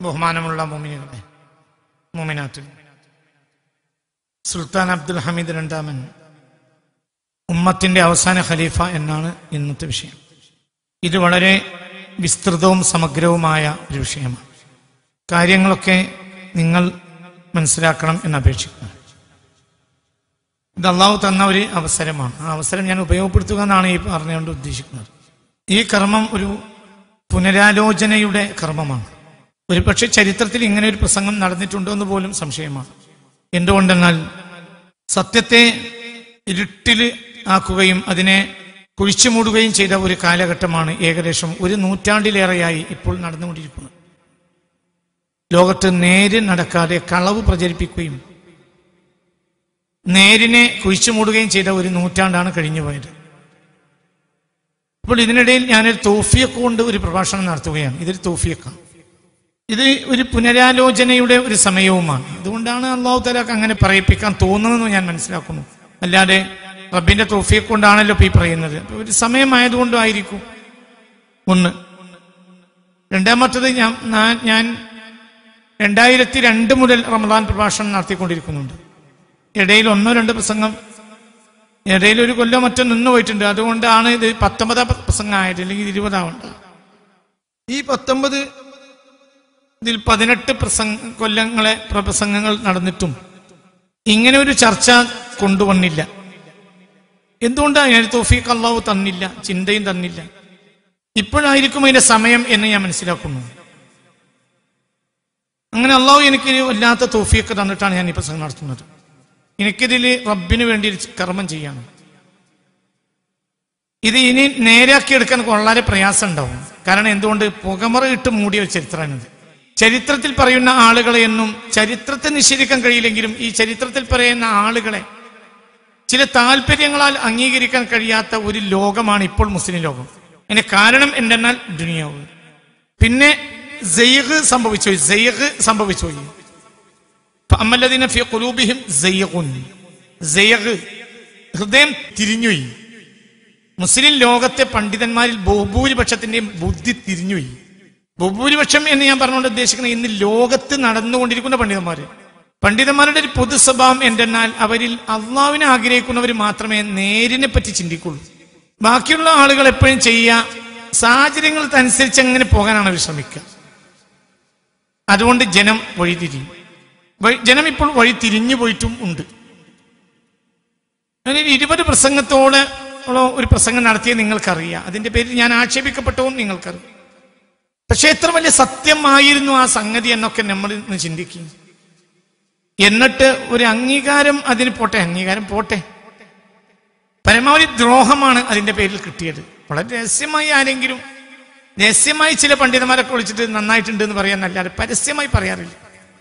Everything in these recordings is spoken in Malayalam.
ബഹുമാനമുള്ള മോമിനുകളെ മോമിനാറ്റിൽ സുൽത്താൻ അബ്ദുൽ ഹമീദ് രണ്ടാമൻ ഉമ്മത്തിന്റെ അവസാന ഖലീഫ എന്നാണ് ഇന്നത്തെ വിഷയം ഇത് വളരെ വിസ്തൃതവും സമഗ്രവുമായ ഒരു വിഷയമാണ് കാര്യങ്ങളൊക്കെ നിങ്ങൾ മനസ്സിലാക്കണം എന്ന് അപേക്ഷിക്കുന്നു ഇത് അള്ളാഹു തന്ന ഒരു അവസരമാണ് ആ അവസരം ഞാൻ ഉപയോഗപ്പെടുത്തുക എന്നാണ് ഈ പറഞ്ഞുകൊണ്ട് ഉദ്ദേശിക്കുന്നത് ഈ കർമ്മം ഒരു പുനരാലോചനയുടെ കർമ്മമാണ് ഒരു പക്ഷെ ചരിത്രത്തിൽ ഇങ്ങനെ ഒരു പ്രസംഗം നടന്നിട്ടുണ്ടോ എന്ന് പോലും സംശയമാണ് എന്തുകൊണ്ടെന്നാൽ സത്യത്തെ ഇരുട്ടിൽ ആക്കുകയും അതിനെ കുഴിച്ചു മൂടുകയും ചെയ്ത ഒരു കാലഘട്ടമാണ് ഏകദേശം ഒരു നൂറ്റാണ്ടിലേറെയായി ഇപ്പോൾ നടന്നുകൊണ്ടിരിക്കുന്നത് ലോകത്ത് നേര് നടക്കാതെ കളവ് പ്രചരിപ്പിക്കുകയും നേരിനെ കുഴിച്ചു മൂടുകയും ചെയ്ത ഒരു നൂറ്റാണ്ടാണ് കഴിഞ്ഞുപോയത് അപ്പോൾ ഇതിനിടയിൽ ഞാനൊരു തോഫിയൊക്കെ കൊണ്ട് ഒരു പ്രഭാഷണം നടത്തുകയാണ് ഇതൊരു തോഫിയൊക്കെ ഇത് ഒരു പുനരാലോചനയുടെ ഒരു സമയവുമാണ് അതുകൊണ്ടാണ് അള്ളാഹു തലാക്ക് അങ്ങനെ പറയിപ്പിക്കാൻ തോന്നുന്നതെന്ന് ഞാൻ മനസ്സിലാക്കുന്നു അല്ലാതെ റബ്ബിന്റെ തോഫിയെ കൊണ്ടാണല്ലോ ഇപ്പൊ ഈ പറയുന്നത് അപ്പൊ ഒരു സമയമായതുകൊണ്ടായിരിക്കും ഒന്ന് രണ്ടാമത്തത് ഞാൻ ഞാൻ- ഞാൻ രണ്ടായിരത്തി രണ്ട് മുതൽ റമദാൻ പ്രഭാഷണം നടത്തിക്കൊണ്ടിരിക്കുന്നുണ്ട് ഇടയിൽ ഒന്നോ രണ്ടോ പ്രസംഗം ഇടയിൽ ഒരു കൊല്ലോ മറ്റോ നിന്ന് പോയിട്ടുണ്ട് അതുകൊണ്ടാണ് ഇത് പത്തൊമ്പതാം പ്രസംഗമായത് അല്ലെങ്കിൽ ഇരുപതാവണ്ട ഈ പത്തൊമ്പത് ഇതിൽ പതിനെട്ട് പ്രസംഗ കൊല്ലങ്ങളെ പ്ര- പ്രസംഗങ്ങൾ നടന്നിട്ടും ഇങ്ങനെ ഒരു ചർച്ച കൊണ്ടുവന്നില്ല എന്തുകൊണ്ടാണ് ഞാൻ തോഫീഖ് അള്ളാഹു തന്നില്ല ചിന്തയും തന്നില്ല ഇപ്പോഴായിരിക്കും അതിന്റെ സമയം എന്ന് ഞാൻ മനസ്സിലാക്കുന്നു അങ്ങനെ അള്ളാഹു എനിക്ക് ഒരു വല്ലാത്ത തോഫിയൊക്കെ തന്നിട്ടാണ് ഞാൻ ഈ പ്രസംഗം നടത്തുന്നത് എനിക്കിതിൽ റബ്ബിന് വേണ്ടി ഒരു കർമ്മം ചെയ്യണം ഇത് ഇനി നേരാക്കിയെടുക്കാൻ വളരെ പ്രയാസം ഉണ്ടാവും കാരണം എന്തുകൊണ്ട് പുകമറ ഇട്ട് മൂടിയ ഒരു ചരിത്രമാണിത് ചരിത്രത്തിൽ പറയുന്ന ആളുകളെ എന്നും ചരിത്രത്തെ നിഷേധിക്കാൻ കഴിയില്ലെങ്കിലും ഈ ചരിത്രത്തിൽ പറയുന്ന ആളുകളെ ചില താല്പര്യങ്ങളാൽ അംഗീകരിക്കാൻ കഴിയാത്ത ഒരു ലോകമാണ് ഇപ്പോൾ മുസ്ലിം ലോകം അതിന് കാരണം എന്തെന്നാൽ ദുനിയാവ് പിന്നെ സെയ്ഖ് സംഭവിച്ചു പോയി. സെയ്ഖ് സംഭവിച്ചു പോയി അമ്മല്ലതിനെ ഫി ഖുലൂബിഹിം സെയ്ഖുൻ സെയ്ഖ് ഹൃദയം തിരിഞ്ഞുപോയി മുസ്ലിം ലോകത്തെ പണ്ഡിതന്മാരിൽ ബഹുഭൂരിപക്ഷത്തിന്റെയും ബുദ്ധി തിരിഞ്ഞുപോയി ബഹുഭൂരിപക്ഷം എന്ന് ഞാൻ പറഞ്ഞുകൊണ്ട് ഉദ്ദേശിക്കുന്നത് ഇന്ന് ലോകത്ത് നടന്നുകൊണ്ടിരിക്കുന്ന പണ്ഡിതന്മാര് പണ്ഡിതന്മാരുടെ ഒരു പൊതു സ്വഭാവം എന്തെന്നാൽ അവരിൽ അള്ളാവിനെ ആഗ്രഹിക്കുന്നവർ മാത്രമേ നേരിനെ പറ്റി ചിന്തിക്കുള്ളൂ ബാക്കിയുള്ള ആളുകൾ എപ്പോഴും ചെയ്യുക സാഹചര്യങ്ങൾക്കനുസരിച്ച് അങ്ങനെ പോകാനാണ് അവർ ശ്രമിക്കുക അതുകൊണ്ട് ജനം വഴിതിരിയും വഴി- ജനം ഇപ്പോൾ വഴി തിരിഞ്ഞു പോയിട്ടും ഉണ്ട് അങ്ങനെ ഒരു ഇരുപത് പ്രസംഗത്തോടെ ഉള്ള ഒരു പ്രസംഗം നടത്തിയത് നിങ്ങൾക്കറിയാം അതിന്റെ പേരിൽ ഞാൻ ആക്ഷേപിക്കപ്പെട്ടവും നിങ്ങൾക്കറിയാം പക്ഷെ എത്ര വലിയ സത്യമായിരുന്നു ആ സംഗതി എന്നൊക്കെ നമ്മൾ ഇന്ന് ചിന്തിക്കും എന്നിട്ട് ഒരു അംഗീകാരം അതിന് പോട്ടെ അംഗീകാരം പോട്ടെ പരമാവധി ദ്രോഹമാണ് അതിന്റെ പേരിൽ കിട്ടിയത് വളരെ രഹസ്യമായി ആരെങ്കിലും രഹസ്യമായി ചില പണ്ഡിതന്മാരൊക്കെ വിളിച്ചിട്ട് നന്നായിട്ടുണ്ട് എന്ന് പറയാനല്ലാതെ പരസ്യമായി പറയാറില്ല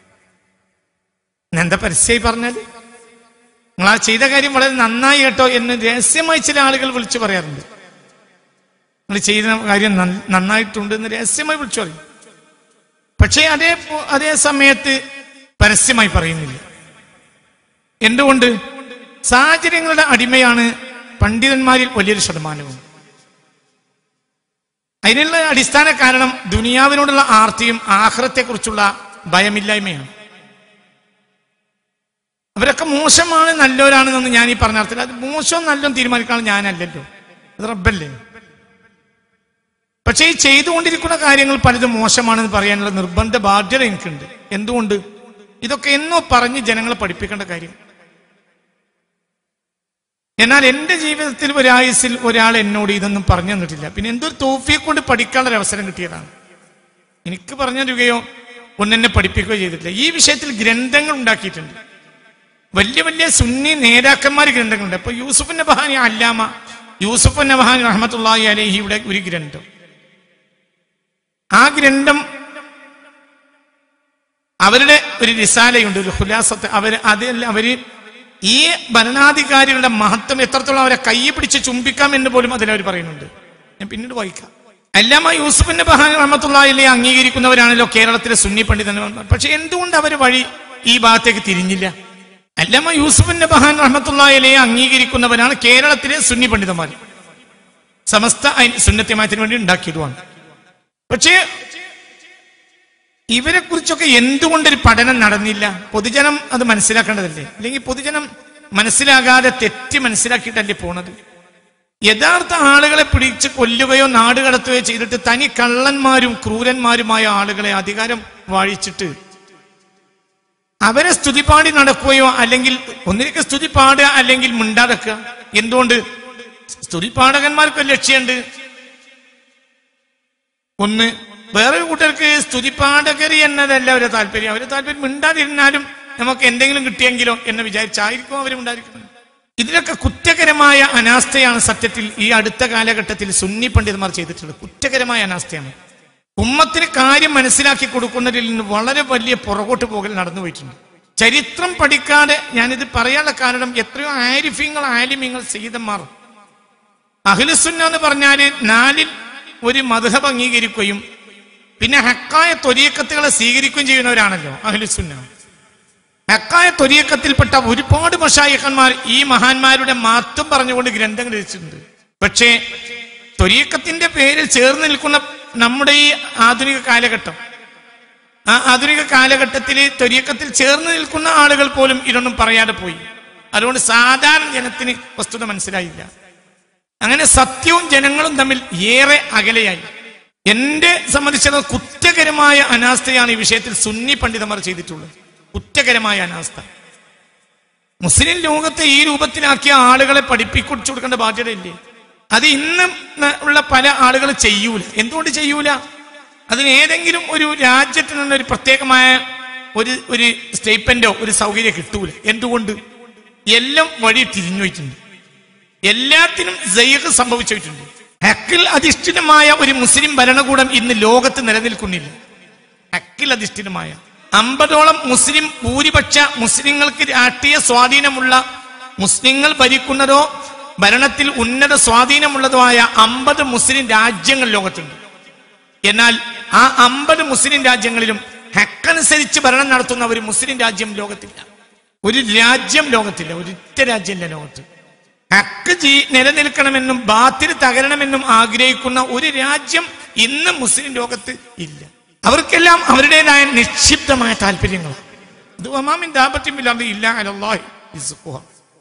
എന്താ പരസ്യമായി പറഞ്ഞാൽ നിങ്ങൾ ആ ചെയ്ത കാര്യം വളരെ നന്നായി കേട്ടോ എന്ന് രഹസ്യമായി ചില ആളുകൾ വിളിച്ചു പറയാറുണ്ട് നിങ്ങൾ ചെയ്ത കാര്യം നന്ന- നന്നായിട്ടുണ്ട് എന്ന് രഹസ്യമായി വിളിച്ചു പറയും പക്ഷേ അതേ പോ- അതേ സമയത്ത് പരസ്യമായി പറയുന്നില്ല എന്തുകൊണ്ട് സാഹചര്യങ്ങളുടെ അടിമയാണ് പണ്ഡിതന്മാരിൽ വലിയൊരു ശതമാനവും അതിനുള്ള അടിസ്ഥാന കാരണം ദുനിയാവിനോടുള്ള ആർത്തിയും ആഹ്റത്തെക്കുറിച്ചുള്ള ഭയമില്ലായ്മയാണ് അവരൊക്കെ മോശമാണ് നല്ലവരാണെന്നൊന്നും ഞാൻ ഈ പറഞ്ഞ അർത്ഥത്തിൽ അത് മോശവും നല്ലതും തീരുമാനിക്കാൻ ഞാനല്ലല്ലോ അത് റബ്ബല്ലേ പക്ഷേ ഈ ചെയ്തുകൊണ്ടിരിക്കുന്ന കാര്യങ്ങൾ പലതും മോശമാണെന്ന് പറയാനുള്ള നിർബന്ധ ബാധ്യത എനിക്കുണ്ട് എന്തുകൊണ്ട് ഇതൊക്കെ എന്നോ പറഞ്ഞ് ജനങ്ങളെ പഠിപ്പിക്കേണ്ട കാര്യം എന്നാൽ എന്റെ ജീവിതത്തിൽ ഒരായുസിൽ ഒരാൾ എന്നോട് ഇതൊന്നും പറഞ്ഞു തന്നിട്ടില്ല പിന്നെ എന്തൊരു തോഫിയെ കൊണ്ട് പഠിക്കാനുള്ള ഒരു അവസരം കിട്ടിയതാണ് എനിക്ക് പറഞ്ഞു തരികയോ ഒന്നെന്നെ പഠിപ്പിക്കുകയോ ചെയ്തിട്ടില്ല ഈ വിഷയത്തിൽ ഗ്രന്ഥങ്ങൾ ഉണ്ടാക്കിയിട്ടുണ്ട് വലിയ വലിയ സുന്നി നേതാക്കന്മാർ ഗ്രന്ഥങ്ങളുണ്ട് ഇപ്പൊ യൂസുഫിന്റെ ബഹാനി അല്ലാമ യൂസുഫ് നബഹാനി റഹ്മത്തുള്ളാഹി അലഹിയുടെ ഒരു ഗ്രന്ഥം ആ ഗ്രന്ഥം അവരുടെ ഒരു റിസാലയുണ്ട് ഒരു ഹുലാസത്ത് അവർ അതിൽ അവര് ഈ ഭരണാധികാരികളുടെ മഹത്വം എത്രത്തോളം അവരെ കൈ പിടിച്ച് ചുംബിക്കാം എന്ന് പോലും അതിലവർ പറയുന്നുണ്ട് ഞാൻ പിന്നീട് വായിക്കാം അല്ലാമ യൂസുഫിന്റെ ബഹാൻ റഹ്മത്തുള്ളാഹിലെ അംഗീകരിക്കുന്നവരാണല്ലോ കേരളത്തിലെ സുന്നി പണ്ഡിതന്മാർ പക്ഷെ എന്തുകൊണ്ട് അവർ വഴി ഈ ഭാഗത്തേക്ക് തിരിഞ്ഞില്ല അല്ലാമ യൂസുഫിന്റെ ബഹാൻ റഹ്മത്തുള്ളാഹിലെ അംഗീകരിക്കുന്നവരാണ് കേരളത്തിലെ സുന്നി പണ്ഡിതന്മാർ സമസ്ത സുന്നത്യമായത്തിന് വേണ്ടി ഉണ്ടാക്കിയതുമാണ് പക്ഷേ ഇവരെ കുറിച്ചൊക്കെ എന്തുകൊണ്ടൊരു പഠനം നടന്നില്ല പൊതുജനം അത് മനസ്സിലാക്കേണ്ടതല്ലേ അല്ലെങ്കിൽ പൊതുജനം മനസ്സിലാകാതെ തെറ്റ് മനസ്സിലാക്കിയിട്ടല്ലേ പോണത് യഥാർത്ഥ ആളുകളെ പിടിച്ച് കൊല്ലുകയോ നാട് കടത്തുകയോ ചെയ്തിട്ട് തനി കള്ളന്മാരും ക്രൂരന്മാരുമായ ആളുകളെ അധികാരം വാഴിച്ചിട്ട് അവരെ സ്തുതിപ്പാടി നടക്കുകയോ അല്ലെങ്കിൽ ഒന്നിലേക്ക് സ്തുതി പാടുക അല്ലെങ്കിൽ മിണ്ടാടക്കുക എന്തുകൊണ്ട് സ്തുതിപാഠകന്മാർക്ക് ഒരു ലക്ഷ്യമുണ്ട് ഒന്ന് വേറൊരു കൂട്ടർക്ക് സ്തുതിപാഠകർ എന്നതല്ല അവരെ താല്പര്യം അവരെ താല്പര്യം മിണ്ടാതിരുന്നാലും നമുക്ക് എന്തെങ്കിലും കിട്ടിയെങ്കിലോ എന്ന് വിചാരിച്ചായിരിക്കും അവർ ഉണ്ടായിരിക്കുന്നത് ഇതിനൊക്കെ കുറ്റകരമായ അനാസ്ഥയാണ് സത്യത്തിൽ ഈ അടുത്ത കാലഘട്ടത്തിൽ സുന്നി പണ്ഡിതന്മാർ ചെയ്തിട്ടുള്ളത് കുറ്റകരമായ അനാസ്ഥയാണ് ഉമ്മത്തിന് കാര്യം മനസ്സിലാക്കി കൊടുക്കുന്നതിൽ നിന്ന് വളരെ വലിയ പുറകോട്ട് പോകൽ നടന്നു പോയിട്ടുണ്ട് ചരിത്രം പഠിക്കാതെ ഞാനിത് പറയാനുള്ള കാരണം എത്രയോ ആരിഫ്യങ്ങൾ ആലിമ്യങ്ങൾ സീതന്മാർ അഖിലുസുന്ന എന്ന് പറഞ്ഞാല് നാലിൽ ഒരു മധുഹബ് അംഗീകരിക്കുകയും പിന്നെ ഹക്കായ തൊരീക്കത്തുകളെ സ്വീകരിക്കുകയും ചെയ്യുന്നവരാണല്ലോ അഖിലുസുന്ന ഹക്കായ തൊരീക്കത്തിൽപ്പെട്ട ഒരുപാട് മഷായിഖന്മാർ ഈ മഹാന്മാരുടെ മാറ്റം പറഞ്ഞുകൊണ്ട് ഗ്രന്ഥങ്ങൾ രചിച്ചിട്ടുണ്ട് പക്ഷേ തൊരീക്കത്തിന്റെ പേരിൽ ചേർന്ന് നിൽക്കുന്ന നമ്മുടെ ഈ ആധുനിക കാലഘട്ടം ആ ആധുനിക കാലഘട്ടത്തിൽ തൊരീക്കത്തിൽ ചേർന്ന് നിൽക്കുന്ന ആളുകൾ പോലും ഇതൊന്നും പറയാതെ പോയി അതുകൊണ്ട് സാധാരണ ജനത്തിന് വസ്തുത മനസ്സിലായില്ല അങ്ങനെ സത്യവും ജനങ്ങളും തമ്മിൽ ഏറെ അകലെയായി എന്റെ സംബന്ധിച്ചിടത്തോളം കുറ്റകരമായ അനാസ്ഥയാണ് ഈ വിഷയത്തിൽ സുന്നി പണ്ഡിതന്മാർ ചെയ്തിട്ടുള്ളത് കുറ്റകരമായ അനാസ്ഥ മുസ്ലിം ലോകത്തെ ഈ രൂപത്തിലാക്കിയ ആളുകളെ പഠിപ്പിക്കുടിച്ചു കൊടുക്കേണ്ട ബാധ്യതയില്ലേ അത് ഇന്ന് ന- ഉള്ള പല ആളുകൾ ചെയ്യൂല എന്തുകൊണ്ട് ചെയ്യൂല അതിന് ഏതെങ്കിലും ഒരു രാജ്യത്തിൽ നിന്ന് ഒരു പ്രത്യേകമായ ഒരു ഒരു സ്റ്റേറ്റ്മെന്റോ ഒരു സൗകര്യം കിട്ടൂല എന്തുകൊണ്ട് എല്ലാം വഴി തിരിഞ്ഞു പോയിട്ടുണ്ട് എല്ലാത്തിനും ജയ്യ് സംഭവിച്ചിട്ടുണ്ട് ഹക്കിൽ അധിഷ്ഠിതമായ ഒരു മുസ്ലിം ഭരണകൂടം ഇന്ന് ലോകത്ത് നിലനിൽക്കുന്നില്ല ഹക്കിൽ അധിഷ്ഠിതമായ അമ്പതോളം മുസ്ലിം ഭൂരിപക്ഷ മുസ്ലിങ്ങൾക്ക് രാഷ്ട്രീയ സ്വാധീനമുള്ള മുസ്ലിങ്ങൾ ഭരിക്കുന്നതോ ഭരണത്തിൽ ഉന്നത സ്വാധീനമുള്ളതോ ആയ അമ്പത് മുസ്ലിം രാജ്യങ്ങൾ ലോകത്തുണ്ട് എന്നാൽ ആ അമ്പത് മുസ്ലിം രാജ്യങ്ങളിലും ഹക്കനുസരിച്ച് ഭരണം നടത്തുന്ന ഒരു മുസ്ലിം രാജ്യം ലോകത്തില്ല ഒരു രാജ്യം ലോകത്തില്ല ഒരിറ്റ രാജ്യമില്ല ലോകത്ത് ഹക്ക് ജീ നിലനിൽക്കണമെന്നും ബാത്തിൽ തകരണമെന്നും ആഗ്രഹിക്കുന്ന ഒരു രാജ്യം ഇന്ന് മുസ്ലിം ലോകത്ത് ഇല്ല അവർക്കെല്ലാം അവരുടേതായ നിക്ഷിപ്തമായ താല്പര്യങ്ങൾ ഇത് ഒമാമിൻ ദാപത്യമില്ലാതെ ഇല്ല അലല്ലാഹി റിസ്ഖുഹ.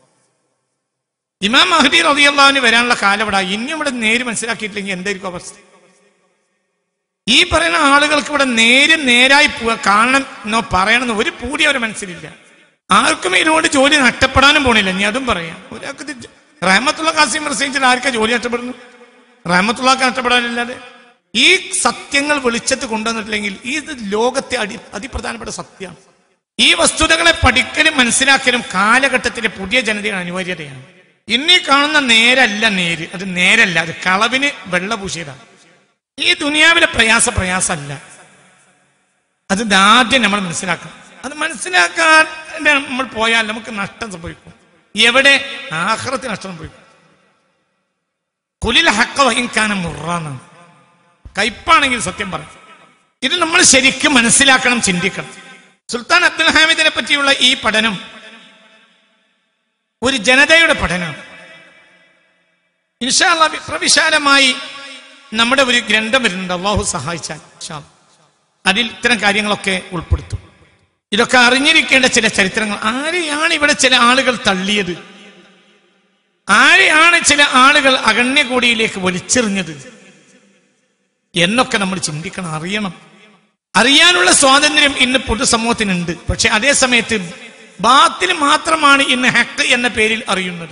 ഇമാം മഹദി റളിയല്ലാഹുവിന് വരാനുള്ള കാലവിട ഇനി ഇവിടെ നേര് മനസ്സിലാക്കിയിട്ടില്ലെങ്കിൽ എന്തായിരിക്കും അവസ്ഥ ഈ പറയുന്ന ആളുകൾക്ക് ഇവിടെ നേര് നേരായി പോവുക കാണണം എന്നോ പറയണമെന്നോ ഒരു പൂടി അവരെ മനസ്സിലില്ല ആർക്കും ഇതുകൊണ്ട് ജോലി നഷ്ടപ്പെടാനും പോണില്ല ഇനി അതും പറയാം ഒരാൾക്ക് ഇത് റഹമത്തുള്ള കാസിം പ്രസംഗിച്ചിട്ട് ആർക്കാ ജോലി നഷ്ടപ്പെടുന്നു റഹമത്തുള്ളക്ക് നഷ്ടപ്പെടാനില്ലാതെ ഈ സത്യങ്ങൾ വെളിച്ചത്ത് കൊണ്ടുവന്നിട്ടില്ലെങ്കിൽ ഇത് ലോകത്തെ അടി അതിപ്രധാനപ്പെട്ട സത്യമാണ് ഈ വസ്തുതകളെ പഠിക്കലും മനസ്സിലാക്കലും കാലഘട്ടത്തിലെ പുതിയ ജനതയുടെ അനിവാര്യതയാണ് ഇന്നീ കാണുന്ന നേരല്ല നേര് അത് നേരല്ല അത് കളവിന് വെള്ള പൂശിയതാണ് ഈ ദുനിയാവിലെ പ്രയാസ പ്രയാസമല്ല അത് ആദ്യം നമ്മൾ മനസ്സിലാക്കണം അത് മനസ്സിലാക്കാൻ നമ്മൾ പോയാൽ നമുക്ക് നഷ്ടം സംഭവിക്കും എവിടെ ആഹ്റത്തിന് നഷ്ടം സംഭവിക്കും കുലിൽ ഹക്ക വഹിക്കാനും മുറാന്നാണ് കയ്പാണെങ്കിൽ സത്യം പറയും ഇത് നമ്മൾ ശരിക്കും മനസ്സിലാക്കണം ചിന്തിക്കണം സുൽത്താൻ അബ്ദുൽ ഹാമിദിനെ പറ്റിയുള്ള ഈ പഠനം ഒരു ജനതയുടെ പഠനമാണ് ഇൻഷാല്ല പ്രവിശാലമായി നമ്മുടെ ഒരു ഗ്രന്ഥം വരുന്നുണ്ട് അള്ളാഹു സഹായിച്ചാൽ ഇൻഷാ അല്ലാ. അതിൽ ഇത്തരം കാര്യങ്ങളൊക്കെ ഉൾപ്പെടുത്തും ഇതൊക്കെ അറിഞ്ഞിരിക്കേണ്ട ചില ചരിത്രങ്ങൾ ആരെയാണ് ഇവിടെ ചില ആളുകൾ തള്ളിയത് ആരെയാണ് ചില ആളുകൾ അഗണ്യകോടിയിലേക്ക് വലിച്ചെറിഞ്ഞത് എന്നൊക്കെ നമ്മൾ ചിന്തിക്കണം അറിയണം അറിയാനുള്ള സ്വാതന്ത്ര്യം ഇന്ന് പൊതുസമൂഹത്തിനുണ്ട് പക്ഷെ അതേ സമയത്ത് ബാത്തിൽ മാത്രമാണ് ഇന്ന് ഹക്ക് എന്ന പേരിൽ അറിയുന്നത്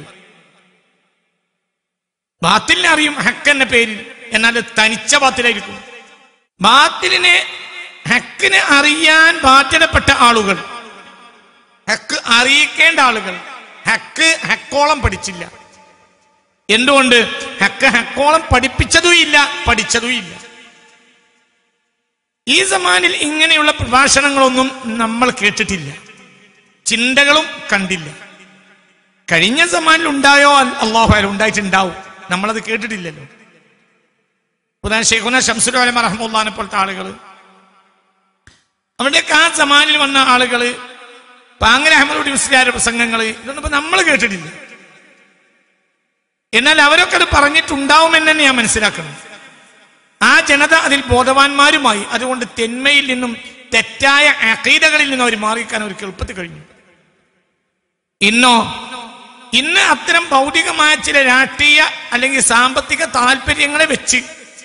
ബാത്തിലിനെ അറിയും ഹക്ക് എന്ന പേരിൽ എന്നാൽ അത് തനിച്ച ബാത്തിലായിരിക്കും ബാത്തിലിനെ ഹക്കിനെ അറിയാൻ ബാധ്യതപ്പെട്ട ആളുകൾ ഹക്ക് അറിയിക്കേണ്ട ആളുകൾ ഹക്ക് ഹക്കോളം പഠിച്ചില്ല എന്തുകൊണ്ട് ഹക്ക് ഹക്കോളം പഠിപ്പിച്ചതുമില്ല പഠിച്ചതുമില്ല ഈ സമാനിൽ ഇങ്ങനെയുള്ള പ്രഭാഷണങ്ങളൊന്നും നമ്മൾ കേട്ടിട്ടില്ല ചിന്തകളും കണ്ടില്ല കഴിഞ്ഞ സമാനിൽ ഉണ്ടായോ അള്ളാഹു അല്ല ഉണ്ടായിട്ടുണ്ടാവും നമ്മളത് കേട്ടിട്ടില്ലല്ലോ ഉദാഹരണം ഷെയ്ഖുന ഷംസുലോലമ റഹ്മുല്ലാനെ പോലത്തെ ആളുകൾ അവിടെയൊക്കെ ആ സമാനിൽ വന്ന ആളുകള് പാങ്ങര അഹമ്മദ് മുസ്ലിയാരുടെ പ്രസംഗങ്ങൾ ഇതൊന്നും ഇപ്പൊ നമ്മൾ കേട്ടിട്ടില്ല എന്നാൽ അവരൊക്കെ അത് പറഞ്ഞിട്ടുണ്ടാവുമെന്ന് തന്നെ ഞാൻ മനസ്സിലാക്കണം ആ ജനത അതിൽ ബോധവാന്മാരുമായി അതുകൊണ്ട് തെന്മയിൽ നിന്നും തെറ്റായ അഖീദകളിൽ നിന്ന് അവർ മാറിക്കാൻ അവർക്ക് എളുപ്പത്തിൽ കഴിഞ്ഞു ഇന്നോ ഇന്ന് അത്തരം ഭൗതികമായ ചില രാഷ്ട്രീയ അല്ലെങ്കിൽ സാമ്പത്തിക താല്പര്യങ്ങളെ വെച്ച്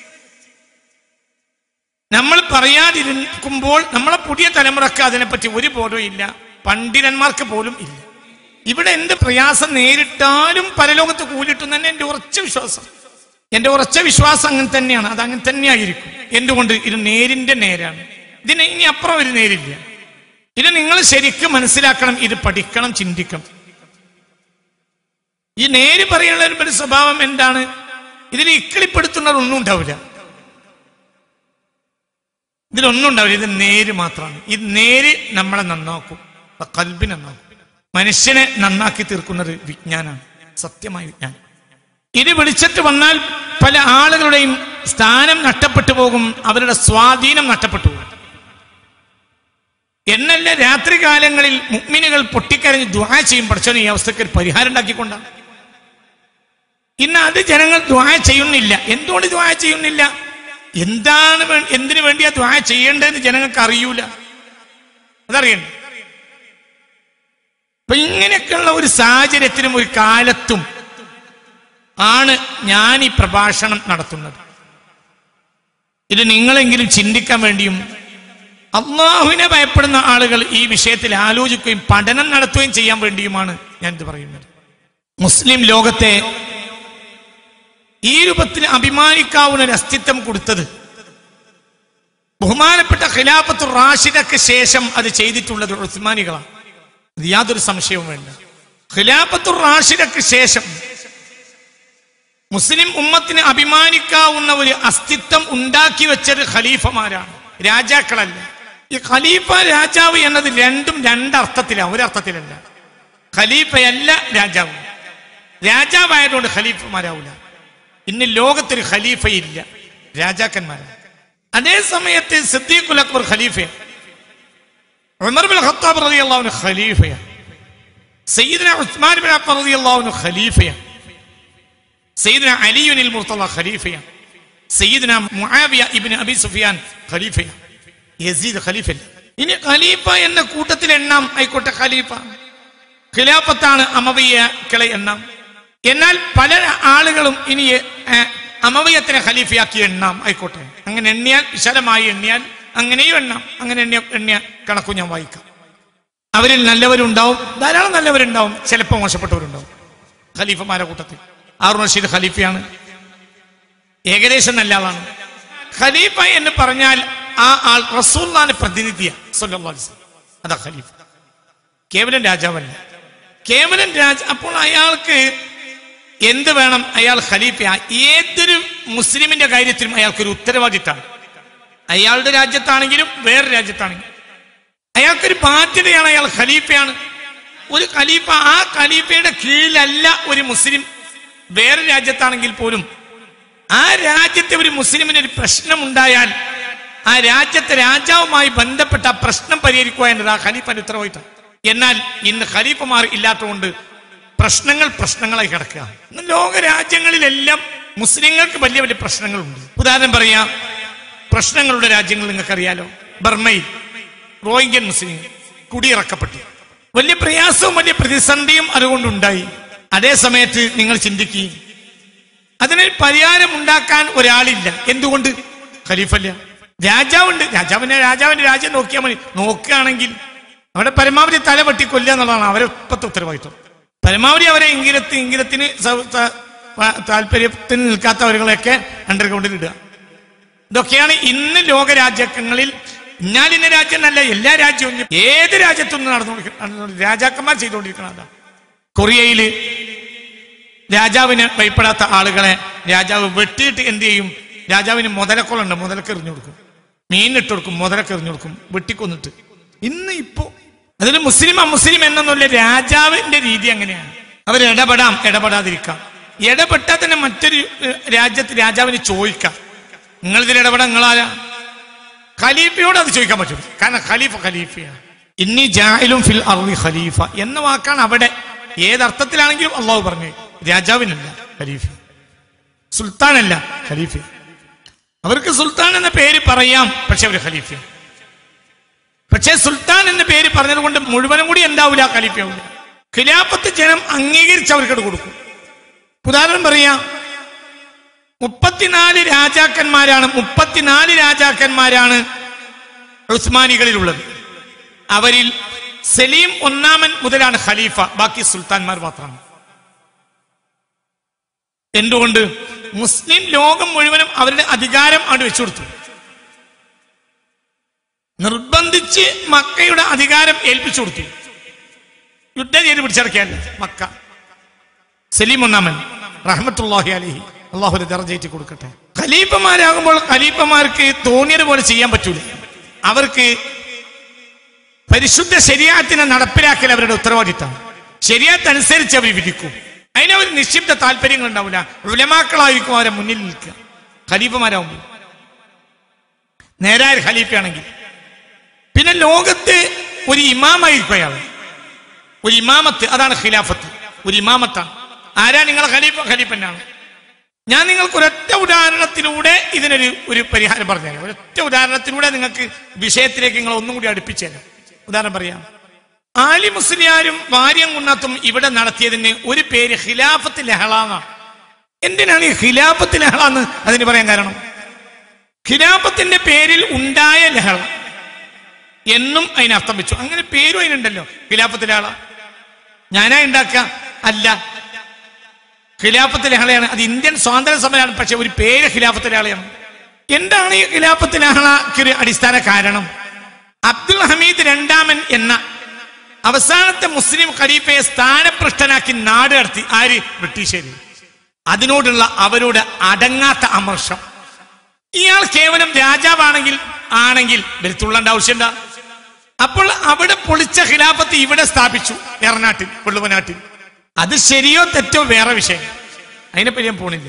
നമ്മൾ പറയാതിരിക്കുമ്പോൾ നമ്മളെ പുതിയ തലമുറക്ക് അതിനെപ്പറ്റി ഒരു ബോധവും ഇല്ല പണ്ഡിതന്മാർക്ക് പോലും ഇല്ല ഇവിടെ എന്ത് പ്രയാസം നേരിട്ടാലും പരലോകത്ത് കൂലിട്ടും തന്നെ എന്റെ ഉറച്ച വിശ്വാസം എന്റെ ഉറച്ച വിശ്വാസം അങ്ങനെ തന്നെയാണ് അത് അങ്ങനെ തന്നെയായിരിക്കും എന്തുകൊണ്ട് ഇത് നേരിന്റെ നേരാണ് ഇതിന് ഇനി അപ്പുറം ഒരു നേരില്ല ഇത് നിങ്ങൾ ശരിക്കും മനസ്സിലാക്കണം ഇത് പഠിക്കണം ചിന്തിക്കണം ഈ നേര് പറയാനുള്ള ഒരു സ്വഭാവം എന്താണ് ഇതിൽ ഇക്കിളിപ്പെടുത്തുന്നതൊന്നും ഉണ്ടാവില്ല ഇതിലൊന്നും ഉണ്ടാവില്ല ഇത് നേര് മാത്രമാണ് ഈ നേര് നമ്മളെ നന്നാക്കും ആ കൽബിനെ നന്നാക്കും മനുഷ്യനെ നന്നാക്കി തീർക്കുന്നത് വിജ്ഞാനാണ് സത്യമായ വിജ്ഞാനം ഇത് വിളിച്ചിട്ട് വന്നാൽ പല ആളുകളുടെയും സ്ഥാനം നഷ്ടപ്പെട്ടു പോകും അവരുടെ സ്വാധീനം നഷ്ടപ്പെട്ടു പോകും എന്നല്ല രാത്രി കാലങ്ങളിൽ മുഗ്മിനുകൾ പൊട്ടിക്കരഞ്ഞ് ദ്വാ ചെയ്യും പഠിച്ചവന് ഈ അവസ്ഥയ്ക്ക് ഒരു പരിഹാരം ഉണ്ടാക്കിക്കൊണ്ടാണ് ഇന്ന് അത് ജനങ്ങൾ ദ്വാ ചെയ്യുന്നില്ല എന്തുകൊണ്ട് ദ്വാ ചെയ്യുന്നില്ല എന്താണ് വേ- എന്തിനു വേണ്ടിയാ ദ്വാ ചെയ്യേണ്ടതെന്ന് ജനങ്ങൾക്ക് അറിയൂല അതറിയണ്ട അപ്പൊ ഇങ്ങനെയൊക്കെയുള്ള ഒരു സാഹചര്യത്തിനും ഒരു കാലത്തും ആണ് ഞാൻ ഈ പ്രഭാഷണം നടത്തുന്നത് ഇത് നിങ്ങളെങ്കിലും ചിന്തിക്കാൻ വേണ്ടിയും അള്ളാഹുവിനെ ഭയപ്പെടുന്ന ആളുകൾ ഈ വിഷയത്തിൽ ആലോചിക്കുകയും പഠനം നടത്തുകയും ചെയ്യാൻ വേണ്ടിയുമാണ് ഞാൻ ഇത് പറയുന്നത് മുസ്ലിം ലോകത്തെ ഈ രൂപത്തിൽ അഭിമാനിക്കാവുന്ന ഒരു അസ്തിത്വം കൊടുത്തത് ബഹുമാനപ്പെട്ട ഖിലാഫത്തു റാഷിദക്ക് ശേഷം അത് ചെയ്തിട്ടുള്ളത് ഉസ്മാനികളാണ് ഇത് യാതൊരു സംശയവും വേണ്ട ഖിലാഫത്തു റാഷിദക്ക് ശേഷം മുസ്ലിം ഉമ്മത്തിന് അഭിമാനിക്കാവുന്ന ഒരു അസ്തിത്വം ഉണ്ടാക്കി വെച്ചത് ഖലീഫമാരാണ് രാജാക്കളല്ല ഈ ഖലീഫ രാജാവ് എന്നത് രണ്ടും രണ്ടർത്ഥത്തിലാണ് ഒരർത്ഥത്തിലല്ല ഖലീഫയല്ല രാജാവ് രാജാവായതുകൊണ്ട് ഖലീഫമാരാവില്ല ഇന്ന് ലോകത്തൊരു ഖലീഫയില്ല രാജാക്കന്മാരാണ് അതേ സമയത്ത് സിദ്ദീഖുൽ അക്ബർ ഖലീഫയാണ് ഉമർ ബിൻ ഖത്താബ് റളിയല്ലാഹു അൻഹു ഖലീഫയാണ് സയ്യിദ്ന ഉസ്മാൻ ബിൻ അഫ്ഫാൻ റളിയല്ലാഹു അൻഹു ഖലീഫയാണ് സയ്യിദ്ന അലിയുനിൽ മുർത്തള ഖലീഫയാണ് സയ്യിദ്ന മുആവിയ ഇബ്നു അബി സുഫിയാൻ ഖലീഫയാണ് യസീദ് ഖലീഫല്ല ഇനി ഖലീഫ എന്ന കൂട്ടത്തിൽ എണ്ണാം ആയിക്കോട്ടെ ഖലീഫ ഖിലാഫത്താണ് അമവിയക്കളെ എണ്ണാം എന്നാൽ പല ആളുകളും ഇനി ഏ, അമവിയത്തിനെ ഖലീഫയാക്കി എണ്ണാം ആയിക്കോട്ടെ അങ്ങനെ എണ്ണിയാൽ വിശാലമായി എണ്ണിയാൽ അങ്ങനെയും എണ്ണാം അങ്ങനെ എണ്ണിയ എണ്ണിയ കണക്കും ഞാൻ വായിക്കാം അവരിൽ നല്ലവരുണ്ടാവും ധാരാളം നല്ലവരുണ്ടാവും ചിലപ്പോൾ മോശപ്പെട്ടവരുണ്ടാവും ഖലീഫമാരുടെ കൂട്ടത്തിൽ ആറു റഷീദ് ഖലീഫയാണ് ഏകദേശം നല്ല ആളാണ് ഖലീഫ എന്ന് പറഞ്ഞാൽ ആ ആൾ റസൂല്ലാന്റെ പ്രതിനിധിയാണ് സല്ലല്ലാഹു അലൈഹി വസല്ലം. അതാ ഖലീഫ കേവലം രാജാവല്ല കേവലം രാജ അപ്പോൾ അയാൾക്ക് എന്ത് വേണം അയാൾ ഖലീഫ ഏതൊരു മുസ്ലിമിന്റെ കാര്യത്തിലും അയാൾക്കൊരു ഉത്തരവാദിത്തമാണ് അയാളുടെ രാജ്യത്താണെങ്കിലും വേറെ രാജ്യത്താണെങ്കിലും അയാൾക്കൊരു ബാധ്യതയാണ് അയാൾ ഖലീഫയാണ് ഒരു ഖലീഫ ആ ഖലീഫയുടെ കീഴിലല്ല ഒരു മുസ്ലിം വേറെ രാജ്യത്താണെങ്കിൽ പോലും ആ രാജ്യത്തെ ഒരു മുസ്ലിമിന് ഒരു പ്രശ്നമുണ്ടായാൽ ആ രാജ്യത്തെ രാജാവുമായി ബന്ധപ്പെട്ട ആ പ്രശ്നം പരിഹരിക്കുക എന്നത് ആ ഖലീഫന്റെ ഉത്തരവാദിത്തം എന്നാൽ ഇന്ന് ഖലീഫമാർ ഇല്ലാത്തതുകൊണ്ട് പ്രശ്നങ്ങൾ പ്രശ്നങ്ങളായി കിടക്കുക ഇന്ന് ലോക രാജ്യങ്ങളിലെല്ലാം മുസ്ലിങ്ങൾക്ക് വലിയ വലിയ പ്രശ്നങ്ങളുണ്ട് ഉദാഹരണം പറയാം പ്രശ്നങ്ങളുടെ രാജ്യങ്ങൾ നിങ്ങൾക്കറിയാലോ ബർമയിൽ റോഹിംഗ്യൻ മുസ്ലിം കുടിയിറക്കപ്പെട്ടു വലിയ പ്രയാസവും വലിയ പ്രതിസന്ധിയും അതുകൊണ്ടുണ്ടായി അതേ സമയത്ത് നിങ്ങൾ ചിന്തിക്കുകയും അതിനൊരു പരിഹാരം ഉണ്ടാക്കാൻ ഒരാളില്ല എന്തുകൊണ്ട് ഖലീഫല്ല രാജാവുണ്ട് രാജാവിനെ രാജാവിന്റെ രാജ്യം നോക്കിയാൽ മതി നോക്കുകയാണെങ്കിൽ അവിടെ പരമാവധി തല വെട്ടി കൊല്ലുക എന്നുള്ളതാണ് അവരെ ഇപ്പത്തെ ഉത്തരവാദിത്വം പരമാവധി അവരെ ഇംഗിലത്ത് ഇംഗിലത്തിന് സ- ത- പ- താല്പര്യത്തിന് നിൽക്കാത്തവരുകളെയൊക്കെ അണ്ടർഗ്രൗണ്ടിൽ ഇടുക ഇതൊക്കെയാണ് ഇന്ന് ലോക രാജ്യങ്ങളിൽ ഇന്നാലിന്ന രാജ്യം എന്നല്ല എല്ലാ രാജ്യവും ഏത് രാജ്യത്തും നടന്നു രാജാക്കന്മാർ ചെയ്തുകൊണ്ടിരിക്കണം അതാണ് കൊറിയയില് രാജാവിന് ഭയപ്പെടാത്ത ആളുകളെ രാജാവ് വെട്ടിയിട്ട് എന്ത് ചെയ്യും രാജാവിന് മുതലക്കൊള്ളുണ്ട് മുതലക്ക് എറിഞ്ഞു കൊടുക്കും മീനിട്ട് കൊടുക്കും മുതലക്ക് എറിഞ്ഞു കൊടുക്കും വെട്ടിക്കൊന്നിട്ട് ഇന്ന് ഇപ്പോ അതിൽ മുസ്ലിം അമുസ്ലിം എന്നൊന്നുമില്ല രാജാവിന്റെ രീതി അങ്ങനെയാണ് അവർ ഇടപെടാം ഇടപെടാതിരിക്കാം ഇടപെട്ടാൽ തന്നെ മറ്റൊരു ഏഹ്, രാജ്യത്ത് രാജാവിന് ചോദിക്കാം നിങ്ങൾ ഇതിൽ ഇടപെടാൻ നിങ്ങളാരാ ഖലീഫയോട് അത് ചോദിക്കാൻ പറ്റും കാരണം ഖലീഫ ഖലീഫയാണ് ഇന്നി ജാഹിലും ഫിൽ അർളി ഖലീഫ എന്ന വാക്കാണ് അവിടെ ഏതർത്ഥത്തിലാണെങ്കിലും അള്ളാഹു പറഞ്ഞു രാജാവിനല്ല ഖലീഫ സുൽത്താനല്ല ഖലീഫ അവർക്ക് സുൽത്താൻ എന്ന പേര് പറയാം പക്ഷെ അവർ ഖലീഫ പക്ഷേ സുൽത്താൻ എന്ന പേര് പറഞ്ഞതുകൊണ്ട് മുഴുവനും കൂടി എന്താവില്ല ഖലീഫയാവില്ല ഖിലാഫത്ത് ജനം അംഗീകരിച്ച് അവർക്കത് കൊടുക്കും ഉദാഹരണം പറയാം മുപ്പത്തിനാല് രാജാക്കന്മാരാണ് മുപ്പത്തിനാല് രാജാക്കന്മാരാണ് ഉസ്മാനികളിലുള്ളത് അവരിൽ സലീം ഒന്നാമൻ മുതലാണ് ഖലീഫ ബാക്കി സുൽത്താൻമാർ മാത്രമാണ് എന്തുകൊണ്ട് മുസ്ലിം ലോകം മുഴുവനും അവരുടെ അധികാരം അവിടെ വെച്ചു കൊടുത്തു നിർബന്ധിച്ച് മക്കയുടെ അധികാരം ഏൽപ്പിച്ചു കൊടുത്തു യുദ്ധം ചെയ്ത് പിടിച്ചടക്കിയല്ല മക്ക സലീം ഒന്നാമൻ റഹ്മത്തുല്ലാഹി അലഹി അള്ളാഹുരെ ദർജയേറ്റി കൊടുക്കട്ടെ ഖലീഫമാരാകുമ്പോൾ ഖലീഫമാർക്ക് തോന്നിയത് പോലെ ചെയ്യാൻ പറ്റൂല അവർക്ക് പരിശുദ്ധ ശരിയാത്തിനെ നടപ്പിലാക്കൽ അവരുടെ ഉത്തരവാദിത്തമാണ് ശരിയാത്ത് അനുസരിച്ച് അവർ വിധിക്കും അതിനവർ നിക്ഷിപ്ത താല്പര്യങ്ങൾ ഉണ്ടാവില്ല ഉലമാക്കളായിരിക്കും അവരെ മുന്നിൽ നിൽക്കുക ഖലീഫമാരാകുമ്പോൾ നേരായ ഒരു ഖലീഫയാണെങ്കിൽ പിന്നെ ലോകത്ത് ഒരു ഇമാമായിരിക്കും അയാൾ ഒരു ഇമാമത്ത് അതാണ് ഖിലാഫത്ത് ഒരു ഇമാമത്താണ് ആരാ നിങ്ങളെ ഖലീഫ ഖലീഫന്നാണ് ഞാൻ നിങ്ങൾക്ക് ഒരൊറ്റ ഉദാഹരണത്തിലൂടെ ഇതിനൊരു ഒരു പരിഹാരം പറഞ്ഞുതരാം ഒരൊറ്റ ഉദാഹരണത്തിലൂടെ നിങ്ങൾക്ക് വിഷയത്തിലേക്ക് നിങ്ങൾ ഒന്നും കൂടി അടുപ്പിച്ചു തരാം ഉദാഹരണം പറയാം ആലി മുസ്ലിയാരും വാര്യം കുന്നത്തും ഇവിടെ നടത്തിയതിന് ഒരു പേര് ഖിലാഫത്ത് ലഹള എന്നാണ് എന്തിനാണ് ഈ ഖിലാഫത്ത് ലഹള എന്ന് അതിന് പറയാൻ കാരണം ഖിലാഫത്തിന്റെ പേരിൽ ഉണ്ടായ ലഹള എന്നും അതിനർത്ഥം വെച്ചു അങ്ങനെ പേരും അതിനുണ്ടല്ലോ ഖിലാഫത്ത് ലഹള ഞാനാ ഉണ്ടാക്ക അല്ല ഖിലാഫത്ത് ലഹളയാണ് അത് ഇന്ത്യൻ സ്വാതന്ത്ര്യ സമരമാണ് പക്ഷെ ഒരു പേര് ഖിലാഫത്ത് ലഹളയാണ് എന്താണ് ഈ ഖിലാഫത്ത് ലഹളക്ക് ഒരു അടിസ്ഥാന കാരണം അബ്ദുൽ ഹമീദ് രണ്ടാമൻ എന്ന അവസാനത്തെ മുസ്ലിം ഖലീഫയെ സ്ഥാനഭ്രഷ്ടനാക്കി നാട് കടത്തി ആര് ബ്രിട്ടീഷുകാർ അതിനോടുള്ള അവരോട് അടങ്ങാത്ത അമർഷം ഇയാൾ കേവലം രാജാവാണെങ്കിൽ ആണെങ്കിൽ വരുത്തുള്ളേണ്ട ആവശ്യമുണ്ട അപ്പോൾ അവിടെ പൊളിച്ച ഖിലാഫത്ത് ഇവിടെ സ്ഥാപിച്ചു എറനാട്ടിൽ വെള്ളുവനാട്ടിൽ അത് ശരിയോ തെറ്റോ വേറെ വിഷയം അതിനെപ്പറ്റി ഞാൻ പോണില്ല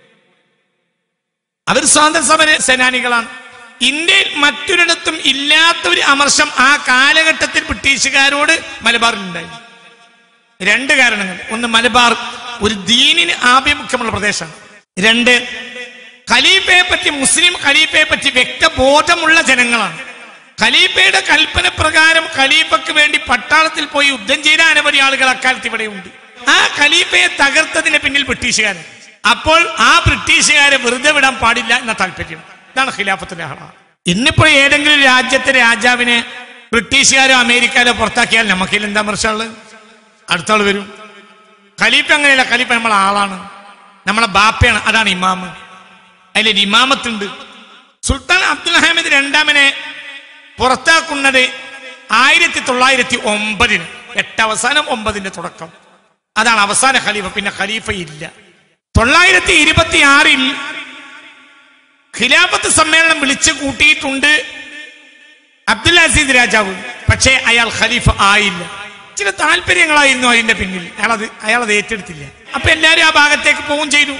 അവർ സ്വാതന്ത്ര്യ സമര സേനാനികളാണ് ഇന്ത്യയിൽ മറ്റൊരിടത്തും ഇല്ലാത്ത ഒരു അമർഷം ആ കാലഘട്ടത്തിൽ ബ്രിട്ടീഷുകാരോട് മലബാറിലുണ്ടായി രണ്ട് കാരണങ്ങൾ ഒന്ന് മലബാർ ഒരു ദീനിന് ആഭിമുഖ്യമുള്ള പ്രദേശമാണ് രണ്ട് ഖലീഫയെ പറ്റി മുസ്ലിം ഖലീഫയെ പറ്റി വ്യക്തബോധമുള്ള ജനങ്ങളാണ് ഖലീഫയുടെ കൽപ്പന പ്രകാരം ഖലീഫക്ക് വേണ്ടി പട്ടാളത്തിൽ പോയി യുദ്ധം ചെയ്ത അനവധി ആളുകൾ അക്കാലത്ത് ഇവിടെ ഉണ്ട് ആ ഖലീഫയെ തകർത്തതിന് പിന്നിൽ ബ്രിട്ടീഷുകാരൻ അപ്പോൾ ആ ബ്രിട്ടീഷുകാരെ വെറുതെ വിടാൻ പാടില്ല എന്ന താല്പര്യം ഇതാണ് ഖിലാഫത്ത് ലഹള ഇന്നിപ്പോ ഏതെങ്കിലും രാജ്യത്തെ രാജാവിനെ ബ്രിട്ടീഷുകാരോ അമേരിക്കാരോ പുറത്താക്കിയാൽ നമുക്കിൽ എന്താ പ്രശ്നമുള്ളത് അടുത്ത ആൾ വരും ഖലീഫ അങ്ങനെയല്ല ഖലീഫ നമ്മളെ ആളാണ് നമ്മളെ ബാപ്പയാണ് അതാണ് ഇമാമ് അതിലൊരു ഇമാമത്തുണ്ട് സുൽത്താൻ അബ്ദുൽ അഹമ്മദ് രണ്ടാമനെ പുറത്താക്കുന്നത് ആയിരത്തി തൊള്ളായിരത്തി ഒമ്പതിന് എട്ട് അവസാനം ഒമ്പതിന്റെ തുടക്കം അതാണ് അവസാന ഖലീഫ പിന്നെ ഖലീഫ ഇല്ല തൊള്ളായിരത്തി ഇരുപത്തി ആറിൽ ഖിലാഫത്ത് സമ്മേളനം വിളിച്ചു കൂട്ടിയിട്ടുണ്ട് അബ്ദുൽ അസീദ് രാജാവ് പക്ഷേ അയാൾ ഖലീഫ ആയില്ല ചില താല്പര്യങ്ങളായിരുന്നു അതിന്റെ പിന്നിൽ അയാൾ അത് അയാൾ അത് ഏറ്റെടുത്തില്ല അപ്പൊ എല്ലാരും ആ ഭാഗത്തേക്ക് പോവുകയും ചെയ്തു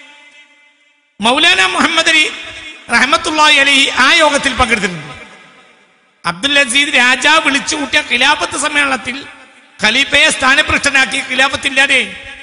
മൗലാന മുഹമ്മദ് അലി റഹമത്തുള്ളി അലഹി ആ യോഗത്തിൽ പങ്കെടുത്തിട്ടുണ്ട് അബ്ദുൽ അസീദ് രാജാവ് വിളിച്ചു കൂട്ടിയ ഖിലാഫത്ത് സമ്മേളനത്തിൽ ഖലീഫയെ സ്ഥാനഭ്രഷ്ടനാക്കി ഖിലാഫത്തില്ലാതെ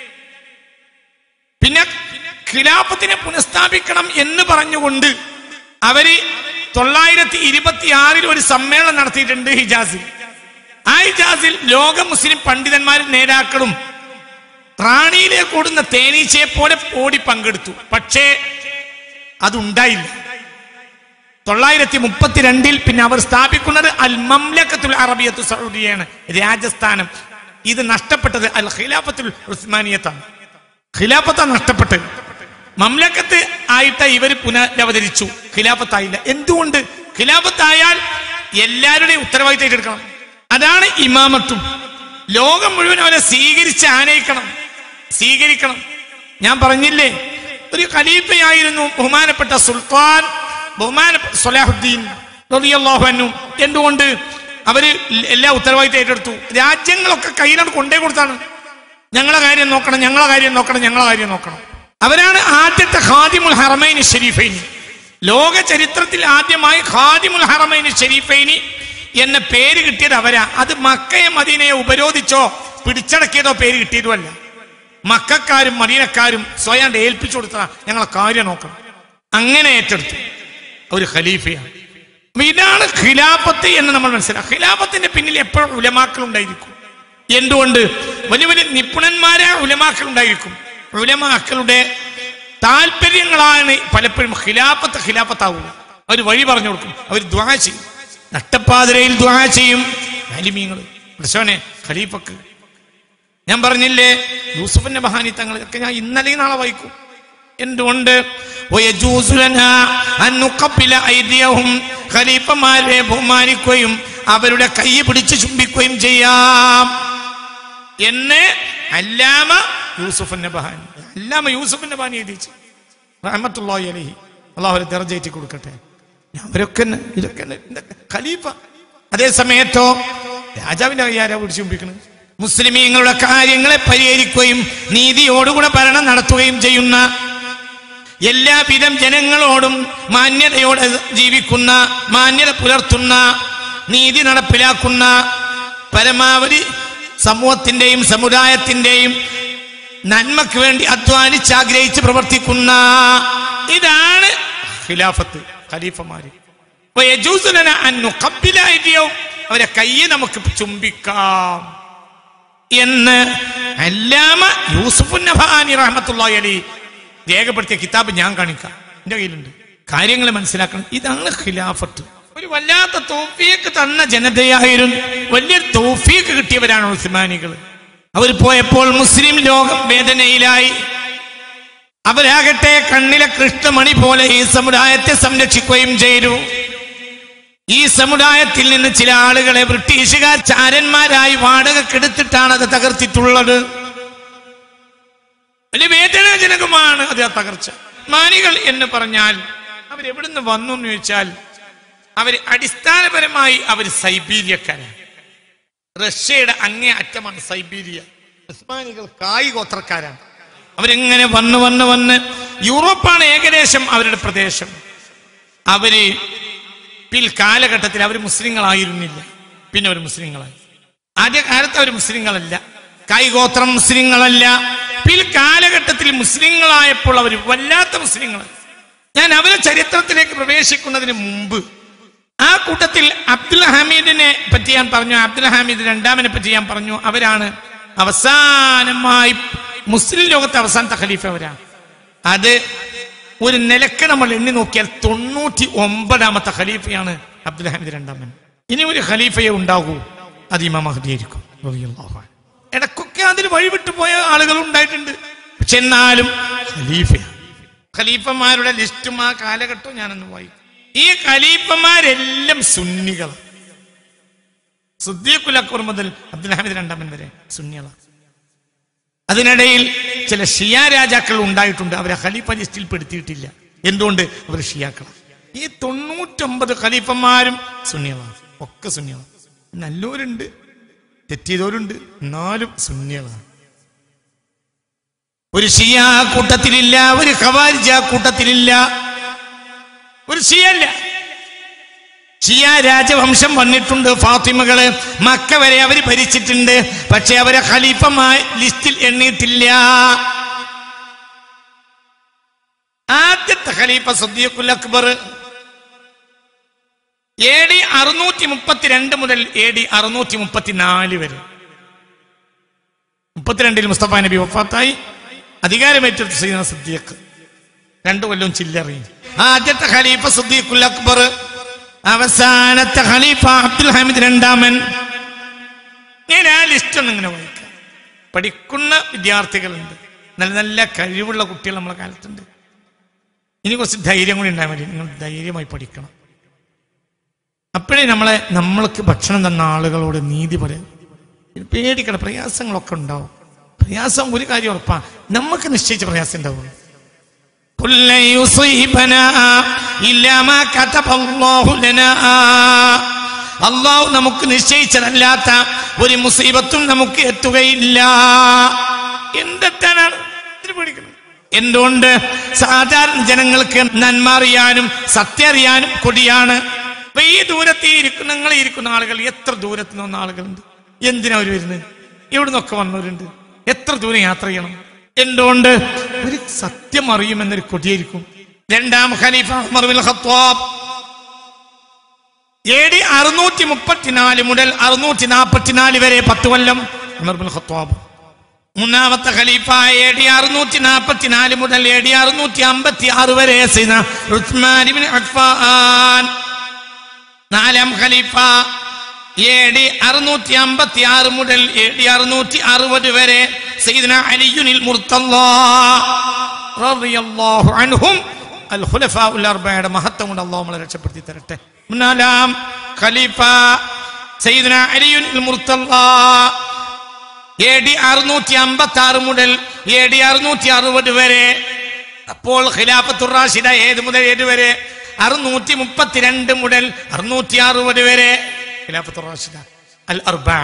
പിന്നെ ഖിലാഫത്തിനെ പുനഃസ്ഥാപിക്കണം എന്ന് പറഞ്ഞുകൊണ്ട് അവര് തൊള്ളായിരത്തി ഇരുപത്തി ആറിൽ ഒരു സമ്മേളനം നടത്തിയിട്ടുണ്ട് ഹിജാസിൽ ആ ഹിജാസിൽ ലോക മുസ്ലിം പണ്ഡിതന്മാരും നേതാക്കളും റാണിയിലേക്ക് ഓടുന്ന തേനീച്ചയെ പോലെ ഓടി പങ്കെടുത്തു പക്ഷേ അതുണ്ടായില്ല തൊള്ളായിരത്തി മുപ്പത്തിരണ്ടിൽ പിന്നെ അവർ സ്ഥാപിക്കുന്നത് അൽ മംലക്കത്തുൽ അറബിയത്തു സൗദിയാണ് രാജസ്ഥാനം ഇത് നഷ്ടപ്പെട്ടത് അൽ ഖിലാഫത്തുൽ ഉസ്മാനിയത്താണ് ഖിലാഫത്ത നഷ്ടപ്പെട്ടത് മംലക്കത്ത് ആയിട്ട് ഇവർ പുനരവതരിച്ചു ഖിലാഫത്തായില്ല എന്തുകൊണ്ട് ഖിലാഫത്തായാൽ എല്ലാവരുടെയും ഉത്തരവാദിത്തം ഏറ്റെടുക്കണം അതാണ് ഇമാമത്തും ലോകം മുഴുവൻ അവനെ സ്വീകരിച്ച് ആനയിക്കണം സ്വീകരിക്കണം ഞാൻ പറഞ്ഞില്ലേ ഒരു ഖലീഫയായിരുന്നു ബഹുമാനപ്പെട്ട സുൽത്താൻ ബഹുമാന സൊലാഹുദ്ദീൻ റളിയല്ലാഹു അൻഹു എന്തുകൊണ്ട് അവര് എല്ലാ ഉത്തരവാദിത്തം ഏറ്റെടുത്തു രാജ്യങ്ങളൊക്കെ കയ്യിലോട്ട് കൊണ്ടേ കൊടുത്താണ് ഞങ്ങളെ കാര്യം നോക്കണം ഞങ്ങളെ കാര്യം നോക്കണം ഞങ്ങളെ കാര്യം നോക്കണം അവരാണ് ആദ്യത്തെ ഖാദിമുൽ ഹറമൈനി ഷെരീഫൈനി ലോക ചരിത്രത്തിൽ ആദ്യമായി ഖാദിമുൽ ഹറമൈനി ഷെരീഫൈനി എന്ന പേര് കിട്ടിയത് അവരാ അത് മക്കയെ മദീനയെ ഉപരോധിച്ചോ പിടിച്ചടക്കിയതോ പേര് കിട്ടിയതുമല്ല മക്കാരും മദീനക്കാരും സ്വയം ഏൽപ്പിച്ചു കൊടുത്ത ഞങ്ങളെ കാര്യം നോക്കണം അങ്ങനെ ഏറ്റെടുത്തു ഒരു ഖലീഫയാണ് അപ്പൊ ഇതാണ് ഖിലാഫത്ത് എന്ന് നമ്മൾ മനസ്സിലാക്കുക ഖിലാഫത്തിന്റെ പിന്നിൽ എപ്പോഴും ഉലമാക്കൾ ഉണ്ടായിരിക്കും എന്തുകൊണ്ട് വലിയ വലിയ നിപുണന്മാരായ ഉലമാക്കൾ ഉണ്ടായിരിക്കും ഉലമാക്കളുടെ താല്പര്യങ്ങളാണ് പലപ്പോഴും ഖിലാഫത്ത് ഖിലാഫത്താവുക അവർ വഴി പറഞ്ഞു കൊടുക്കും അവർ ദ്വാ ചെയ്യും നട്ടപ്പാതിരയിൽ ദ്വാ ചെയ്യും അലിമീങ്ങൾ പ്രശോനെ ഖലീഫക്ക് ഞാൻ പറഞ്ഞില്ലേ യൂസുഫിന്റെ മഹാനി തങ്ങൾ ഒക്കെ ഞാൻ ഇന്നലെ നാളെ വായിക്കും എന്തുകൊണ്ട് ويجوز لنا أن نقبل أيديهم ഖലീഫമാരെ ബഹുമാനിക്കുകയും അവരുടെ കൈ പിടിച്ച് ചുംബിക്കുകയും ചെയ്യാം എന്ന് അല്ലാമ യൂസുഫ് നബഹാനി അല്ലാമ യൂസുഫ് നബഹാനി എഴുതിച്ചു റഹ്മത്തുള്ളാഹി അലൈഹി അള്ളാഹു ഒരു ദർജയേറ്റി കൊടുക്കട്ടെ അവരൊക്കെ തന്നെ- ഇതൊക്കെ തന്നെ ഇതൊക്കെ ഖലീഫ അതേ സമയത്തോ രാജാവിന്റെ കൈ ആരാ പിടിച്ചു ചുംബിക്കുന്നത് മുസ്ലിമീങ്ങളുടെ കാര്യങ്ങളെ പരിഹരിക്കുകയും നീതിയോടുകൂടെ ഭരണം നടത്തുകയും ചെയ്യുന്ന എല്ലാവിധം ജനങ്ങളോടും മാന്യതയോടെ ജീവിക്കുന്ന മാന്യത പുലർത്തുന്ന നീതി നടപ്പിലാക്കുന്ന പരമാവധി സമൂഹത്തിന്റെയും സമുദായത്തിന്റെയും നന്മക്ക് വേണ്ടി അധ്വാനിച്ച് ആഗ്രഹിച്ച് പ്രവർത്തിക്കുന്ന ഇതാണ് ഖിലാഫത്ത് ഖലീഫമാര് അപ്പൊ യജൂസു ലനാ അൻ നുഖബ്ബില അയ്ദിയഹും. അവരെ കയ്യെ നമുക്ക് ചുംബിക്കാം എന്ന് അല്ലാമ യൂസുഫ് നബാനി റഹ്മത്തുള്ളാഹി അലൈഹി രേഖപ്പെടുത്തിയ കിതാബ് ഞാൻ കാണിക്കാം എന്റെ കയ്യിലുണ്ട് കാര്യങ്ങൾ മനസ്സിലാക്കണം ഇതാണ് ഖിലാഫത്ത് ഒരു വല്ലാത്ത തോഫീക്ക് തന്ന ജനതയായിരുന്നു വലിയ തോഫീക്ക് കിട്ടിയവരാണ് ഉസ്മാനികൾ അവർ പോയപ്പോൾ മുസ്ലിം ലോകം വേദനയിലായി അവരാകട്ടെ കണ്ണിലെ കൃഷ്ണമണി പോലെ ഈ സമുദായത്തെ സംരക്ഷിക്കുകയും ചെയ്തു ഈ സമുദായത്തിൽ നിന്ന് ചില ആളുകളെ ബ്രിട്ടീഷുകാർ ചാരന്മാരായി വാടകക്കെടുത്തിട്ടാണ് അത് തകർത്തിട്ടുള്ളത് വലിയ വേദനാജനകമാണ് അത് ആ തകർച്ച മാനികൾ എന്ന് പറഞ്ഞാൽ അവരെവിടുന്ന് വന്നു എന്ന് ചോദിച്ചാൽ അവർ അടിസ്ഥാനപരമായി അവർ സൈബീരിയക്കാരാണ് റഷ്യയുടെ അങ്ങേ അറ്റമാണ് സൈബീരിയ ഉസ്മാനികൾ കായ് ഗോത്രക്കാരാണ് അവരെങ്ങനെ വന്ന് വന്ന് വന്ന് യൂറോപ്പാണ് ഏകദേശം അവരുടെ പ്രദേശം അവര് പിൽ കാലഘട്ടത്തിൽ അവർ മുസ്ലിങ്ങളായിരുന്നില്ല പിന്നെ അവർ മുസ്ലിങ്ങളായി ആദ്യ കാലത്ത് അവർ മുസ്ലിങ്ങളല്ല കൈഗോത്രം മുസ്ലിങ്ങളല്ല പിൽ കാലഘട്ടത്തിൽ മുസ്ലിങ്ങളായപ്പോൾ അവർ വല്ലാത്ത മുസ്ലിങ്ങളായി ഞാൻ അവരെ ചരിത്രത്തിലേക്ക് പ്രവേശിക്കുന്നതിന് മുമ്പ് ആ കൂട്ടത്തിൽ അബ്ദുൽ ഹമീദിനെ പറ്റി ഞാൻ പറഞ്ഞു അബ്ദുൽ ഹമീദ് രണ്ടാമനെ പറ്റി ഞാൻ പറഞ്ഞു അവരാണ് അവസാനമായി മുസ്ലിം ലോകത്തെ അവസാനത്തെ ഖലീഫ അവരാണ് അത് ഒരു നിലക്ക് നമ്മൾ എണ്ണി നോക്കിയാൽ തൊണ്ണൂറ്റി ഒമ്പതാമത്തെ ഖലീഫയാണ് അബ്ദുൽ ഹമീദ് രണ്ടാമൻ ഇനി ഒരു ഖലീഫയെ ഉണ്ടാകൂ അത് ഇമാം മഹദി ആയിരിക്കും റളിയല്ലാഹു അൻഹു. ഇടയ്ക്കൊക്കെ അതിൽ വഴിവിട്ടു പോയ ആളുകൾ ഉണ്ടായിട്ടുണ്ട് പക്ഷെ എന്നാലും ഖലീഫയാണ് ഖലീഫമാരുടെ ലിസ്റ്റും ആ കാലഘട്ടവും ഞാനൊന്ന് വായിക്കും ഈ ഖലീഫമാരെല്ലാം സുന്നികൾ സുദ്ദീഖുൽ അക്ബർ മുതൽ അബ്ദുൽ ഹമീദ് രണ്ടാമൻ വരെ സുന്നികളാണ് അതിനിടയിൽ ചില ഷിയ രാജാക്കൾ ഉണ്ടായിട്ടുണ്ട് അവരെ ഖലീഫ ലിസ്റ്റിൽ പെടുത്തിയിട്ടില്ല എന്തുകൊണ്ട് അവർ ഷിയാക്കളാണ് ഈ തൊണ്ണൂറ്റൊമ്പത് ഖലീഫന്മാരും സുന്നികളാണ് ഒക്കെ സുന്നികളാണ് നല്ലവരുണ്ട് തെറ്റിയതോരുണ്ട് എന്നാലും സുന്നികളാണ് ഒരു ഷിയ ആ കൂട്ടത്തിലില്ല ഒരു ഖവാരിജ ആ കൂട്ടത്തിലില്ല ഒരു ഷിയല്ല ഷിയ രാജവംശം വന്നിട്ടുണ്ട് ഫാത്തിമകള് മക്ക വരെ അവർ ഭരിച്ചിട്ടുണ്ട് പക്ഷെ അവരെ ഖലീഫമായി ലിസ്റ്റിൽ എണ്ണിയിട്ടില്ല ആദ്യത്തെ ഖലീഫ സദ്ദീഖുൽ അക്ബർ എ ഡി അറുന്നൂറ്റി മുപ്പത്തിരണ്ട് മുതൽ എ ഡി അറുന്നൂറ്റി മുപ്പത്തിനാല് വരെ മുപ്പത്തിരണ്ടിൽ മുസ്തഫ നബി വഫാത്തായി അധികാരമേറ്റെടുത്ത് സീന സദ്ദീഖ് രണ്ടു കൊല്ലം ചില്ലറിയും ആദ്യത്തെ ഖലീഫ സദ്ദീഖുൽ അക്ബർ അവസാനത്തെ ഖലീഫ അബ്ദുൽ ഹമീദ് രണ്ടാമൻ ഞാൻ ആ ലിസ്റ്റ് ഒന്ന് ഇങ്ങനെ വായിക്കാം പഠിക്കുന്ന വിദ്യാർത്ഥികളുണ്ട് നല്ല നല്ല കഴിവുള്ള കുട്ടികൾ നമ്മളെ കാലത്തുണ്ട് ഇനി കുറച്ച് ധൈര്യം കൂടി ഉണ്ടായാൽ മതി നിങ്ങൾ ധൈര്യമായി പഠിക്കണം അപ്പോഴേ നമ്മളെ നമ്മൾക്ക് ഭക്ഷണം തന്ന ആളുകളോട് നീതി പറയാം പേടിക്കണം പ്രയാസങ്ങളൊക്കെ ഉണ്ടാവും പ്രയാസം ഒരു കാര്യം ഉറപ്പാ നമുക്ക് നിശ്ചയിച്ച പ്രയാസം ഉണ്ടാവുള്ളൂ قل لن يصيبنا إلا ما كتب الله لنا അള്ളാഹു നമുക്ക് നിശ്ചയിച്ചതല്ലാത്ത ഒരു മുസീബത്തും നമുക്ക് എത്തുകയില്ല എന്തെത്താനാണ് ഇതിന് പേടിക്കുന്നത് എന്തുകൊണ്ട് സാധാരണ ജനങ്ങൾക്ക് നന്മ അറിയാനും സത്യം അറിയാനും കൊടിയാണ് അപ്പൊ ഈ ദൂരത്ത് ഇരിക്കുന്ന നിങ്ങൾ ഇരിക്കുന്ന ആളുകൾ എത്ര ദൂരത്ത് നിന്ന് വന്ന ആളുകളുണ്ട് എന്തിനാ അവർ വരുന്നത് എവിടെ നിന്നൊക്കെ വന്നവരുണ്ട് എത്ര ദൂരം യാത്ര ചെയ്യണം എന്തുകൊണ്ട് ഒരു സത്യം അറിയുമെന്നൊരു കൊടിയായിരിക്കും രണ്ടാം ഖലീഫ Umar bin Khattab A D അറുന്നൂറ്റി മുപ്പത്തിനാല് മുതൽ അറുന്നൂറ്റി നാൽപ്പത്തിനാല് വരെ പത്ത് കൊല്ലം ഉമർ ബിൻ ഖത്താബ് മൂന്നാമത്തെ ഖലീഫ എ ഡി അറുന്നൂറ്റി നാൽപ്പത്തിനാല് മുതൽ എ ഡി അറുന്നൂറ്റി അമ്പത്തി ആറ് വരെ സൈന ഉസ്മാൻ ഇബ്നു അഫ്ഫാൻ നാലാം ഖലീഫ എ ഡി അറുന്നൂറ്റി അമ്പത്തി ആറ് മുതൽ എ ഡി അറുന്നൂറ്റി അറുപത് വരെ സയ്യിദ്ന അലിയുനിൽ മുർത്തല്ലാ റളിയല്ലാഹു അൻഹും അൽ ഖുലഫാഉൽ അർബഅയുടെ മഹത്വം കൊണ്ട് അല്ലാഹു നമ്മളെ രക്ഷപ്പെടുത്തി തരട്ടെ നാലാം ഖലീഫ സയ്യിദ്ന അലിയുനിൽ മുർത്തല്ലാ എ ഡി അറുന്നൂറ്റി അമ്പത്തി ആറ് മുതൽ എ ഡി അറുന്നൂറ്റി അറുപത് വരെ അപ്പോൾ ഖിലാഫത്തുർ റാഷിദ ഏത് മുതൽ ഏത് വരെ അറുന്നൂറ്റി മുപ്പത്തിരണ്ട് മുതൽ അറുന്നൂറ്റി അറുപത് വരെ ഖിലാഫത്തുർ റാഷിദ അൽ അർബാ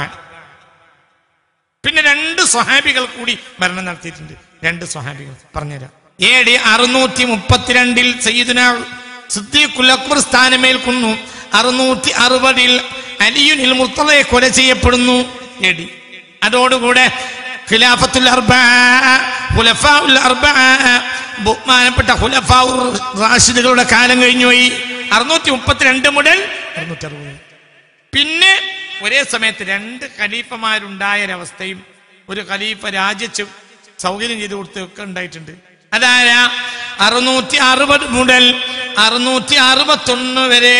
പിന്നെ രണ്ട് സ്വഹാബികൾ കൂടി ഭരണം നടത്തിയിട്ടുണ്ട് രണ്ട് സ്വഹാബികൾ പറഞ്ഞുതരാം എ ഡി അറുന്നൂറ്റി മുപ്പത്തിരണ്ടിൽ സയ്യിദുന സിദ്ദീഖുൽ അക്ബർ സ്ഥാനമേൽക്കുന്നു അറുന്നൂറ്റി അറുപതിൽ അലിയുനിൽ മുർത്തലയെ കൊല ചെയ്യപ്പെടുന്നു എ ഡി അതോടുകൂടെ ഖിലാഫത്തുൽ അർബഅ ഖുലഫാഉൽ അർബഅ ബഹുമാനപ്പെട്ട ഖുലഫാഉ റാഷിദുകളുടെ കാലം കഴിഞ്ഞു പോയി അറുന്നൂറ്റി മുപ്പത്തിരണ്ട് മുതൽ അറുന്നൂറ്റി അറുപത് പിന്നെ ഒരേ സമയത്ത് രണ്ട് ഖലീഫമാരുണ്ടായ ഒരവസ്ഥയും ഒരു ഖലീഫ രാജിച്ച് സൗകര്യം ചെയ്തു കൊടുത്തൊക്കെ ഉണ്ടായിട്ടുണ്ട് അതാരാ അറുന്നൂറ്റി അറുപത് മുതൽ അറുന്നൂറ്റി അറുപത്തൊന്ന് വരെ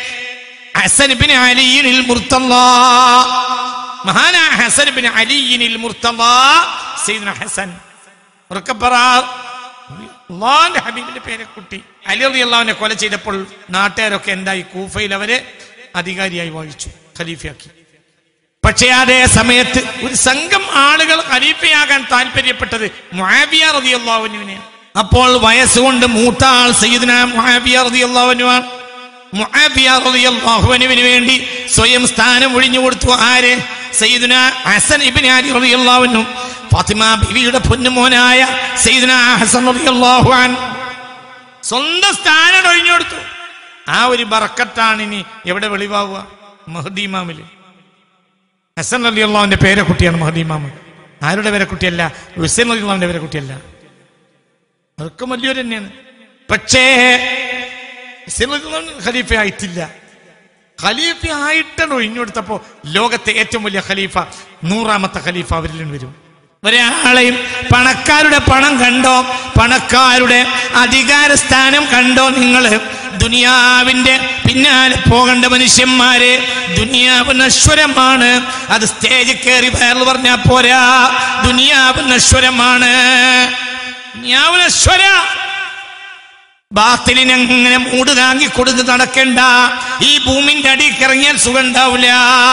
ഹസൻ ബിൻ അലിയിനിൽ മുർത്തല്ല മഹാനാ ഹസൻ ബിൻ അലിയിനിൽ മുർത്തല്ല സയ്യിദ്ന ഹസൻ ഉറക്കെ പറ അള്ളാന്റെ ഹബീബിന്റെ പേരക്കുട്ടി അലി അലി അള്ളാവിനെ കൊല ചെയ്തപ്പോൾ നാട്ടുകാരൊക്കെ എന്തായി കൂഫയിൽ അവരെ അധികാരിയായി വഹിച്ചു ഖലീഫയാക്കി പക്ഷേ അതേ സമയത്ത് ഒരു സംഘം ആളുകൾ ഖലീഫയാകാൻ താല്പര്യപ്പെട്ടത് മുആവിയ റളിയല്ലാഹുവിനെ അപ്പോൾ വയസ്സുകൊണ്ട് മൂത്ത ആൾ സയ്യിദ്ന മുആവിയ റളിയല്ലാഹുവിനുമാണ് മുആവിയ റളിയല്ലാഹുവിന് വേണ്ടി സ്വയം സ്ഥാനം ഒഴിഞ്ഞു കൊടുത്തു ആര് സയ്യിദ്ന ഹസൻ ഇബ്നു അലി റളിയല്ലാഹുവിനും ഫാത്തിമ ബിവിയുടെ പൊന്നുമോനായ സയ്യിദ്ന ഹസൻ റളിയല്ലാഹു അൻ സ്വന്തം സ്ഥാനം ഒഴിഞ്ഞു കൊടുത്തു ആ ഒരു ബറക്കത്താണ് ഇനി എവിടെ വെളിവാവുക മഹദി ഇമാമില് ഹസൻ അലി അള്ളാഹുവിന്റെ പേരക്കുട്ടിയാണ് മഹദി ഇമാമ് ആരുടെ പേരക്കുട്ടിയല്ല ഹുസൈൻ അലി അള്ളാഹുവിന്റെ പേരക്കുട്ടിയല്ല അതൊക്കെ വലിയൊരു തന്നെയാണ് പക്ഷേ ഹുസൈൻ അലി അള്ളാഹു ഖലീഫ ആയിട്ടില്ല ഖലീഫ ആയിട്ടാണ് ഒഴിഞ്ഞു കൊടുത്തപ്പോ ലോകത്തെ ഏറ്റവും വലിയ ഖലീഫ നൂറാമത്തെ ഖലീഫ അവരിൽ നിന്ന് വരും ഒരാളെയും പണക്കാരുടെ പണം കണ്ടോ പണക്കാരുടെ അധികാര സ്ഥാനം കണ്ടോ നിങ്ങൾ ദുനിയാവിന്റെ പിന്നാലെ പോകേണ്ട മനുഷ്യന്മാരെ ദുനിയാവ് നശ്വരമാണ് അത് സ്റ്റേജിൽ കയറി വയറൽ പറഞ്ഞാ പോരാ ദുനിയാവ് നശ്വരമാണ് ദുനിയാവ് നശ്വര ബാത്തിലിനെ അങ്ങനെ മൂട് താങ്ങി കൊടുത്ത് നടക്കണ്ട ഈ ഭൂമിന്റെ അടിയിൽ ഇറങ്ങിയാൽ സുഖം ഉണ്ടാവില്ല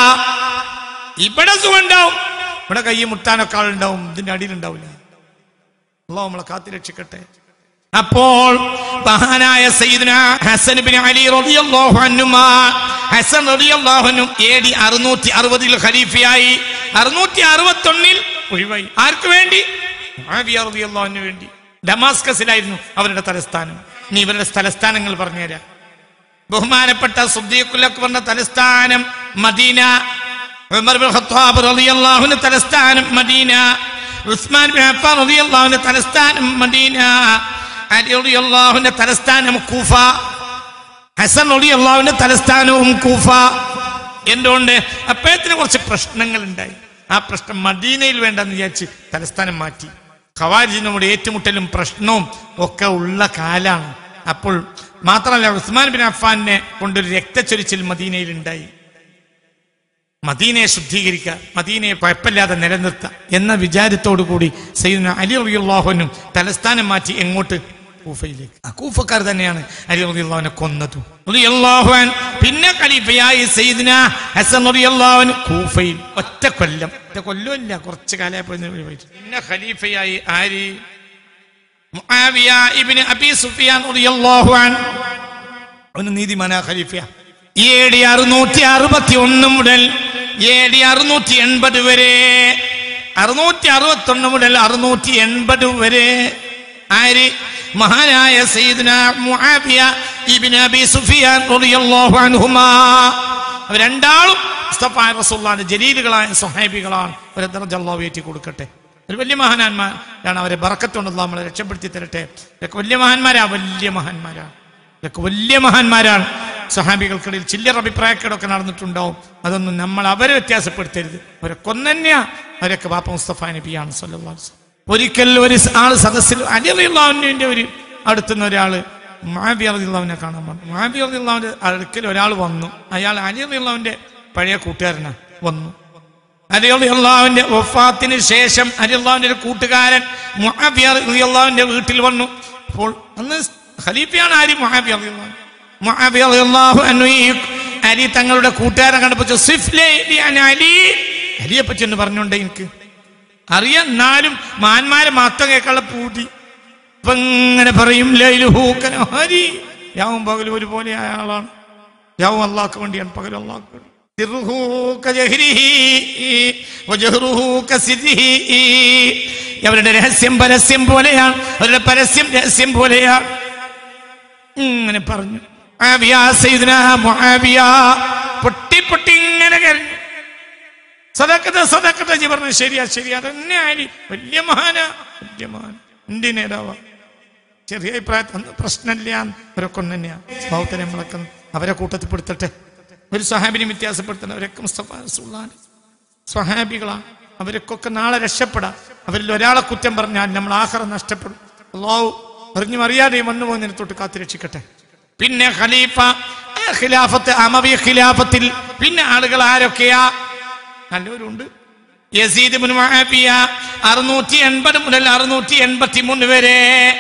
ഇവിടെ സുഖം ഉണ്ടാവും ഇവിടെ കൈ മുട്ടാനൊക്കെ ആളുണ്ടാവും ഇതിന്റെ അടിയിലുണ്ടാവില്ല അള്ളാഹു നമ്മളെ കാത്തി രക്ഷിക്കട്ടെ അപ്പോൾ മഹാനായ സയ്യിദ്ന ഹസൻ ബിൻ അലി റളിയല്ലാഹു അൻഹുമാ ഹസൻ റളിയല്ലാഹു അൻഹു എഡി അറുന്നൂറ്റി അറുപതിൽ ഖലീഫയായി അറുന്നൂറ്റി അറുപത്തൊന്നിൽ ഒഴിവായി ആർക്ക് വേണ്ടി മുആവിയ റളിയല്ലാഹു അൻഹു വേണ്ടി ഡമാസ്കസിലായിരുന്നു അവരുടെ തലസ്ഥാനം നീ ഇവരുടെ തലസ്ഥാനങ്ങൾ പറഞ്ഞുതരാം ബഹുമാനപ്പെട്ട സുദ്ദീഖുൽ അക്ബറിന്റെ തലസ്ഥാനം മദീന ഉമർ ബിൻ ഖത്താബ് റളിയല്ലാഹുവിന്റെ തലസ്ഥാനം മദീന ഉസ്മാൻ ബിൻ അഫ്ഫാൻ റളിയല്ലാഹുവിന്റെ തലസ്ഥാനം മദീന അലി റളിയല്ലാഹുവിന്റെ തലസ്ഥാനം കൂഫ ഹസൻ റളിയല്ലാഹുവിന്റെ തലസ്ഥാനവും കൂഫ എന്തുകൊണ്ട് അപ്പോഴത്തിന് കുറച്ച് പ്രശ്നങ്ങൾ ഉണ്ടായി ആ പ്രശ്നം മദീനയിൽ വേണ്ടെന്ന് വിചാരിച്ച് തലസ്ഥാനം മാറ്റി ഖവാരിജിനോട് ഏറ്റുമുട്ടലും പ്രശ്നവും ഒക്കെ ഉള്ള കാലാണ് അപ്പോൾ മാത്രമല്ല ഉസ്മാൻ ബിൻ അഫ്ഫാനെ കൊണ്ടൊരു രക്തച്ചൊരിച്ചിൽ മദീനയിൽ ഉണ്ടായി മദീനയെ ശുദ്ധീകരിക്കുക മദീനയെ കുഴപ്പമില്ലാതെ നിലനിർത്തുക എന്ന വിചാരത്തോടു കൂടി സയ്യിദ്ന അലി റളിയല്ലാഹുവിനും തലസ്ഥാനം മാറ്റി എങ്ങോട്ട് കൂഫയിലേക്ക് ആ കൂഫക്കാർ തന്നെയാണ് അലി റളിയല്ലാഹുവിനെ കൊന്നതും റളിയല്ലാഹുഅൻ പിന്നെ ഖലീഫയായി സയ്യിദ്ന ഹസൻ റളിയല്ലാഹുവിൻ കൂഫയിൽ ഒറ്റ കൊല്ലം ഒറ്റ കൊല്ലമില്ല കുറച്ച് കാലമായപ്പോൾ പിന്നെ ഖലീഫയായി ആര് മുആവിയ ഇബ്നു അബി സുഫിയാൻ റളിയല്ലാഹു അൻ ഒന്ന് നീതിമാനാ ഖലീഫ എ ഡി അറുന്നൂറ്റി അറുപത്തി ഒന്ന് മുതൽ എ ഡി അറുന്നൂറ്റി എൺപത് വരെ അറുന്നൂറ്റി അറുപത്തി ഒന്ന് മുതൽ അറുന്നൂറ്റി എൺപത് വരെ ആര് മഹാനായ സയ്യിദ്ന മുആവിയ ഇബ്നു അബി സുഫിയാൻ റളിയല്ലാഹു അൻഹുമാ അവർ രണ്ടാളും മുസ്തഫ റസൂലുള്ളാഹിന്റെ ജലീലുകളായ സ്വഹാബികളാണ് അവരെ ദർജ അല്ലാഹു ഏറ്റി കൊടുക്കട്ടെ ഒരു വലിയ മഹാന്മാരാണ് അവരെ ബറക്കത്തുണ്ടല്ലോ നമ്മളെ രക്ഷപ്പെടുത്തി തരട്ടെ ഇതൊക്കെ വലിയ മഹാന്മാരാ വലിയ മഹാന്മാരാണ് ഇതൊക്കെ വലിയ മഹാന്മാരാണ് സ്വഹാബികൾക്കിടയിൽ ചില്ലറ അഭിപ്രായക്കേടൊക്കെ നടന്നിട്ടുണ്ടാവും അതൊന്നും നമ്മൾ അവരെ വ്യത്യാസപ്പെടുത്തരുത് അവരൊക്കെ ഒന്നന്നെയാ അവരൊക്കെ ബാപ്പ മുസ്തഫ നബിയാണ് സല്ലല്ലാഹു അലൈഹി വസല്ലം. ഒരിക്കൽ ഒരു സ് ആള് സദസ്സിൽ അലിറിയുള്ളവന്റെ ഒരു അടുത്തുനിന്ന് ഒരാള് മാബി അറിയുള്ളവനെ കാണാൻ പറഞ്ഞു മാബി അറിയുള്ളവന്റെ അടുക്കൽ ഒരാൾ വന്നു അയാൾ അലി അറിയുള്ളവന്റെ പഴയ കൂട്ടുകാരനാ വന്നു അലി അള്ളാഹുവിന്റെ വഫാത്തിന് ശേഷം അലി അള്ളാഹുവിന്റെ ഒരു കൂട്ടുകാരൻ മുഹാബിയ അള്ളാഹുവിന്റെ വീട്ടിൽ വന്നു അപ്പോൾ അന്ന് ഖലീഫയാണ് ആര് മുഹാബി അള്ളാഹു മുഹാബി അള്ളാഹു അന്നു ഈ അലി തങ്ങളുടെ കൂട്ടുകാരൻ കണ്ടപ്പോ ചോദിച്ചു, "സിഫ്ലേ ലി അൻ അലി അലിയെ പറ്റി എന്ന് പറഞ്ഞോണ്ടേ എനിക്ക് അറിയാം എന്നാലും മാന്മാരെ മാത്രം കേൾക്കാനുള്ള പൂതി അപ്പൊ ഇങ്ങനെ പറയും ലൈലുഹൂക്കന ഹരി യാവും പകലും ഒരുപോലെ ആയ ആളാണ് യാവും അള്ളാഹ്ക്ക് വേണ്ടിയാണ് പകലും അള്ളാഹ്ക്ക് വേണ്ടി സിർറുഹു കജഹ്രിഹി വജഹ്റുഹു കസിരിഹി. അവരുടെ രഹസ്യം പരസ്യം പോലെയാണ് അവരുടെ പരസ്യം രഹസ്യം പോലെയാണ് ഇങ്ങനെ പറഞ്ഞു മുആവിയ, സയ്യിദ്ന മുആവിയ പൊട്ടി പൊട്ടി ഇങ്ങനെ കരഞ്ഞു സദക്കത്തെ സദക്കത്തെ ജി പറഞ്ഞു ശരിയാ ശരിയാ തന്നെ ആരി വലിയ മഹാന വലിയ മഹാൻ എന്റെ നേതാവാ ചെറിയ അഭിപ്രായത്തിൽ ഒന്നും പ്രശ്നമില്ല അവരൊക്കെ ഒന്ന് തന്നെയാ സ്വഭാവത്തെ നമ്മളൊക്കെ അവരെ കൂട്ടത്തിൽ പെടുത്തട്ടെ ഒരു സഹാബിനെ വ്യത്യാസപ്പെടുത്തണം അവരൊക്കെ മുസ്തഫ റസൂലുള്ളാഹി സ്വഹാബികളാ അവർക്കൊക്കെ നാളെ രക്ഷപ്പെടാം അവരിൽ ഒരാളെ കുറ്റം പറഞ്ഞാൽ നമ്മൾ ആഹാരം നഷ്ടപ്പെടും അള്ളാഹു അറിഞ്ഞും അറിയാതെയും വന്നു പോകുന്നതിനെ തൊട്ട് കാത്തു രക്ഷിക്കട്ടെ പിന്നെ ഖലീഫ ആ ഖിലാഫത്ത് അമവി ഖിലാഫത്തിൽ പിന്നെ ആളുകൾ ആരൊക്കെയാ നല്ലവരുണ്ട് യസീദ് ബിൻ മുആവിയ അറുന്നൂറ്റി എൺപത് മുതൽ അറുന്നൂറ്റി എൺപത്തി മൂന്ന് വരെ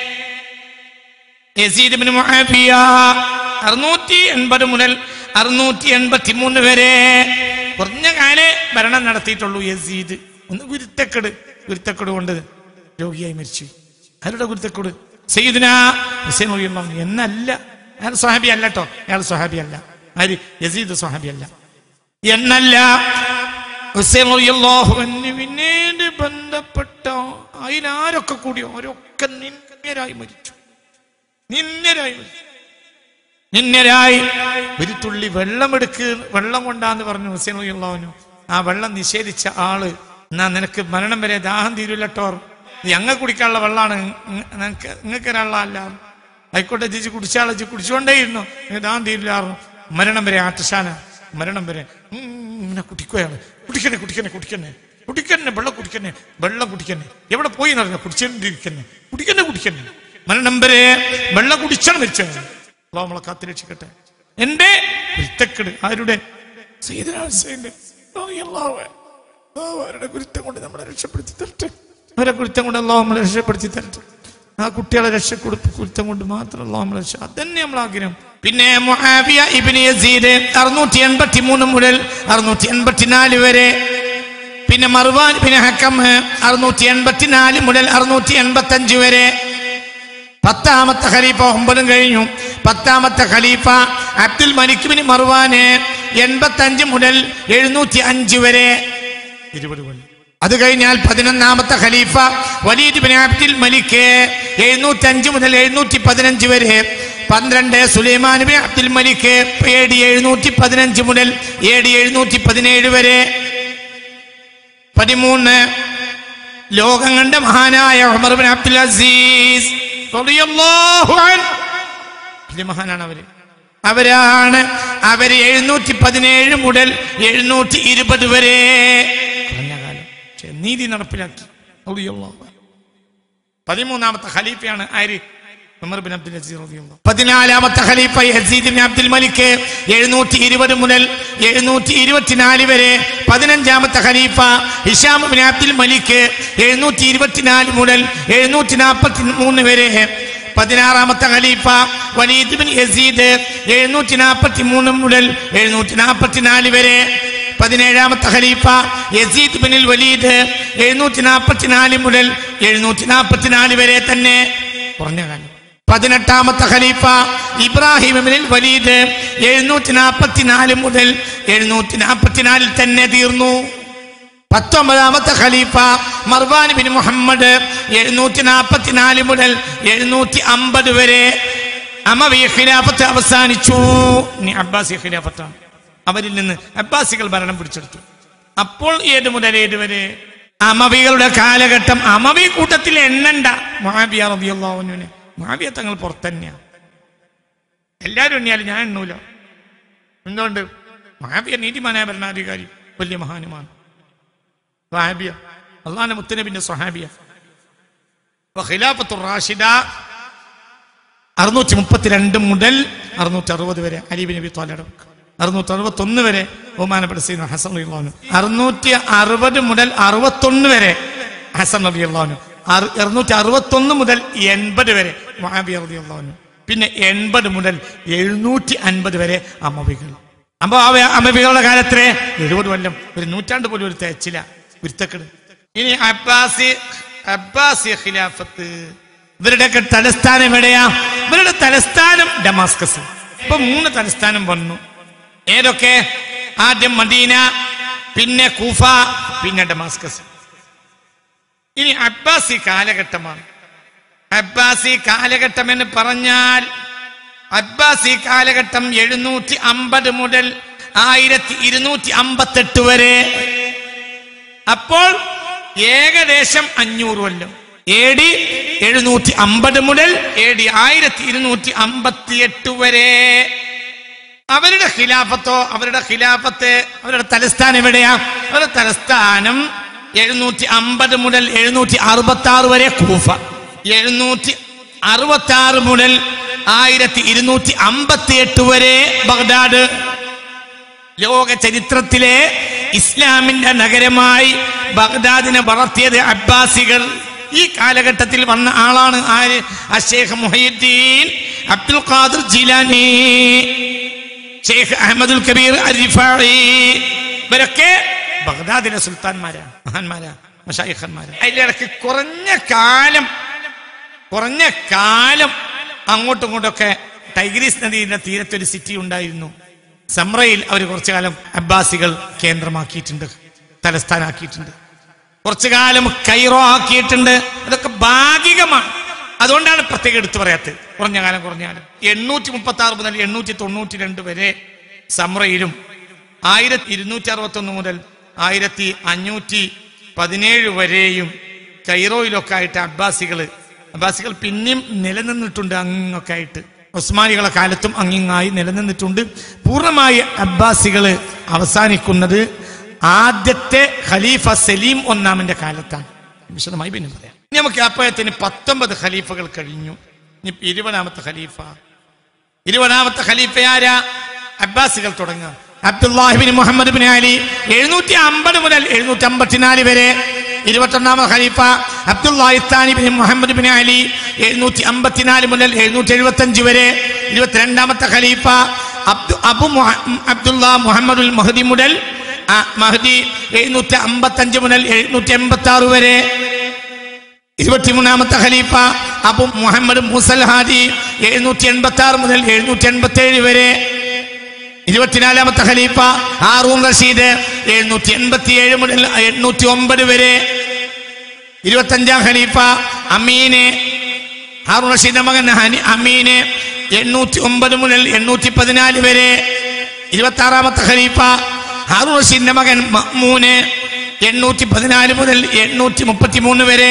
യസീദ് ബിൻ മുആവിയ അറുന്നൂറ്റി എൺപത് മുതൽ അറുന്നൂറ്റി എൺപത്തി മൂന്ന് വരെ കുറഞ്ഞ കാലേ ഭരണം നടത്തിയിട്ടുള്ളൂ യസീദ് ഒന്ന് ഗുരുത്തക്കെട് ഗുരുത്തക്കെട് കൊണ്ട് രോഗിയായി മരിച്ചു ആരുടെ ഗുരുത്തക്കെട് സയ്യിദ്ന ഹുസൈൻ റളിയല്ലാഹു അൻഹു എന്നല്ല അയാൾ സ്വഹാബി അല്ല കേട്ടോ അയാൾ സ്വഹാബി അല്ല ആര് യസീദ് സ്വഹാബി അല്ല എന്നല്ല ഹുസൈൻ റളിയല്ലാഹു അൻഹുവിനോട് ബന്ധപ്പെട്ട അതിലാരൊക്കെ കൂടി അവരൊക്കെ നിന്ദരായി മരിച്ചു നിന്ദരായി മരിച്ചു നിന്ദരായി ഒരു തുള്ളി വെള്ളം എടുക്ക് വെള്ളം കൊണ്ടാന്ന് പറഞ്ഞു ഹുസൈൻ റളിയല്ലാഹു ആ വെള്ളം നിഷേധിച്ച ആള് എന്നാ നിനക്ക് മരണം വരെ ദാഹം തീരുല്ലട്ടോ ഞങ്ങൾ കുടിക്കാനുള്ള വെള്ളമാണ് നിനക്ക് നിങ്ങൾക്ക് ഒരാളല്ല അല്ല ആയിക്കോട്ടെ ചേച്ചി കുടിച്ചാളെ ചേച്ചി കുടിച്ചുകൊണ്ടേയിരുന്നു നിങ്ങൾക്ക് ദാഹം തീരില്ലായിരുന്നു മരണം വരെ ആട്ടശാന മരണം വരെ ഉം, ഇങ്ങനെ കുടിക്കുകയാണ് കുടിക്കണേ കുടിക്കണേ കുടിക്കണേ കുടിക്കന്നെ വെള്ളം കുടിക്കന്നെ വെള്ളം കുടിക്കന്നെ എവിടെ പോയി എന്നറിഞ്ഞ കുടിച്ചോണ്ടിരിക്കന്നെ കുടിക്കന്നെ കുടിക്കന്നെ മരണം വരെ വെള്ളം കുടിച്ചാണ് മരിച്ചത് അള്ളാഹു നമ്മളെ കാത്തിരക്ഷിക്കട്ടെ എന്റെ വിത്തക്കട് ആരുടെ സയ്യിദുനാ ഹുസൈന്റെ റളിയല്ലാഹു അൻഹു. അള്ളാഹു അവരുടെ കുരുത്തം കൊണ്ട് നമ്മളെ രക്ഷപ്പെടുത്തി തരട്ടെ അവരെ കുരുത്തം കൊണ്ട് അള്ളാഹു നമ്മളെ രക്ഷപ്പെടുത്തി തരട്ടെ ആ കുട്ടികളെ രക്ഷക്കൊടുപ്പ് കുരുത്തം കൊണ്ട് മാത്രം അള്ളാഹു നമ്മളെ രക്ഷ അതന്നെ നമ്മൾ ആഗ്രഹം പിന്നെ മുആവിയ ഇബ്നു യസീദ് അറുന്നൂറ്റി എൺപത്തി മൂന്ന് മുതൽ അറുന്നൂറ്റി എൺപത്തിനാല് വരെ പിന്നെ മർവാൻ പിന്നെ ഹക്കം അറുന്നൂറ്റി എൺപത്തിനാല് മുതൽ അറുന്നൂറ്റി എൺപത്തി അഞ്ച് വരെ പത്താമത്തെ ഖലീഫ ഒമ്പതും കഴിഞ്ഞു പത്താമത്തെ ഖലീഫ അബ്ദുൽ മലിക് ബിൻ മർവാന് എൺപത്തി അഞ്ച് മുതൽ എഴുന്നൂറ്റി അഞ്ച് വരെ ഇരുപത് കൊല്ലം അത് കഴിഞ്ഞാൽ പതിനൊന്നാമത്തെ ഖലീഫ വലീദ് ബിൻ അബ്ദുൽ മലിക് എഴുന്നൂറ്റി അഞ്ച് മുതൽ എഴുന്നൂറ്റി പതിനഞ്ച് വരെ പന്ത്രണ്ട് Sulaiman bin Abdul Malik A D എഴുന്നൂറ്റി പതിനഞ്ച് മുതൽ എ ഡി എഴുന്നൂറ്റി പതിനേഴ് വരെ പതിമൂന്ന് ലോകം കണ്ട മഹാനായ ഉമർ ബിൻ അബ്ദുൽ അസീസ് റളിയല്ലാഹു അൻഹു. വലിയ മഹാനാണ് അവര് അവരാണ് അവര് എഴുന്നൂറ്റി പതിനേഴ് മുതൽ എഴുന്നൂറ്റി ഇരുപത് വരെ കുറഞ്ഞ കാലം പക്ഷേ നീതി നടപ്പിലാക്കി റളിയല്ലാഹു അൻഹു. പതിമൂന്നാമത്തെ ഖലീഫയാണ് ആര് ഉമർ ബിൻ അബ്ദുൽ അസീസ് റളിയല്ലാഹു പതിനാലാമത്തെ ഖലീഫ യസീദ് ബിൻ അബ്ദുൽ മലിക് എഴുന്നൂറ്റി ഇരുപത് മുതൽ എഴുന്നൂറ്റി ഇരുപത്തിനാല് വരെ പതിനഞ്ചാമത്തെ ഖലീഫ ഹിഷാം ബിൻ അബ്ദുൽ മലിക് എഴുന്നൂറ്റി ഇരുപത്തിനാല് മുതൽ എഴുന്നൂറ്റി നാൽപ്പത്തി മൂന്ന് വരെ പതിനാറാമത്തെ ഖലീഫ വലീദ് ബിൻ യസീദ് എഴുന്നൂറ്റി നാൽപ്പത്തി മൂന്ന് മുതൽ എഴുന്നൂറ്റി നാൽപ്പത്തിനാല് വരെ പതിനേഴാമത്തെ ഖലീഫ യസീദ് ബിൻ വലീദ് എഴുന്നൂറ്റി നാൽപ്പത്തിനാല് മുതൽ എഴുന്നൂറ്റി നാൽപ്പത്തിനാല് വരെ തന്നെ കുറഞ്ഞ കാലം പതിനെട്ടാമത്തെ ഖലീഫ ഇബ്രാഹിം ബിൻ വലീദ് എഴുന്നൂറ്റി നാൽപ്പത്തിനാല് മുതൽ എഴുന്നൂറ്റി നാൽപ്പത്തിനാലിൽ തന്നെ തീർന്നു പത്തൊമ്പതാമത്തെ ഖലീഫ മർവാൻ ബിൻ മുഹമ്മദ് എഴുന്നൂറ്റി നാൽപ്പത്തിനാല് മുതൽ എഴുന്നൂറ്റി അമ്പത് വരെ അമവി ഖിലാഫത്ത് അവസാനിച്ചു ഇനി അബ്ബാസി ഖിലാഫത്താണ് അവരിൽ നിന്ന് അബ്ബാസികൾ ഭരണം പിടിച്ചെടുത്തു അപ്പോൾ ഏത് മുതൽ ഏത് വരെ അമവികളുടെ കാലഘട്ടം അമവി കൂട്ടത്തിൽ എണ്ണണ്ട മഹാബിയ റബിയുള്ളവനുവിന് മഹാബിയ തങ്ങൾ പുറത്തന്നെയാണ് എല്ലാവരും എണ്ണിയാലും ഞാൻ എണ്ണൂല എന്തുകൊണ്ട് മഹാബിയ നീതിമാനായ ഭരണാധികാരി വലിയ മഹാനുമാണ് സ്വഹാബിയ അള്ളാന്റെ മുത്തനബിന്റെ സ്വഹാബിയ ഖിലാഫത്തു റാഷിദ അറുന്നൂറ്റി മുപ്പത്തിരണ്ട് മുതൽ അറുന്നൂറ്റി അറുപത് വരെ അലീബി നബി തോലയുടെ അറുന്നൂറ്റി അറുപത്തി ഒന്ന് വരെ ബഹുമാനപ്പെട്ട സീന ഹസൻ അലിള്ളാനു അറുന്നൂറ്റി അറുപത് മുതൽ അറുപത്തൊന്ന് വരെ ഹസൻ അലി അള്ളാനു അറുന്നൂറ്റി അറുപത്തൊന്ന് മുതൽ എൺപത് വരെ മഹാബി അലി അള്ളാനു പിന്നെ എൺപത് മുതൽ എഴുന്നൂറ്റി അൻപത് വരെ അമവികൾ അപ്പൊ ആ അമവികളുടെ കാലത്തിലെ എഴുപത് കൊല്ലം ഒരു നൂറ്റാണ്ട് പോലും ഒരു തേച്ചില്ല വിരുത്തക്കെട് ഇനി അബ്ബാസി അബ്ബാസി ഖിലാഫത്ത് ഇവരുടെയൊക്കെ തലസ്ഥാനം എവിടെയാ ഇവരുടെ തലസ്ഥാനം ഡമാസ്കസ് ഇപ്പൊ മൂന്ന് തലസ്ഥാനം വന്നു ഏതൊക്കെ ആദ്യം മദീന പിന്നെ കൂഫ പിന്നെ ഡമാസ്കസ് ഇനി അബ്ബാസി കാലഘട്ടമാണ് അബ്ബാസി കാലഘട്ടം എന്ന് പറഞ്ഞാൽ അബ്ബാസി കാലഘട്ടം എഴുന്നൂറ്റി അമ്പത് മുതൽ ആയിരത്തി ഇരുന്നൂറ്റി അമ്പത്തെട്ട് വരെ അപ്പോൾ ഏകദേശം അഞ്ഞൂറ് കൊല്ലം എ ഡി എഴുന്നൂറ്റി അമ്പത് മുതൽ എ ഡി ആയിരത്തി ഇരുന്നൂറ്റി അമ്പത്തി എട്ട് വരെ അവരുടെ ഖിലാഫത്തോ അവരുടെ ഖിലാഫത്ത് അവരുടെ തലസ്ഥാനം എവിടെയാ അവരുടെ തലസ്ഥാനം എഴുന്നൂറ്റി അമ്പത് മുതൽ എഴുന്നൂറ്റി അറുപത്തി ആറ് വരെ കൂഫ എഴുന്നൂറ്റി അറുപത്തി ആറ് മുതൽ ആയിരത്തി ഇരുന്നൂറ്റി അമ്പത്തി എട്ട് വരെ ബഗ്ദാദ് ലോക ചരിത്രത്തിലെ ഇസ്ലാമിന്റെ നഗരമായി ബഗ്ദാദിനെ വളർത്തിയത് അബ്ബാസികൾ ഈ കാലഘട്ടത്തിൽ വന്ന ആളാണ് ആര് അഷേഖ് മുഹീദ്ദീൻ അബ്ദുൽ ഖാദിർ ജിലാനി ഷെയ്ഖ് അഹമ്മദുൽ കബീർ അരിഫായി ഇവരൊക്കെ ബഗ്ദാദിലെ സുൽത്താൻമാരാ മഹാന്മാരാ മഷായിഖന്മാരാ അതിലിടക്ക് കുറഞ്ഞ കാലം കുറഞ്ഞ കാലം അങ്ങോട്ടും ഇങ്ങോട്ടൊക്കെ ടൈഗ്രീസ് നദിയുടെ തീരത്തൊരു സിറ്റി ഉണ്ടായിരുന്നു സമ്രയിൽ അവർ കുറച്ചു കാലം അബ്ബാസികൾ കേന്ദ്രമാക്കിയിട്ടുണ്ട് തലസ്ഥാനാക്കിയിട്ടുണ്ട് കുറച്ചു കാലം കൈറോ ആക്കിയിട്ടുണ്ട് അതൊക്കെ ഭാഗികമാണ് അതുകൊണ്ടാണ് പ്രത്യേകം എടുത്തു പറയാത്തത് കുറഞ്ഞ കാലം കുറഞ്ഞ കാലം എണ്ണൂറ്റി മുപ്പത്തി ആറ് മുതൽ എണ്ണൂറ്റി തൊണ്ണൂറ്റി രണ്ട് വരെ സമ്രയിലും ആയിരത്തി ഇരുന്നൂറ്റി അറുപത്തി ഒന്ന് മുതൽ ആയിരത്തി അഞ്ഞൂറ്റി പതിനേഴ് വരെയും കൈറോയിലൊക്കെ ആയിട്ട് അബ്ബാസികള് അബ്ബാസികൾ പിന്നെയും നിലനിന്നിട്ടുണ്ട് അങ്ങൊക്കെ ആയിട്ട് ഉസ്മാനികളെ കാലത്തും അങ്ങിങ്ങായി നിലനിന്നിട്ടുണ്ട് പൂർണ്ണമായി അബ്ബാസികള് അവസാനിക്കുന്നത് ആദ്യത്തെ ഖലീഫ സലീം ഒന്നാമന്റെ കാലത്താണ് വിശദമായി പിന്നെ പറയാം ഇനി നമുക്ക് അപ്പോഴത്തിന് പത്തൊമ്പത് ഖലീഫകൾ കഴിഞ്ഞു ഇനി ഇരുപതാമത്തെ ഖലീഫ ഇരുപതാമത്തെ ഖലീഫ ആരാ അബ്ബാസികൾ തുടങ്ങുക അബ്ദുല്ലാഹിബിൻ മുഹമ്മദ് ബിൻ അലി എഴുന്നൂറ്റി അമ്പത് മുതൽ എഴുന്നൂറ്റി അമ്പത്തിനാല് വരെ ഇരുപത്തൊന്നാമത് ഖലീഫ അബ്ദുല്ലാഹിത്താനി ബിൻ മുഹമ്മദ് ബിൻ അലി എഴുന്നൂറ്റി അമ്പത്തിനാല് മുതൽ എഴുന്നൂറ്റി എഴുപത്തി അഞ്ച് വരെ ഇരുപത്തിരണ്ടാമത്തെ ഖലീഫ അബ്ദു അബു മുഹ- അബ്ദുല്ല മുഹമ്മദുൽ മഹദി മുതൽ ആ, മഹദി എഴുന്നൂറ്റി അമ്പത്തി അഞ്ച് മുതൽ എഴുന്നൂറ്റി എൺപത്തി ആറ് വരെ ഇരുപത്തിമൂന്നാമത്തെ ഖലീഫ അബു മുഹമ്മദ് മുസൽ ഹാദി എഴുന്നൂറ്റി എൺപത്തി ആറ് മുതൽ എഴുന്നൂറ്റി എൺപത്തി ഏഴ് വരെ ഇരുപത്തിനാലാമത്തെ ഖലീഫ ഹാറൂൺ റഷീദ് എഴുന്നൂറ്റി എൺപത്തി ഏഴ് മുതൽ എണ്ണൂറ്റി ഒമ്പത് വരെ ഇരുപത്തഞ്ചാം ഖലീഫ അമീന് ഹാറൂൺ റഷീദിന്റെ മകൻ ഹനി അമീന് എണ്ണൂറ്റി ഒമ്പത് മുതൽ എണ്ണൂറ്റി പതിനാല് വരെ ഇരുപത്തി ആറാമത്തെ ഖലീഫ ഹാറൂൺ റഷീദിന്റെ മകൻ മഹ്മൂന് എണ്ണൂറ്റി പതിനാല് മുതൽ എണ്ണൂറ്റി മുപ്പത്തി മൂന്ന് വരെ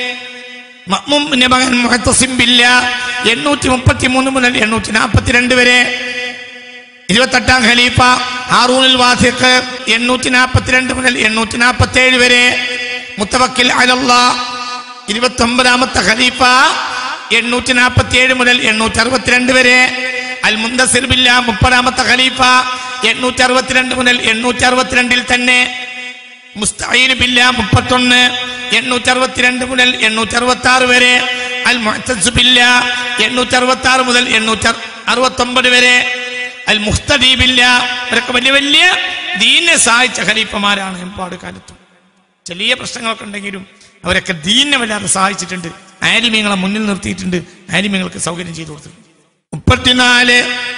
മഹ്മൂമിന്റെ മകൻ മുഹത്തസിം ബില്ല എണ്ണൂറ്റി മുപ്പത്തി മൂന്ന് മുതൽ എണ്ണൂറ്റി നാൽപ്പത്തിരണ്ട് വരെ ഇരുപത്തെട്ടാം ഖലീഫ ഹാറൂനിൽ വാസിഖ് എണ്ണൂറ്റി നാൽപ്പത്തിരണ്ട് മുതൽ എണ്ണൂറ്റി നാൽപ്പത്തി ഏഴ് വരെ മുത്തവക്കിൽ അലല്ല ഇരുപത്തി ഒമ്പതാമത്തെ ഖലീഫ എണ്ണൂറ്റി നാൽപ്പത്തി ഏഴ് മുതൽ എണ്ണൂറ്റി അറുപത്തിരണ്ട് വരെ അൽ മുന്തസിർ ബില്ല മുപ്പതാമത്തെ ഖലീഫ എണ്ണൂറ്റി അറുപത്തിരണ്ട് മുതൽ എണ്ണൂറ്റി അറുപത്തിരണ്ടിൽ തന്നെ മുസ്തഈൻ ബില്ല മുപ്പത്തൊന്ന് എണ്ണൂറ്റി അറുപത്തിരണ്ട് മുതൽ എണ്ണൂറ്റി അറുപത്തി ആറ് വരെ അൽ മുഹത്തസ് ബില്ല എണ്ണൂറ്റി അറുപത്തി ആറ് മുതൽ എണ്ണൂറ്റി അറുപത്തി ഒമ്പത് വരെ അൽ മുഹ്തദീബില്ല ഇവരൊക്കെ വലിയ വലിയ ദീനെ സഹായിച്ച ഖലീഫമാരാണ് എമ്പാട് കാലത്തും ചെറിയ പ്രശ്നങ്ങളൊക്കെ ഉണ്ടെങ്കിലും അവരൊക്കെ ദീനെ വല്ലാതെ സഹായിച്ചിട്ടുണ്ട് ആലിമ്യങ്ങളെ മുന്നിൽ നിർത്തിയിട്ടുണ്ട് ആലിമ്യങ്ങൾക്ക് സൗകര്യം ചെയ്തു കൊടുത്തിട്ടുണ്ട് മുപ്പത്തിനാല്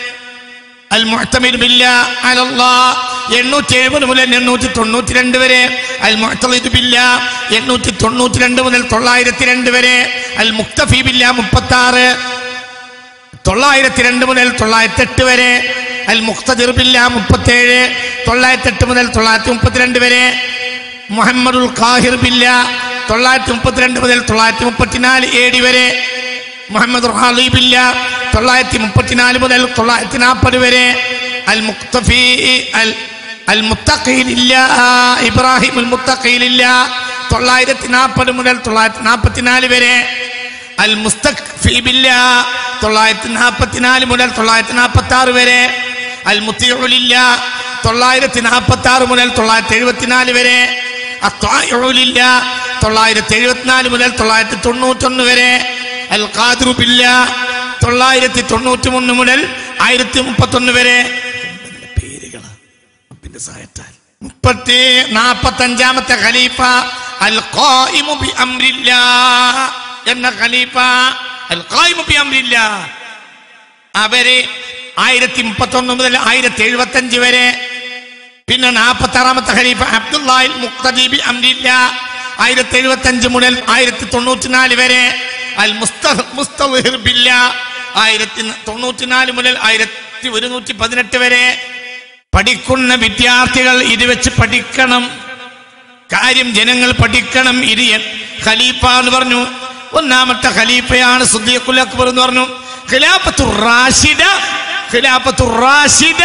അൽ മുഅ്തമിർ ബില്ലാ അലല്ലാഹ് എണ്ണൂറ്റി എഴുപത് മുതൽ എണ്ണൂറ്റി തൊണ്ണൂറ്റി രണ്ട് വരെ അൽ മുഅ്തലിദ് ബില്ലാ എണ്ണൂറ്റി തൊണ്ണൂറ്റി രണ്ട് മുതൽ തൊള്ളായിരത്തി രണ്ട് വരെ അൽ മുക്തഫി ബില്ലാ മുപ്പത്തി ആറ് തൊള്ളായിരത്തി രണ്ട് മുതൽ തൊള്ളായിരത്തി എട്ട് വരെ അൽ മുഖ്തദിർ ബില്ല മുപ്പത്തേഴ് തൊള്ളായിരത്തി എട്ട് മുതൽ തൊള്ളായിരത്തി മുപ്പത്തിരണ്ട് വരെ മുഹമ്മദുൽ ഖാഹിർ ബില്ല തൊള്ളായിരത്തി മുപ്പത്തിരണ്ട് മുതൽ തൊള്ളായിരത്തി മുപ്പത്തിനാല് എ ഡി വരെ മുഹമ്മദ് റാലി ബില്ല തൊള്ളായിരത്തി മുപ്പത്തിനാല് മുതൽ തൊള്ളായിരത്തി നാൽപ്പത് വരെ അൽ മുക്തഫി അൽ അൽ മുത്തഖയിലില്ല ഇബ്രാഹിം അൽ മുത്തഖയിലില്ല തൊള്ളായിരത്തി നാൽപ്പത് മുതൽ തൊള്ളായിരത്തി നാൽപ്പത്തിനാല് വരെ അൽ മുസ്തഖിബില്ല തൊള്ളായിരത്തി നാൽപ്പത്തിനാല് മുതൽ തൊള്ളായിരത്തി നാൽപ്പത്തി ആറ് വരെ അൽ മുത്തിയുലില്ല തൊള്ളായിരത്തി നാൽപ്പത്തി ആറ് മുതൽ തൊള്ളായിരത്തി എഴുപത്തിനാല് വരെ അത്വായുലില്ല തൊള്ളായിരത്തി എഴുപത്തിനാല് മുതൽ തൊള്ളായിരത്തി തൊണ്ണൂറ്റൊന്ന് വരെ അൽ ഖാദിറുബില്ല തൊള്ളായിരത്തി തൊണ്ണൂറ്റി മൂന്ന് മുതൽ ആയിരത്തി മുപ്പത്തൊന്ന് വരെ പേരുകള് റബ്ബിന്റെ സഹായത്താൽ മുപ്പത്തി നാപ്പത്തി അഞ്ചാമത്തെ ഖലീഫ അൽ ഖായിമു ബി അംരില്ലാ എന്ന ഖലീഫ അൽ ഖായിമു ബി അംരില്ലാ അവര് ആയിരത്തി മുപ്പത്തൊന്ന് മുതൽ ആയിരത്തി എഴുപത്തി അഞ്ച് വരെ പിന്നെ നാൽപ്പത്തി ആറാമത്തെ ഖലീഫ അബ്ദുല്ലാഹിൽ മുഖ്തദീബി അംരില്ല ആയിരത്തി എഴുപത്തി അഞ്ച് മുതൽ ആയിരത്തി തൊണ്ണൂറ്റിനാല് വരെ അൽ മുസ്തഹ് മുസ്തഹിർ ബില്ല ആയിരത്തി തൊണ്ണൂറ്റിനാല് മുതൽ ആയിരത്തി ഒരുന്നൂറ്റി പതിനെട്ട് വരെ പഠിക്കുന്ന വിദ്യാർത്ഥികൾ ഇത് വെച്ച് പഠിക്കണം കാര്യം ജനങ്ങൾ പഠിക്കണം ഇത് എ- ഖലീഫ എന്ന് പറഞ്ഞു ഒന്നാമത്തെ ഖലീഫയാണ് സുദ്ദീഖുൽ അക്ബർ എന്ന് പറഞ്ഞു ഖിലാഫത്തു റാഷിദ ഖിലാഫത്തു റാഷിദ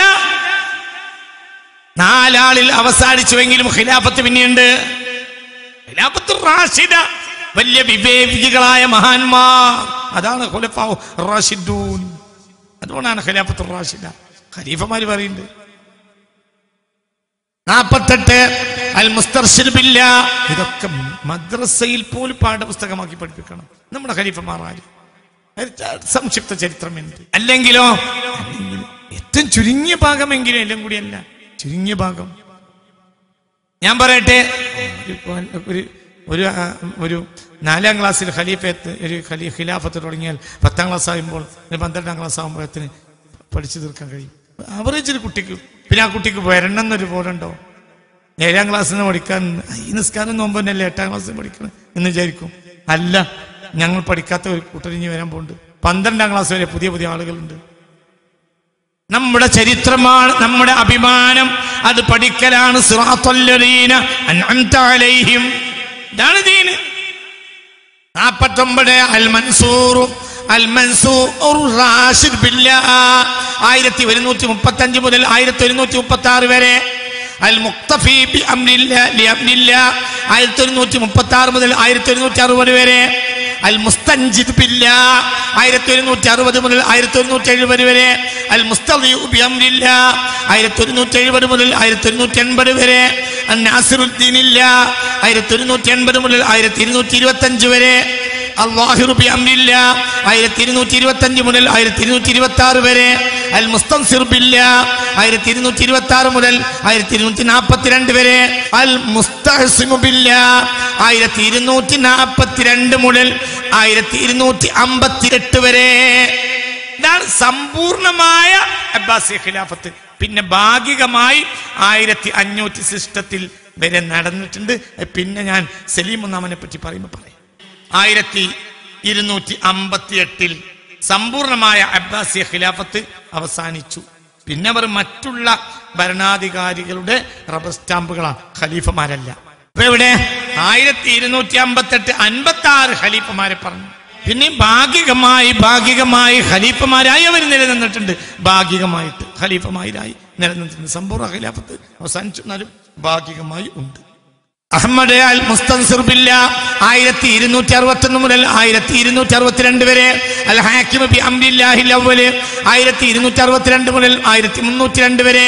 നാലാളിൽ അവസാനിച്ചുവെങ്കിലും ഖിലാഫത്ത് പിന്നെയുണ്ട് ഖിലാഫത്തു റാഷിദ വലിയ വിവേകികളായ മഹാന്മാർ അതാണ് ഖുലഫാഉ റാഷിദൂൻ അതുകൊണ്ടാണ് ഖിലാഫത്തു റാഷിദ ഖലീഫമാര് പറയുന്നുണ്ട് നാൽപ്പത്തെട്ട് അൽ മുസ്തർശിൽ ബില്ല ഇതൊക്കെ മദ്രസയിൽ പോലും പാഠപുസ്തകമാക്കി പഠിപ്പിക്കണം നമ്മുടെ ഖലീഫമാറാര് സംക്ഷിപ്ത ചരിത്രം എന്ത് അല്ലെങ്കിലോ അല്ലെങ്കിൽ ഏറ്റവും ചുരുങ്ങിയ ഭാഗമെങ്കിലും എല്ലാം കൂടിയല്ല ചുരുങ്ങിയ ഭാഗം ഞാൻ പറയട്ടെ ഒരു- ഒരു ഒരു ആ, ഒരു നാലാം ക്ലാസ്സിൽ ഖലീഫത്ത് ഒരു ഖലീ ഖിലാഫത്ത് തുടങ്ങിയാൽ പത്താം ക്ലാസ് ആകുമ്പോൾ ഒരു പന്ത്രണ്ടാം ക്ലാസ് ആകുമ്പോഴത്തിന് പഠിച്ചു തീർക്കാൻ കഴിയും ആവറേജ് ഒരു കുട്ടിക്ക് പിന്നെ ആ കുട്ടിക്ക് വരണം എന്നൊരു പോലുണ്ടോ ഏഴാം ക്ലാസ്സിൽ നിന്ന് പഠിക്കാൻ ഈ നിസ്കാരം നോമ്പ് തന്നെയല്ലേ എട്ടാം ക്ലാസ്സിൽ പഠിക്കണം എന്ന് വിചാരിക്കും അല്ല ഞങ്ങൾ പഠിക്കാത്ത ഒരു കൂട്ടരിഞ്ഞ് വരാൻ പോകുന്നുണ്ട് പന്ത്രണ്ടാം ക്ലാസ് വരെ പുതിയ പുതിയ ആളുകളുണ്ട് നമ്മുടെ ചരിത്രമാണ് നമ്മുടെ അഭിമാനം അത് പഠിക്കലാണ് സിറാത്തുല്ലദീന അൻഅംത അലൈഹിം ഇതാണ് ദീന് നാൽപ്പത്തൊമ്പത് അൽ മൻസൂറു അൽ മൻസൂർ റാഷിദ് ബില്ലാ ആയിരത്തി ഒരുന്നൂറ്റി മുപ്പത്തി അഞ്ച് മുതൽ ആയിരത്തി ഒരുന്നൂറ്റി മുപ്പത്തി ആറ് വരെ അൽ മുക്തഫി ബി അംരില്ല ലി അംരില്ല ആയിരത്തി ഒരുന്നൂറ്റി മുപ്പത്തി ആറ് മുതൽ ആയിരത്തി ഒരുന്നൂറ്റി അറുപത് വരെ അൽ മുസ്തൻജിദ് ബില്ല ആയിരത്തി ഒരുന്നൂറ്റി അറുപത് മുതൽ ആയിരത്തി ഒരുന്നൂറ്റി എഴുപത് വരെ അൽ മുസ്തദീഉ ബി അംരില്ല ആയിരത്തി ഒരുന്നൂറ്റി എഴുപത് മുതൽ ആയിരത്തി ഒരുന്നൂറ്റി എൺപത് വരെ അൽ നാസിറുദ്ദീനില്ല ആയിരത്തി ഒരുന്നൂറ്റി എൺപത് മുതൽ ആയിരത്തി ഇരുന്നൂറ്റി ഇരുപത്തി അഞ്ച് വരെ അള്ളാഹിറു ബി അംരില്ല ആയിരത്തി ഇരുന്നൂറ്റി ഇരുപത്തി അഞ്ച് മുതൽ ആയിരത്തി ഇരുന്നൂറ്റി ഇരുപത്തി ആറ് വരെ അൽ മുസ്തൻസിർ ബില്ല ആയിരത്തി ഇരുന്നൂറ്റി ഇരുപത്തി ആറ് മുതൽ ആയിരത്തി ഇരുന്നൂറ്റി നാൽപ്പത്തിരണ്ട് വരെ അൽ മുസ്തഹസിമു ബില്ല ആയിരത്തി ഇരുന്നൂറ്റി നാൽപ്പത്തിരണ്ട് മുതൽ ആയിരത്തി ഇരുന്നൂറ്റി അമ്പത്തിയെട്ട് വരെ ഇതാണ് സമ്പൂർണമായ അബ്ബാസിയ ഖിലാഫത്ത് പിന്നെ ഭാഗികമായി ആയിരത്തി അഞ്ഞൂറ്റി സിസ്റ്റത്തിൽ വരെ നടന്നിട്ടുണ്ട് പിന്നെ ഞാൻ സലീം ഒന്നാമനെ പറ്റി പറയുമ്പോൾ പറയാം ആയിരത്തി ഇരുന്നൂറ്റി അമ്പത്തി എട്ടിൽ സമ്പൂർണമായ അബ്ബാസിയ ഖിലാഫത്ത് അവസാനിച്ചു പിന്നെ അവർ മറ്റുള്ള ഭരണാധികാരികളുടെ റബ്ബർ സ്റ്റാമ്പുകളാണ് ഖലീഫമാരല്ല ഇപ്പൊ ഇവിടെ ആയിരത്തി ഇരുന്നൂറ്റി അമ്പത്തി എട്ട് അൻപത്തി ആറ് ഖലീഫമാരെ പറഞ്ഞു പിന്നെ ഭാഗികമായി ഭാഗികമായി ഖലീഫമാരായി അവർ നിലനിന്നിട്ടുണ്ട് ഭാഗികമായിട്ട് ഖലീഫമാരായി നിലനിന്നിട്ടുണ്ട് സമ്പൂർണ്ണ ഖിലാഫത്ത് അവസാനിച്ചു എന്നാലും ഭാഗികമായി ഉണ്ട് അഹമ്മദ് അൽ മുസ്തൻസിർ ബില്ല ആയിരത്തി ഇരുന്നൂറ്റി അറുപത്തി ഒന്ന് മുതൽ ആയിരത്തി ഇരുന്നൂറ്റി അറുപത്തിരണ്ട് വരെ അൽ ഹാക്കിം ബി അംരില്ലാഹിൽ അവല് ആയിരത്തി ഇരുന്നൂറ്റി അറുപത്തിരണ്ട് മുതൽ ആയിരത്തി മുന്നൂറ്റി രണ്ട് വരെ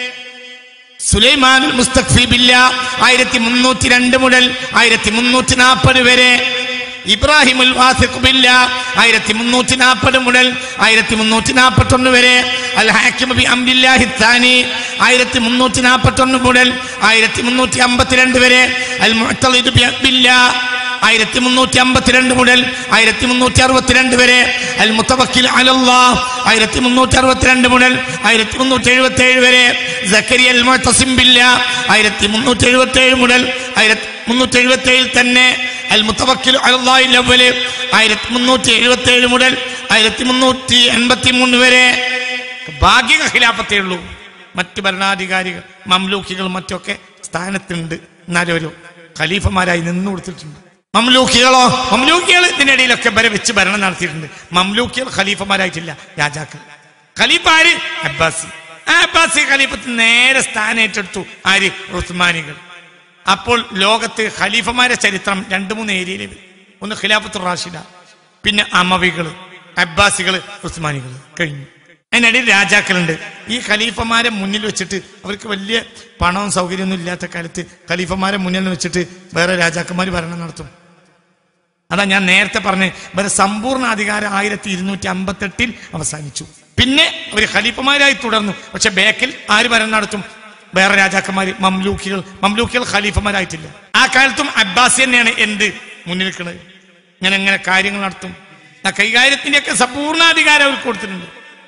സുലൈമാൻ മുസ്തഖ്ഫി ബില്ല ആയിരത്തി മുന്നൂറ്റി രണ്ട് മുതൽ ആയിരത്തി മുന്നൂറ്റി നാൽപ്പത് വരെ ഇബ്രാഹിം ഉൽ വാസിഖ് ബില്ല ആയിരത്തി മുന്നൂറ്റി നാൽപ്പത് മുതൽ ആയിരത്തി മുന്നൂറ്റി നാൽപ്പത്തി ഒന്ന് വരെ അൽ ഹാക്കിം ബി അംരില്ലാഹി താനി ആയിരത്തി മുന്നൂറ്റി നാൽപ്പത്തി ഒന്ന് മുതൽ ആയിരത്തി മുന്നൂറ്റി അമ്പത്തിരണ്ട് വരെ അൽ മുഅ്തളിദ് ബി ബില്ല ആയിരത്തി മുന്നൂറ്റി അമ്പത്തിരണ്ട് മുതൽ ആയിരത്തി മുന്നൂറ്റി അറുപത്തിരണ്ട് വരെ അൽ മുത്തവക്കിൽ അലല്ലാ ആയിരത്തി മുന്നൂറ്റി അറുപത്തിരണ്ട് മുതൽ ആയിരത്തി മുന്നൂറ്റി എഴുപത്തി ഏഴ് വരെ സക്കരിയ അൽ മുഅ്തസിം ബില്ല ആയിരത്തി മുന്നൂറ്റി എഴുപത്തി ഏഴ് മുതൽ ആയിരത്തി മുന്നൂറ്റി എഴുപത്തി ഏഴിൽ തന്നെ അൽ മുത്തവക്കിൽ അലല്ലാഹിൽ അവല് ആയിരത്തി മുന്നൂറ്റി എഴുപത്തി ഏഴ് മുതൽ ആയിരത്തി മുന്നൂറ്റി എൺപത്തി മൂന്ന് വരെ ഭാഗിക ഖിലാഫത്തേ ഉള്ളൂ മറ്റ് ഭരണാധികാരികൾ മംലൂക്കികൾ മറ്റൊക്കെ സ്ഥാനത്തുണ്ട് എന്നാലും ഒരു ഖലീഫമാരായി നിന്നു കൊടുത്തിട്ടുണ്ട് മംലൂക്കികളോ മംലൂക്കികൾ ഇതിനിടയിലൊക്കെ വരെ വെച്ച് ഭരണം നടത്തിയിട്ടുണ്ട് മംലൂക്കികൾ ഖലീഫമാരായിട്ടില്ല രാജാക്കൾ ഖലീഫ ആര് അബ്ബാസി ആ അബ്ബാസി ഖലീഫത്ത് നേരെ സ്ഥാനം ഏറ്റെടുത്തു ആര് ഉസ്മാനികൾ അപ്പോൾ ലോകത്ത് ഖലീഫമാരെ ചരിത്രം രണ്ട് മൂന്ന് ഏരിയയിൽ വരും. ഒന്ന് ഖിലാഫത്ത് റാഷിദ പിന്നെ അമവികള് അബ്ബാസികള് ഉസ്മാനികള് കഴിഞ്ഞു അതിനിടയിൽ രാജാക്കളുണ്ട് ഈ ഖലീഫമാരെ മുന്നിൽ വെച്ചിട്ട് അവർക്ക് വലിയ പണവും സൗകര്യമൊന്നും ഇല്ലാത്ത കാലത്ത് ഖലീഫമാരെ മുന്നിൽ വെച്ചിട്ട് വേറെ രാജാക്കന്മാർ ഭരണം നടത്തും അതാ ഞാൻ നേരത്തെ പറഞ്ഞ് ഇവരെ സമ്പൂർണ്ണ അധികാരം ആയിരത്തി ഇരുന്നൂറ്റി അമ്പത്തെട്ടിൽ അവസാനിച്ചു പിന്നെ അവർ ഖലീഫമാരായി തുടർന്നു പക്ഷെ ബേക്കിൽ ആര് ഭരണം നടത്തും വേറെ രാജാക്കന്മാര് മംലൂക്കികൾ മംലൂക്കികൾ ഖലീഫമാരായിട്ടില്ല ആ കാലത്തും അബ്ബാസി തന്നെയാണ് എന്ത് മുന്നിൽ നിൽക്കുന്നത് ഇങ്ങനെ ഇങ്ങനെ കാര്യങ്ങൾ നടത്തും ആ കൈകാര്യത്തിന്റെയൊക്കെ സമ്പൂർണ്ണാധികാരം അവർക്ക് കൊടുത്തിട്ടുണ്ട്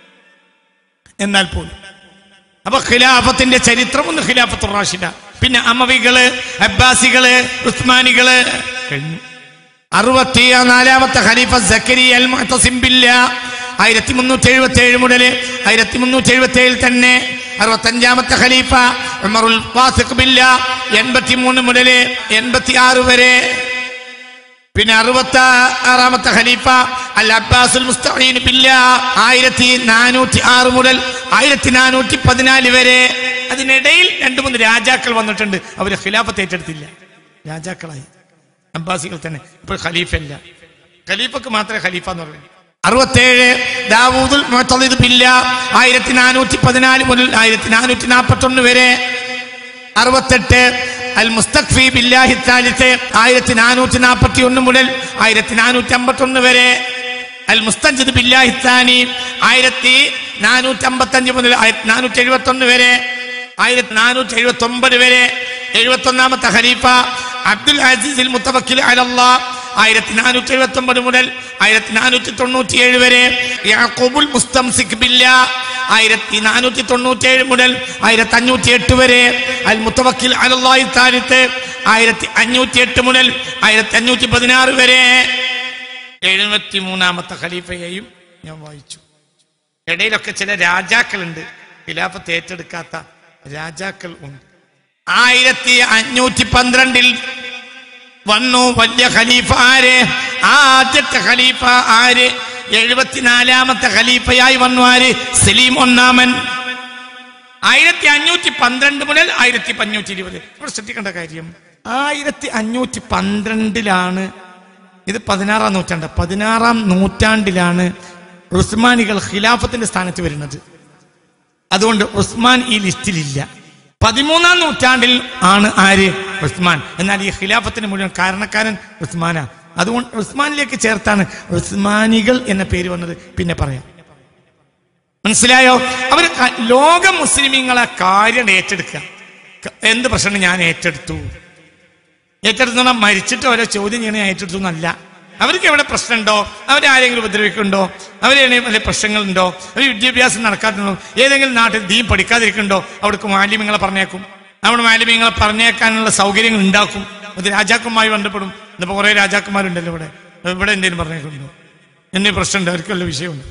എന്നാൽ പോലും അപ്പൊ ഖിലാഫത്തിന്റെ ചരിത്രം ഒന്ന് ഖിലാഫത്ത് റാഷിദ പിന്നെ അമവികള് അബ്ബാസികള് ഉസ്മാനികള് കഴിഞ്ഞു അറുപത്തി നാലാമത്തെ ഖലീഫ സക്കരി അൽ മുഅ്തസിം ബില്ലാ ആയിരത്തി മുന്നൂറ്റി എഴുപത്തി ഏഴ് മുതൽ ആയിരത്തി മുന്നൂറ്റി എഴുപത്തി ഏഴിൽ തന്നെ അറുപത്തഞ്ചാമത്തെ ഖലീഫ ഉമറുൽ വാസിഖ് ബില്ലാ എൺപത്തി മൂന്ന് മുതൽ എൺപത്തി ആറ് വരെ പിന്നെ അറുപത്തി ആറാമത്തെ ഖലീഫ അൽ അബ്ബാസുൽ മുസ്തഈൻ ബില്ലാ ആയിരത്തി നാനൂറ്റി ആറ് മുതൽ ആയിരത്തി നാനൂറ്റി പതിനാല് വരെ അതിനിടയിൽ രണ്ടു മൂന്ന് രാജാക്കൾ വന്നിട്ടുണ്ട് അവർ ഖിലാഫത്ത് ഏറ്റെടുത്തില്ല രാജാക്കളായി അബ്ബാസികൾ തന്നെ ഇപ്പോൾ ഖലീഫ ഇല്ല ഖലീഫക്ക് മാത്രമേ ഖലീഫ എന്ന് പറയുന്നത് അറുപത്തേഴ് ദാവൂദുൽ മുഅത്തളിദ് ബില്ല ആയിരത്തി നാനൂറ്റി പതിനാല് മുതൽ ആയിരത്തി നാനൂറ്റി നാൽപ്പത്തി ഒന്ന് വരെ അറുപത്തെട്ട് അൽ മുസ്തഖ്ഫി ബില്ലാഹി താലിത്ത് ആയിരത്തി നാനൂറ്റി നാൽപ്പത്തി ഒന്ന് മുതൽ ആയിരത്തി നാനൂറ്റി അമ്പത്തി ഒന്ന് വരെ അൽ മുസ്തജിദ് ബില്ലാഹി താനി ആയിരത്തി നാനൂറ്റി അമ്പത്തി അഞ്ച് മുതൽ ആയിരത്തി നാനൂറ്റി എഴുപത്തി ഒന്ന് വരെ ആയിരത്തി നാനൂറ്റി എഴുപത്തി ഒമ്പത് വരെ എഴുപത്തി ഒന്നാമത്തെ ഖലീഫ അബ്ദുൽ അസീസിൽ മുത്തവക്കിൽ അലല്ലാ ആയിരത്തി നാനൂറ്റി എഴുപത്തി ഒമ്പത് മുതൽ ആയിരത്തി നാനൂറ്റി തൊണ്ണൂറ്റി ഏഴ് വരെ യാക്കൂബുൽ മുസ്തംസിക് ബില്ല ആയിരത്തി നാനൂറ്റി തൊണ്ണൂറ്റി ഏഴ് മുതൽ ആയിരത്തി അഞ്ഞൂറ്റി എട്ട് വരെ അൽ മുത്തവക്കിൽ അലല്ലാഹി താരിത്ത് ആയിരത്തി അഞ്ഞൂറ്റി എട്ട് മുതൽ ആയിരത്തി അഞ്ഞൂറ്റി പതിനാറ് വരെ എഴുപത്തി മൂന്നാമത്തെ ഖലീഫയെയും ഞാൻ വായിച്ചു ഇടയിലൊക്കെ ചില രാജാക്കളുണ്ട് ഖിലാഫത്ത് ഏറ്റെടുക്കാത്ത രാജാക്കൾ ഉണ്ട് ആയിരത്തി അഞ്ഞൂറ്റി പന്ത്രണ്ടിൽ വന്നു വലിയ ഖലീഫ ആര് ആദ്യത്തെ ഖലീഫ ആര് എഴുപത്തിനാലാമത്തെ ഖലീഫയായി വന്നു ആര് സലീം ഒന്നാമൻ ആയിരത്തി അഞ്ഞൂറ്റി പന്ത്രണ്ട് മുതൽ ആയിരത്തി അഞ്ഞൂറ്റി ഇരുപത് ഇവിടെ ശ്രദ്ധിക്കേണ്ട കാര്യം ആയിരത്തി അഞ്ഞൂറ്റി പന്ത്രണ്ടിലാണ് ഇത് പതിനാറാം നൂറ്റാണ്ട് പതിനാറാം നൂറ്റാണ്ടിലാണ് ഉസ്മാനികൾ ഖിലാഫത്തിന്റെ സ്ഥാനത്ത് വരുന്നത് അതുകൊണ്ട് ഉസ്മാൻ ഈ ലിസ്റ്റിലില്ല പതിമൂന്നാം നൂറ്റാണ്ടിൽ ആണ് ആര് ഉസ്മാൻ എന്നാൽ ഈ ഖിലാഫത്തിന് മുഴുവൻ കാരണക്കാരൻ ഉസ്മാനാ അതുകൊണ്ട് ഉസ്മാനിലേക്ക് ചേർത്താണ് ഉസ്മാനികൾ എന്ന പേര് വന്നത് പിന്നെ പറയാം മനസ്സിലായോ അവർ ക- ലോക മുസ്ലിമീങ്ങളെ കാര്യം ഏറ്റെടുക്കുക ക- എന്ത് പ്രശ്നം ഞാൻ ഏറ്റെടുത്തു ഏറ്റെടുത്തോണം മരിച്ചിട്ട് അവരെ ചോദ്യം ചെയ്യണേ ഏറ്റെടുത്തു എന്നല്ല അവർക്ക് എവിടെ പ്രശ്നമുണ്ടോ അവരെ ആരെങ്കിലും ഉപദ്രവിക്കുന്നുണ്ടോ അവരെ വല്ല പ്രശ്നങ്ങളുണ്ടോ അവർ വിദ്യാഭ്യാസം നടക്കാത്തുണ്ടോ ഏതെങ്കിലും നാട്ടിൽ ദീൻ പഠിക്കാതിരിക്കുന്നുണ്ടോ അവിടേക്ക് മാലിന്യങ്ങളെ പറഞ്ഞേക്കും അവിടെ മാലിന്യങ്ങളെ പറഞ്ഞേക്കാനുള്ള സൗകര്യങ്ങൾ ഉണ്ടാക്കും അത് രാജാക്കന്മാരുമായി ബന്ധപ്പെടും ഇന്നിപ്പോ കുറെ രാജാക്കന്മാരുണ്ടല്ലോ ഇവിടെ ഇവിടെ എന്തെങ്കിലും പറഞ്ഞേക്കുന്നുണ്ടോ എന്നീ പ്രശ്നമുണ്ട് അവർക്ക് വല്ല വിഷയമുണ്ട്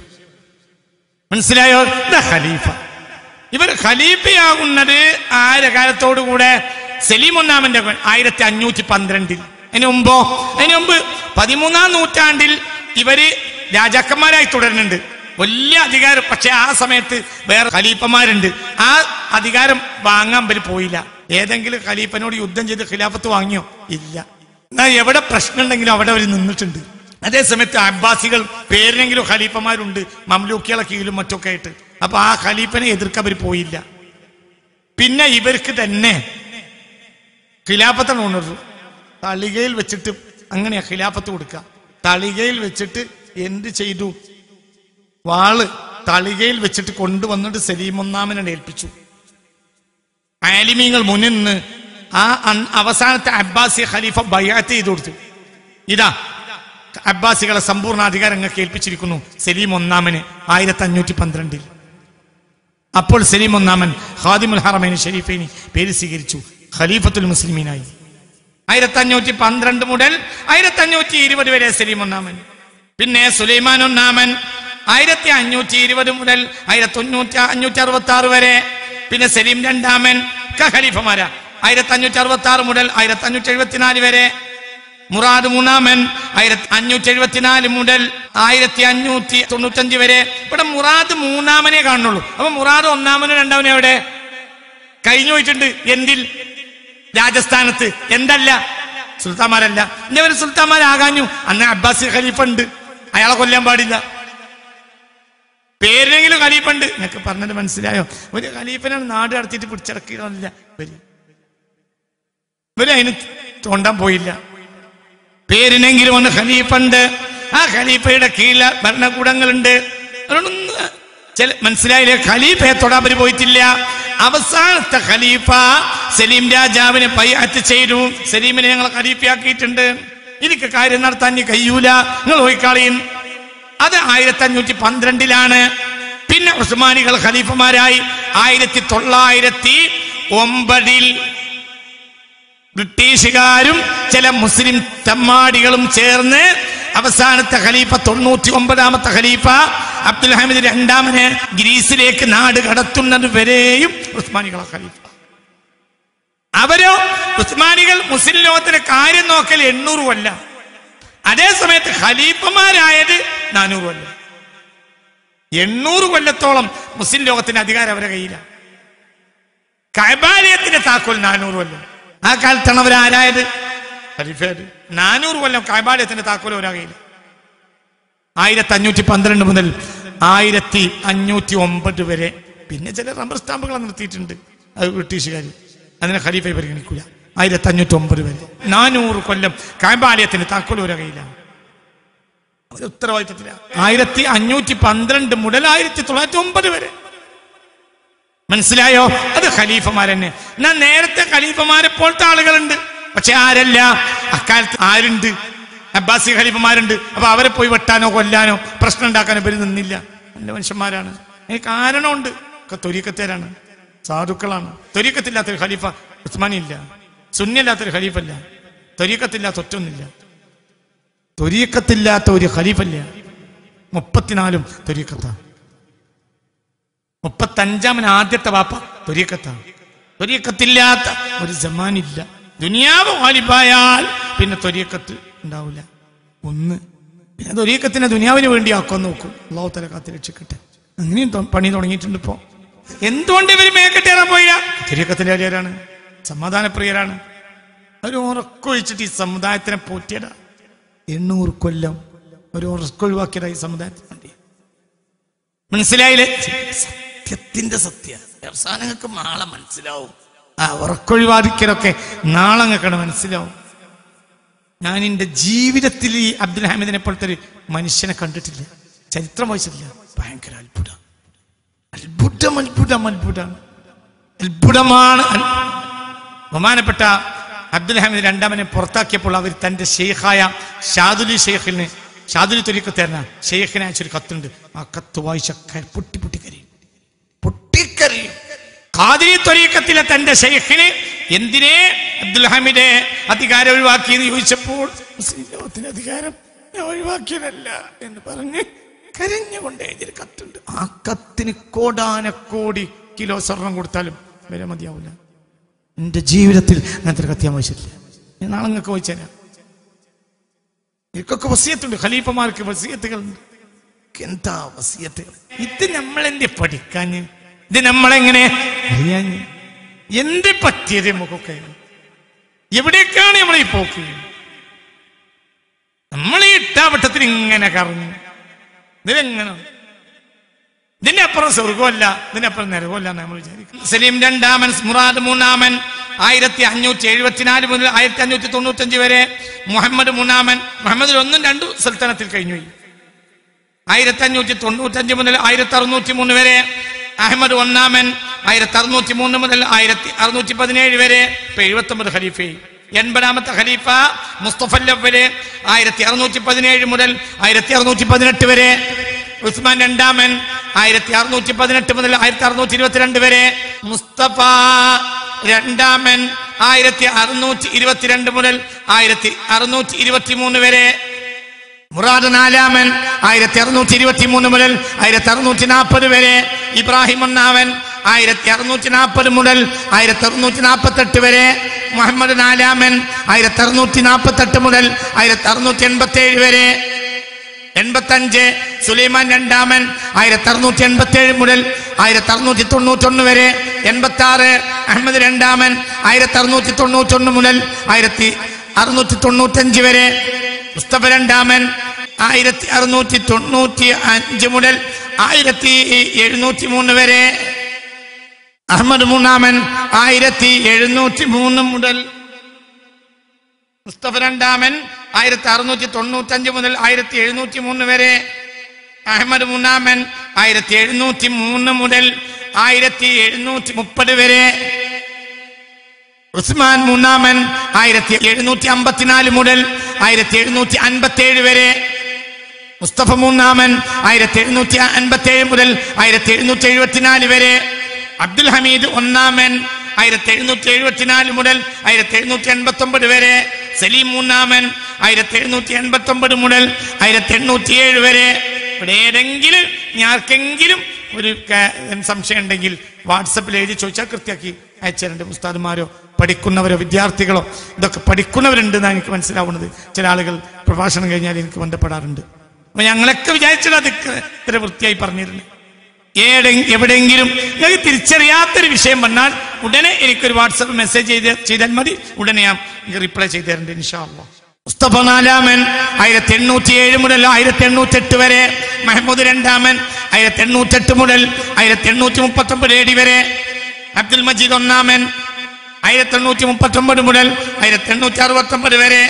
മനസ്സിലായോ ഇതാ ഖലീഫ ഇവർ ഖലീഫയാകുന്നത് ആരെ കാലത്തോടുകൂടെ സലീം ഒന്നാമന്റെ ആയിരത്തി അഞ്ഞൂറ്റി പന്ത്രണ്ടിൽ അതിന് മുമ്പോ അതിന് മുമ്പ് പതിമൂന്നാം നൂറ്റാണ്ടിൽ ഇവര് രാജാക്കന്മാരായി തുടരുന്നുണ്ട് വലിയ അധികാരം പക്ഷെ ആ സമയത്ത് വേറെ ഖലീഫന്മാരുണ്ട് ആ അധികാരം വാങ്ങാൻ ഇവര് പോയില്ല ഏതെങ്കിലും ഖലീഫനോട് യുദ്ധം ചെയ്ത് ഖിലാഫത്ത് വാങ്ങിയോ ഇല്ല എന്നാ എവിടെ പ്രശ്നം ഉണ്ടെങ്കിലും അവിടെ അവർ നിന്നിട്ടുണ്ട് അതേസമയത്ത് അബ്ബാസികൾ പേരിനെങ്കിലും ഖലീഫമാരുണ്ട് മംലൂക്കികളെ കീഴിലും മറ്റൊക്കെ ആയിട്ട് അപ്പൊ ആ ഖലീഫനെ എതിർക്കാൻ അവർ പോയില്ല പിന്നെ ഇവർക്ക് തന്നെ ഖിലാഫത്താണ് ഉണർന്നു തളികയിൽ വെച്ചിട്ട് അങ്ങനെയാ ഖിലാഫത്ത് കൊടുക്കുക തളികയിൽ വെച്ചിട്ട് എന്ത് ചെയ്തു വാള് തളികയിൽ വെച്ചിട്ട് കൊണ്ടുവന്നിട്ട് സലീം ഒന്നാമനെ ഏൽപ്പിച്ചു ആലിമീങ്ങൾ മുന്നിൽ നിന്ന് ആ അൻ- അവസാനത്തെ അബ്ബാസി ഖലീഫ ബയാത്ത് ചെയ്തു കൊടുത്തു ഇതാ അബ്ബാസികളെ സമ്പൂർണ്ണ അധികാരം അങ്ങ് ഏൽപ്പിച്ചിരിക്കുന്നു സലീം ഒന്നാമന് ആയിരത്തി അഞ്ഞൂറ്റി പന്ത്രണ്ടിൽ അപ്പോൾ സലീം ഒന്നാമൻ ഖാദിമുൽ ഹറമൈൻ ഷരീഫൈനി പേര് സ്വീകരിച്ചു ഖലീഫത്തുൽ മുസ്ലിമീനായി ആയിരത്തി അഞ്ഞൂറ്റി പന്ത്രണ്ട് മുതൽ ആയിരത്തി അഞ്ഞൂറ്റി ഇരുപത് വരെ സലീം ഒന്നാമൻ പിന്നെ സുലൈമാൻ ഒന്നാമൻ ആയിരത്തി അഞ്ഞൂറ്റി ഇരുപത് മുതൽ ആയിരത്തി തൊണ്ണൂറ്റി അഞ്ഞൂറ്റി അറുപത്തി ആറ് വരെ പിന്നെ സലീം രണ്ടാമൻ ഒക്കെ ഖലീഫമാരാ ആയിരത്തി അഞ്ഞൂറ്റി അറുപത്തി ആറ് മുതൽ ആയിരത്തി അഞ്ഞൂറ്റി എഴുപത്തിനാല് വരെ മുറാദ് മൂന്നാമൻ ആയിരത്തി അഞ്ഞൂറ്റി എഴുപത്തിനാല് മുതൽ ആയിരത്തി അഞ്ഞൂറ്റി തൊണ്ണൂറ്റഞ്ച് വരെ ഇവിടെ മുറാദ് മൂന്നാമനെ കാണുന്നുള്ളൂ അപ്പൊ മുറാദ് ഒന്നാമനും രണ്ടാമനും എവിടെ കഴിഞ്ഞു പോയിട്ടുണ്ട് എന്തിൽ രാജസ്ഥാനത്ത് എന്തല്ല സുൽത്താന്മാരല്ല ഇന്നവര് സുൽത്താന്മാരാകാഞ്ഞു അന്ന് അബ്ബാസ് ഖലീഫ ഉണ്ട് അയാളെ കൊല്ലാൻ പാടില്ല പേരിനെങ്കിലും ഖലീഫ ഉണ്ട് എന്നൊക്കെ പറഞ്ഞത് മനസ്സിലായോ ഒരു ഖലീഫനാണ് നാട് നടത്തിയിട്ട് പിടിച്ചടക്കില്ല ഇവര് ഇവര് അതിന് തോണ്ടാൻ പോയില്ല പേരിനെങ്കിലും ഒന്ന് ഖലീഫ ഉണ്ട് ആ ഖലീഫയുടെ കീഴിലെ ഭരണകൂടങ്ങളുണ്ട് അതുകൊണ്ടൊന്ന് ചില മനസ്സിലായില്ലേ ഖലീഫയെ തൊടാൻ അവര് പോയിട്ടില്ല അവസാനത്തെ ഖലീഫ സലീം രാജാവിനെ പയ്യാറ്റ് ചെയ്തു സലീമിനെ ഞങ്ങൾ ഖലീഫയാക്കിയിട്ടുണ്ട് എനിക്ക് കാര്യം നടത്താൻ ഇനി കഴിയൂല നിങ്ങൾ പോയിക്കാളിയും അത് ആയിരത്തി അഞ്ഞൂറ്റി പന്ത്രണ്ടിലാണ് പിന്നെ ഉസ്മാനികൾ ഖലീഫമാരായി ആയിരത്തി തൊള്ളായിരത്തി ഒമ്പതിൽ ബ്രിട്ടീഷുകാരും ചില മുസ്ലിം തെമ്മാടികളും ചേർന്ന് അവസാനത്തെ ഖലീഫ തൊണ്ണൂറ്റി ഒമ്പതാമത്തെ ഖലീഫ അബ്ദുൽ ഹമീദ് രണ്ടാമന് ഗ്രീസിലേക്ക് നാട് കടത്തുന്നത് വരെയും ഉസ്മാനികളെ ഖലീഫ അവരോ ഉസ്മാനികൾ മുസ്ലിം ലോകത്തിന്റെ കാര്യം നോക്കൽ എണ്ണൂറ് കൊല്ലം അതേ സമയത്ത് ഖലീഫമാരായത് നാനൂറ് കൊല്ലം എണ്ണൂറ് കൊല്ലത്തോളം മുസ്ലിം ലോകത്തിന്റെ അധികാരം അവരുടെ കയ്യിലാണ് കൈബാലയത്തിന്റെ താക്കോൽ നാനൂറ് കൊല്ലം ആ കാലത്താണ് അവർ ആരായത് ഖലീഫയായത് നാനൂറ് കൊല്ലം കൈബാലയത്തിന്റെ താക്കോൽ അവരുടെ കയ്യിൽ ആയിരത്തി അഞ്ഞൂറ്റി പന്ത്രണ്ട് മുതൽ ആയിരത്തി അഞ്ഞൂറ്റി ഒമ്പത് വരെ പിന്നെ ചില റബ്ബർ സ്റ്റാമ്പുകൾ നിർത്തിയിട്ടുണ്ട് അത് ബ്രിട്ടീഷുകാർ അതിനെ ഖലീഫയെ പരിഗണിക്കൂല ആയിരത്തി അഞ്ഞൂറ്റി ഒമ്പത് വരെ നാനൂറ് കൊല്ലം കാമ്പാലയത്തിന് താക്കോൽ ഒരു കയ്യിലാണ് അത് ഉത്തരവാദിത്തത്തില ആയിരത്തി അഞ്ഞൂറ്റി പന്ത്രണ്ട് മുതൽ ആയിരത്തി തൊള്ളായിരത്തി ഒമ്പത് വരെ മനസ്സിലായോ അത് ഖലീഫമാർ തന്നെ എന്നാൽ നേരത്തെ ഖലീഫമാരെ പോലത്തെ ആളുകളുണ്ട് പക്ഷെ ആരല്ല അക്കാലത്ത് ആരുണ്ട് അബ്ബാസി ഖലീഫമാരുണ്ട് അപ്പൊ അവരെ പോയി വെട്ടാനോ കൊല്ലാനോ പ്രശ്നം ഉണ്ടാക്കാനോ ഇവര് നിന്നില്ല നല്ല മനുഷ്യന്മാരാണ് അതിന് കാരണമുണ്ട് ഒക്കെ തൊരീക്കത്തേരാണ് സാധുക്കളാണ് തൊരീക്കത്തില്ലാത്തൊരു ഖലീഫ ഉസ്മാനി ഇല്ല സുന്യല്ലാത്തൊരു ഖലീഫല്ല തൊരീക്കത്തില്ലാത്ത ഒറ്റൊന്നില്ല തൊരീക്കത്തില്ലാത്ത ഒരു ഖലീഫല്ല മുപ്പത്തിനാലും തൊരീക്കത്താണ് മുപ്പത്തഞ്ചാമൻ ആദ്യത്തെ വാപ്പ തൊരീക്കത്താണ് തൊരീക്കത്തില്ലാത്ത ഒരു ജമാനില്ല ദുനിയാവ് വാലിബായാൽ പിന്നെ തൊരീക്കത്ത് ഉണ്ടാവില്ല ഒന്ന് പിന്നെ തൊരീക്കത്തിനെ ദുനിയാവിന് വേണ്ടി ആക്കാൻ നോക്കും അള്ളാഹു തല കാത്ത് രക്ഷിക്കട്ടെ അങ്ങനെയും തൊ- പണി തുടങ്ങിയിട്ടുണ്ട് ഇപ്പോ എന്തുകൊണ്ട് ഇവര് മേക്കട്ടേറാൻ പോയില്ല തൊരീക്കത്തിന്റെ കാര്യമാണ് സമാധാനപ്രിയരാണ് അവർ ഉറക്കൊഴിച്ചിട്ട് ഈ സമുദായത്തിനെ പോറ്റിയടാ എണ്ണൂറ് കൊല്ലം ഒരു ഉറക്കൊഴിവാക്കിയതാ ഈ സമുദായത്തിന് വേണ്ടി മനസ്സിലായില്ലേ സത്യത്തിന്റെ സത്യ അവസാനങ്ങൾക്ക് നാളെ മനസ്സിലാവും ആ ഉറക്കൊഴിവാദിക്കലൊക്കെ നാളെ നിങ്ങൾക്കാണ് മനസ്സിലാവും ഞാൻ എൻ്റെ ജീവിതത്തിൽ ഈ അബ്ദുൽ ഹമീദിനെ പോലത്തെ ഒരു മനുഷ്യനെ കണ്ടിട്ടില്ല ചരിത്രം വായിച്ചിട്ടില്ല ഭയങ്കര അത്ഭുതം അത്ഭുതം അത്ഭുതം അത്ഭുതം അത്ഭുതമാണ് അൽ- ബഹുമാനപ്പെട്ട അബ്ദുൽ ഹമീദ് രണ്ടാമനെ പുറത്താക്കിയപ്പോൾ അവർ തന്റെ ഷെയ്ഖായ ഷാദുലി ഷെയ്ഖിന് ഷാദുലി തൊലിക്കത്തേരന ഷെയ്ഖിനെ അയച്ചൊരു കത്തുണ്ട് ആ കത്ത് വായിച്ച ക- പൊട്ടി പൊട്ടിക്കരയും പൊട്ടിക്കരയും ഖാദിരി ത്വരീക്കത്തിലെ തന്റെ ഷെയ്ഖിന് എന്തിനെ അബ്ദുൽ ഹമീദെ അധികാരം ഒഴിവാക്കി എന്ന് ചോദിച്ചപ്പോൾ മുസ്ലിം ലോകത്തിന് അധികാരം ഞാൻ ഒഴിവാക്കിയതല്ല എന്ന് പറഞ്ഞ് കരഞ്ഞുകൊണ്ട് എഴുതിയൊരു കത്തുണ്ട് ആ കത്തിന് കോടാനക്കോടി കിലോ സ്വർണം കൊടുത്താലും വില മതിയാവില്ല എന്റെ ജീവിതത്തിൽ അങ്ങനത്തെ ഒരു കത്തിയാൻ വായിച്ചിട്ടില്ല ഞാൻ നാളെ നിങ്ങൾക്ക് വായിച്ചുതരാം ഇതൊക്കെ വസിയത്തുണ്ട് ഖലീഫമാർക്ക് വസിയത്തുകളുണ്ട് എന്താ വസിയത്തുകൾ ഇത് നമ്മളെന്ത് പഠിക്കാഞ്ഞ് ഇത് നമ്മളെങ്ങനെ അറിയാഞ്ഞ് എന്ത് പറ്റിയത് നമുക്കൊക്കെ എവിടേക്കാണ് നമ്മൾ ഈ പോക്ക് നമ്മൾ ഈ ഇട്ടാവട്ടത്തിൽ ഇങ്ങനെ കറങ്ങി ഇതിലെങ്ങനെ ഇതിന്റെ അപ്പുറം സ്വർഗമല്ല ഇതിന്റെ അപ്പുറം നരകമല്ല എന്ന് നമ്മൾ വിചാരിക്കും സലീം രണ്ടാമൻ മുറാദ് മൂന്നാമൻ ആയിരത്തി അഞ്ഞൂറ്റി എഴുപത്തിനാല് മുതൽ ആയിരത്തി അഞ്ഞൂറ്റി തൊണ്ണൂറ്റഞ്ച് വരെ മുഹമ്മദ് മൂന്നാമൻ മുഹമ്മദിൽ ഒന്നും രണ്ടും സൽത്തനത്തിൽ കഴിഞ്ഞുപോയി ആയിരത്തി അഞ്ഞൂറ്റി തൊണ്ണൂറ്റഞ്ച് മുതൽ ആയിരത്തി അറുന്നൂറ്റി മൂന്ന് വരെ അഹമ്മദ് ഒന്നാമൻ ആയിരത്തി അറുന്നൂറ്റി മൂന്ന് മുതൽ ആയിരത്തി അറുന്നൂറ്റി പതിനേഴ് വരെ ഇപ്പൊ എഴുപത്തി ഒമ്പത് ഖലീഫയായി എൺപതാമത്തെ ഖലീഫ മുസ്തഫല്ലവല് ആയിരത്തി അറുന്നൂറ്റി പതിനേഴ് മുതൽ ആയിരത്തി അറുന്നൂറ്റി പതിനെട്ട് വരെ ഉസ്മാൻ രണ്ടാമൻ ആയിരത്തി അറുന്നൂറ്റി പതിനെട്ട് മുതൽ ആയിരത്തി അറുന്നൂറ്റി ഇരുപത്തിരണ്ട് വരെ മുസ്തഫ രണ്ടാമൻ ആയിരത്തി അറുന്നൂറ്റി ഇരുപത്തിരണ്ട് മുതൽ ആയിരത്തി അറുന്നൂറ്റി ഇരുപത്തി മൂന്ന് വരെ മുറാദ് നാലാമൻ ആയിരത്തി അറുന്നൂറ്റി ഇരുപത്തി മൂന്ന് മുതൽ ആയിരത്തി അറുന്നൂറ്റി നാൽപ്പത് വരെ ഇബ്രാഹിം ഒന്നാമൻ ആയിരത്തി അറുന്നൂറ്റി നാൽപ്പത് മുതൽ ആയിരത്തി അറുന്നൂറ്റി നാൽപ്പത്തി എട്ട് വരെ മുഹമ്മദ് നാലാമൻ ആയിരത്തി അറുന്നൂറ്റി നാൽപ്പത്തി എട്ട് മുതൽ ആയിരത്തി അറുന്നൂറ്റി എൺപത്തി ഏഴ് വരെ എൺപത്തഞ്ച് സുലൈമാൻ രണ്ടാമൻ ആയിരത്തി അറുന്നൂറ്റി എൺപത്തി ഏഴ് മുതൽ ആയിരത്തി അറുന്നൂറ്റി തൊണ്ണൂറ്റൊന്ന് വരെ എൺപത്തി ആറ് അഹമ്മദ് രണ്ടാമൻ ആയിരത്തി അറുന്നൂറ്റി തൊണ്ണൂറ്റൊന്ന് മുതൽ ആയിരത്തി അറുന്നൂറ്റി തൊണ്ണൂറ്റഞ്ച് വരെ മുസ്തഫ രണ്ടാമൻ ആയിരത്തി അറുന്നൂറ്റി തൊണ്ണൂറ്റി അഞ്ച് മുതൽ ആയിരത്തി എഴുന്നൂറ്റി മൂന്ന് വരെ അഹമ്മദ് മൂന്നാമൻ ആയിരത്തി എഴുന്നൂറ്റി മൂന്ന് മുതൽ മുസ്തഫ രണ്ടാമൻ ആയിരത്തി അറുന്നൂറ്റി തൊണ്ണൂറ്റി അഞ്ച് മുതൽ ആയിരത്തി എഴുന്നൂറ്റി മൂന്ന് വരെ അഹമ്മദ് മൂന്നാമൻ ആയിരത്തി എഴുന്നൂറ്റി മൂന്ന് മുതൽ ആയിരത്തി എഴുന്നൂറ്റി മുപ്പത് വരെ ഉസ്മാൻ മൂന്നാമൻ ആയിരത്തി എഴുന്നൂറ്റി അമ്പത്തിനാല് മുതൽ ആയിരത്തി എഴുന്നൂറ്റി അൻപത്തി ഏഴ് വരെ മുസ്തഫ മൂന്നാമൻ ആയിരത്തി എഴുന്നൂറ്റി അൻപത്തി ഏഴ് മുതൽ ആയിരത്തി എഴുന്നൂറ്റി എഴുപത്തിനാല് വരെ അബ്ദുൽ ഹമീദ് ഒന്നാമൻ ആയിരത്തി എഴുന്നൂറ്റി എഴുപത്തിനാല് മുതൽ ആയിരത്തി എഴുന്നൂറ്റി എൺപത്തി ഒമ്പത് വരെ സലീം മൂന്നാമൻ ആയിരത്തി എഴുന്നൂറ്റി എൺപത്തി ഒമ്പത് മുതൽ ആയിരത്തി എണ്ണൂറ്റി ഏഴ് വരെ ഇവിടെ ഏതെങ്കിലും ഇനി ആർക്കെങ്കിലും ഒരു ക- സംശയം ഉണ്ടെങ്കിൽ വാട്സപ്പിൽ എഴുതി ചോദിച്ചാൽ കൃത്യമാക്കി അയച്ചിട്ടുണ്ട് ഉസ്താദുമാരോ പഠിക്കുന്നവരോ വിദ്യാർത്ഥികളോ ഇതൊക്കെ പഠിക്കുന്നവരുണ്ടെന്നാണ് എനിക്ക് മനസ്സിലാവുന്നത് ചില ആളുകൾ പ്രഭാഷണം കഴിഞ്ഞാൽ എനിക്ക് ബന്ധപ്പെടാറുണ്ട് അപ്പൊ ഞങ്ങളൊക്കെ വിചാരിച്ചത് അത് ഇത്ര വൃത്തിയായി പറഞ്ഞിരുന്നു ഏടെ എവിടെയെങ്കിലും നിങ്ങൾക്ക് തിരിച്ചറിയാത്തൊരു വിഷയം വന്നാൽ ഉടനെ എനിക്കൊരു വാട്സപ്പ് മെസ്സേജ് ചെയ്ത് ചെയ്താൽ മതി ഉടനെ ഞാൻ റിപ്ലൈ ചെയ്ത് തരണ്ട് ഇൻഷാല്ലോ മുസ്തഫ നാലാമൻ ആയിരത്തി എണ്ണൂറ്റി ഏഴ് മുതൽ ആയിരത്തി എണ്ണൂറ്റി എട്ട് വരെ മെഹമ്മൂദ് രണ്ടാമൻ ആയിരത്തി എണ്ണൂറ്റി എട്ട് മുതൽ ആയിരത്തി എണ്ണൂറ്റി മുപ്പത്തി ഒമ്പത് ഏടി വരെ അബ്ദുൽ മജീദ് ഒന്നാമൻ ആയിരത്തി എണ്ണൂറ്റി മുപ്പത്തി ഒമ്പത് മുതൽ ആയിരത്തി എണ്ണൂറ്റി അറുപത്തി ഒമ്പത് വരെ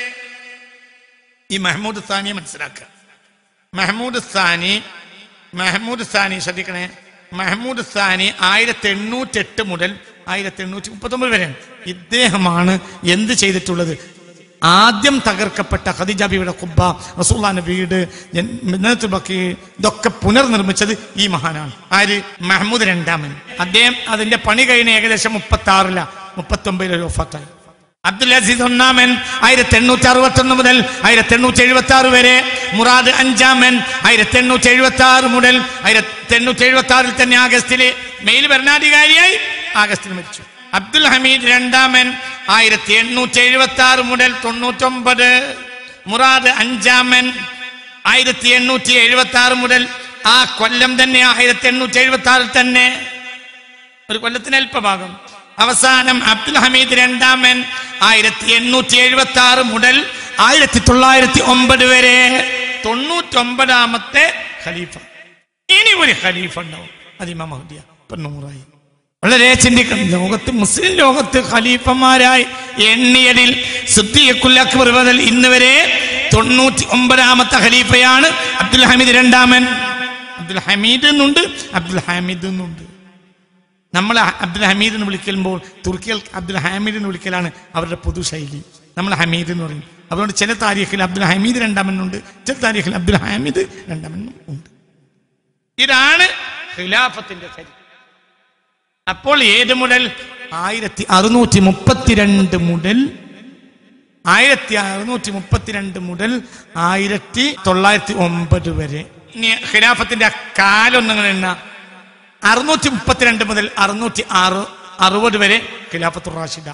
ഈ മെഹമ്മൂദ് സ്ഥാനിയെ മനസ്സിലാക്കുക മെഹമ്മൂദ് സ്ഥാനി മെഹമ്മൂദ് സ്ഥാനി ശ്രദ്ധിക്കണേ മെഹമ്മൂദ് സ്ഥാനി ആയിരത്തി എണ്ണൂറ്റി എട്ട് മുതൽ ആയിരത്തി എണ്ണൂറ്റി മുപ്പത്തി ഒമ്പത് വരെയാണ് ഇദ്ദേഹമാണ് എന്ത് ചെയ്തിട്ടുള്ളത് ആദ്യം തകർക്കപ്പെട്ട ഖദീജാബിയുടെ കുബ്ബ റസൂള്ളാന്റെ വീട് മിന്നത്തുൽ ബക്കി ഇതൊക്കെ പുനർനിർമ്മിച്ചത് ഈ മഹാനാണ് ആര് മെഹമ്മൂദ് രണ്ടാമൻ അദ്ദേഹം അതിന്റെ പണി കഴിഞ്ഞ ഏകദേശം മുപ്പത്തി ആറില മുപ്പത്തി ഒമ്പതിലെ ഒഫാത്തായി അബ്ദുൽ അസീസ് ഒന്നാമൻ ആയിരത്തി എണ്ണൂറ്റി അറുപത്തി ഒന്ന് മുതൽ ആയിരത്തി എണ്ണൂറ്റി എഴുപത്തി ആറ് വരെ മുറാദ് അഞ്ചാമൻ ആയിരത്തി എണ്ണൂറ്റി എഴുപത്തി ആറ് മുതൽ ആയിരത്തി എണ്ണൂറ്റി എഴുപത്തി ആറിൽ തന്നെ ആഗസ്റ്റില് മെയിൽ ഭരണാധികാരിയായി ആഗസ്റ്റിൽ മരിച്ചു അബ്ദുൽ ഹമീദ് രണ്ടാമൻ ആയിരത്തി എണ്ണൂറ്റി എഴുപത്തി ആറ് മുതൽ തൊണ്ണൂറ്റൊമ്പത് മുറാദ് അഞ്ചാമൻ ആയിരത്തി എണ്ണൂറ്റി എഴുപത്തി ആറ് മുതൽ ആ കൊല്ലം തന്നെ ആയിരത്തി എണ്ണൂറ്റി എഴുപത്തി ആറിൽ തന്നെ ഒരു കൊല്ലത്തിന് അല്പഭാഗം അവസാനം അബ്ദുൽ ഹമീദ് രണ്ടാമൻ ആയിരത്തി എണ്ണൂറ്റി എഴുപത്തി ആറ് മുതൽ ആയിരത്തി തൊള്ളായിരത്തി ഒമ്പത് വരെ തൊണ്ണൂറ്റൊമ്പതാമത്തെ ഖലീഫ ഇനി ഒരു ഖലീഫ ഉണ്ടാവും അതിമ മഹദിയ ഇപ്പൊ നൂറായി വളരെ ചിന്തിക്കണം ലോകത്ത് മുസ്ലിം ലോകത്ത് ഖലീഫമാരായി എണ്ണിയതിൽ സുദ്ദീഖുൽ അക്ബർ മുതൽ ഇന്ന് വരെ തൊണ്ണൂറ്റി ഒമ്പതാമത്തെ ഖലീഫയാണ് അബ്ദുൽ ഹമീദ് രണ്ടാമൻ അബ്ദുൽ ഹമീദ് എന്നുണ്ട് അബ്ദുൽ ഹാമിദ് എന്നുണ്ട് നമ്മൾ അബ്ദുൽ ഹമീദ് എന്ന് വിളിക്കുമ്പോൾ തുർക്കികൾ അബ്ദുൽ ഹാമിദ് എന്ന് വിളിക്കലാണ് അവരുടെ പൊതു ശൈലി നമ്മൾ ഹമീദ് എന്ന് പറയും അതുകൊണ്ട് ചില താരീഖിൽ അബ്ദുൽ ഹമീദ് രണ്ടാമനുണ്ട് ചില താരീഖിൽ അബ്ദുൽ ഹാമിദ് രണ്ടാമനും ഉണ്ട് ഇതാണ് ഖിലാഫത്തിന്റെ ചരി അപ്പോൾ ഏത് മുതൽ ആയിരത്തി അറുന്നൂറ്റി മുപ്പത്തിരണ്ട് മുതൽ ആയിരത്തി അറുന്നൂറ്റി മുപ്പത്തിരണ്ട് മുതൽ ആയിരത്തി തൊള്ളായിരത്തി ഒമ്പത് വരെ ഇനി ഖിലാഫത്തിന്റെ ആ കാലം നിങ്ങൾ എണ്ണ അറുന്നൂറ്റി മുപ്പത്തിരണ്ട് മുതൽ അറുന്നൂറ്റി ആറ് അറുപത് വരെ ഖിലാഫത്തു റാഷിദ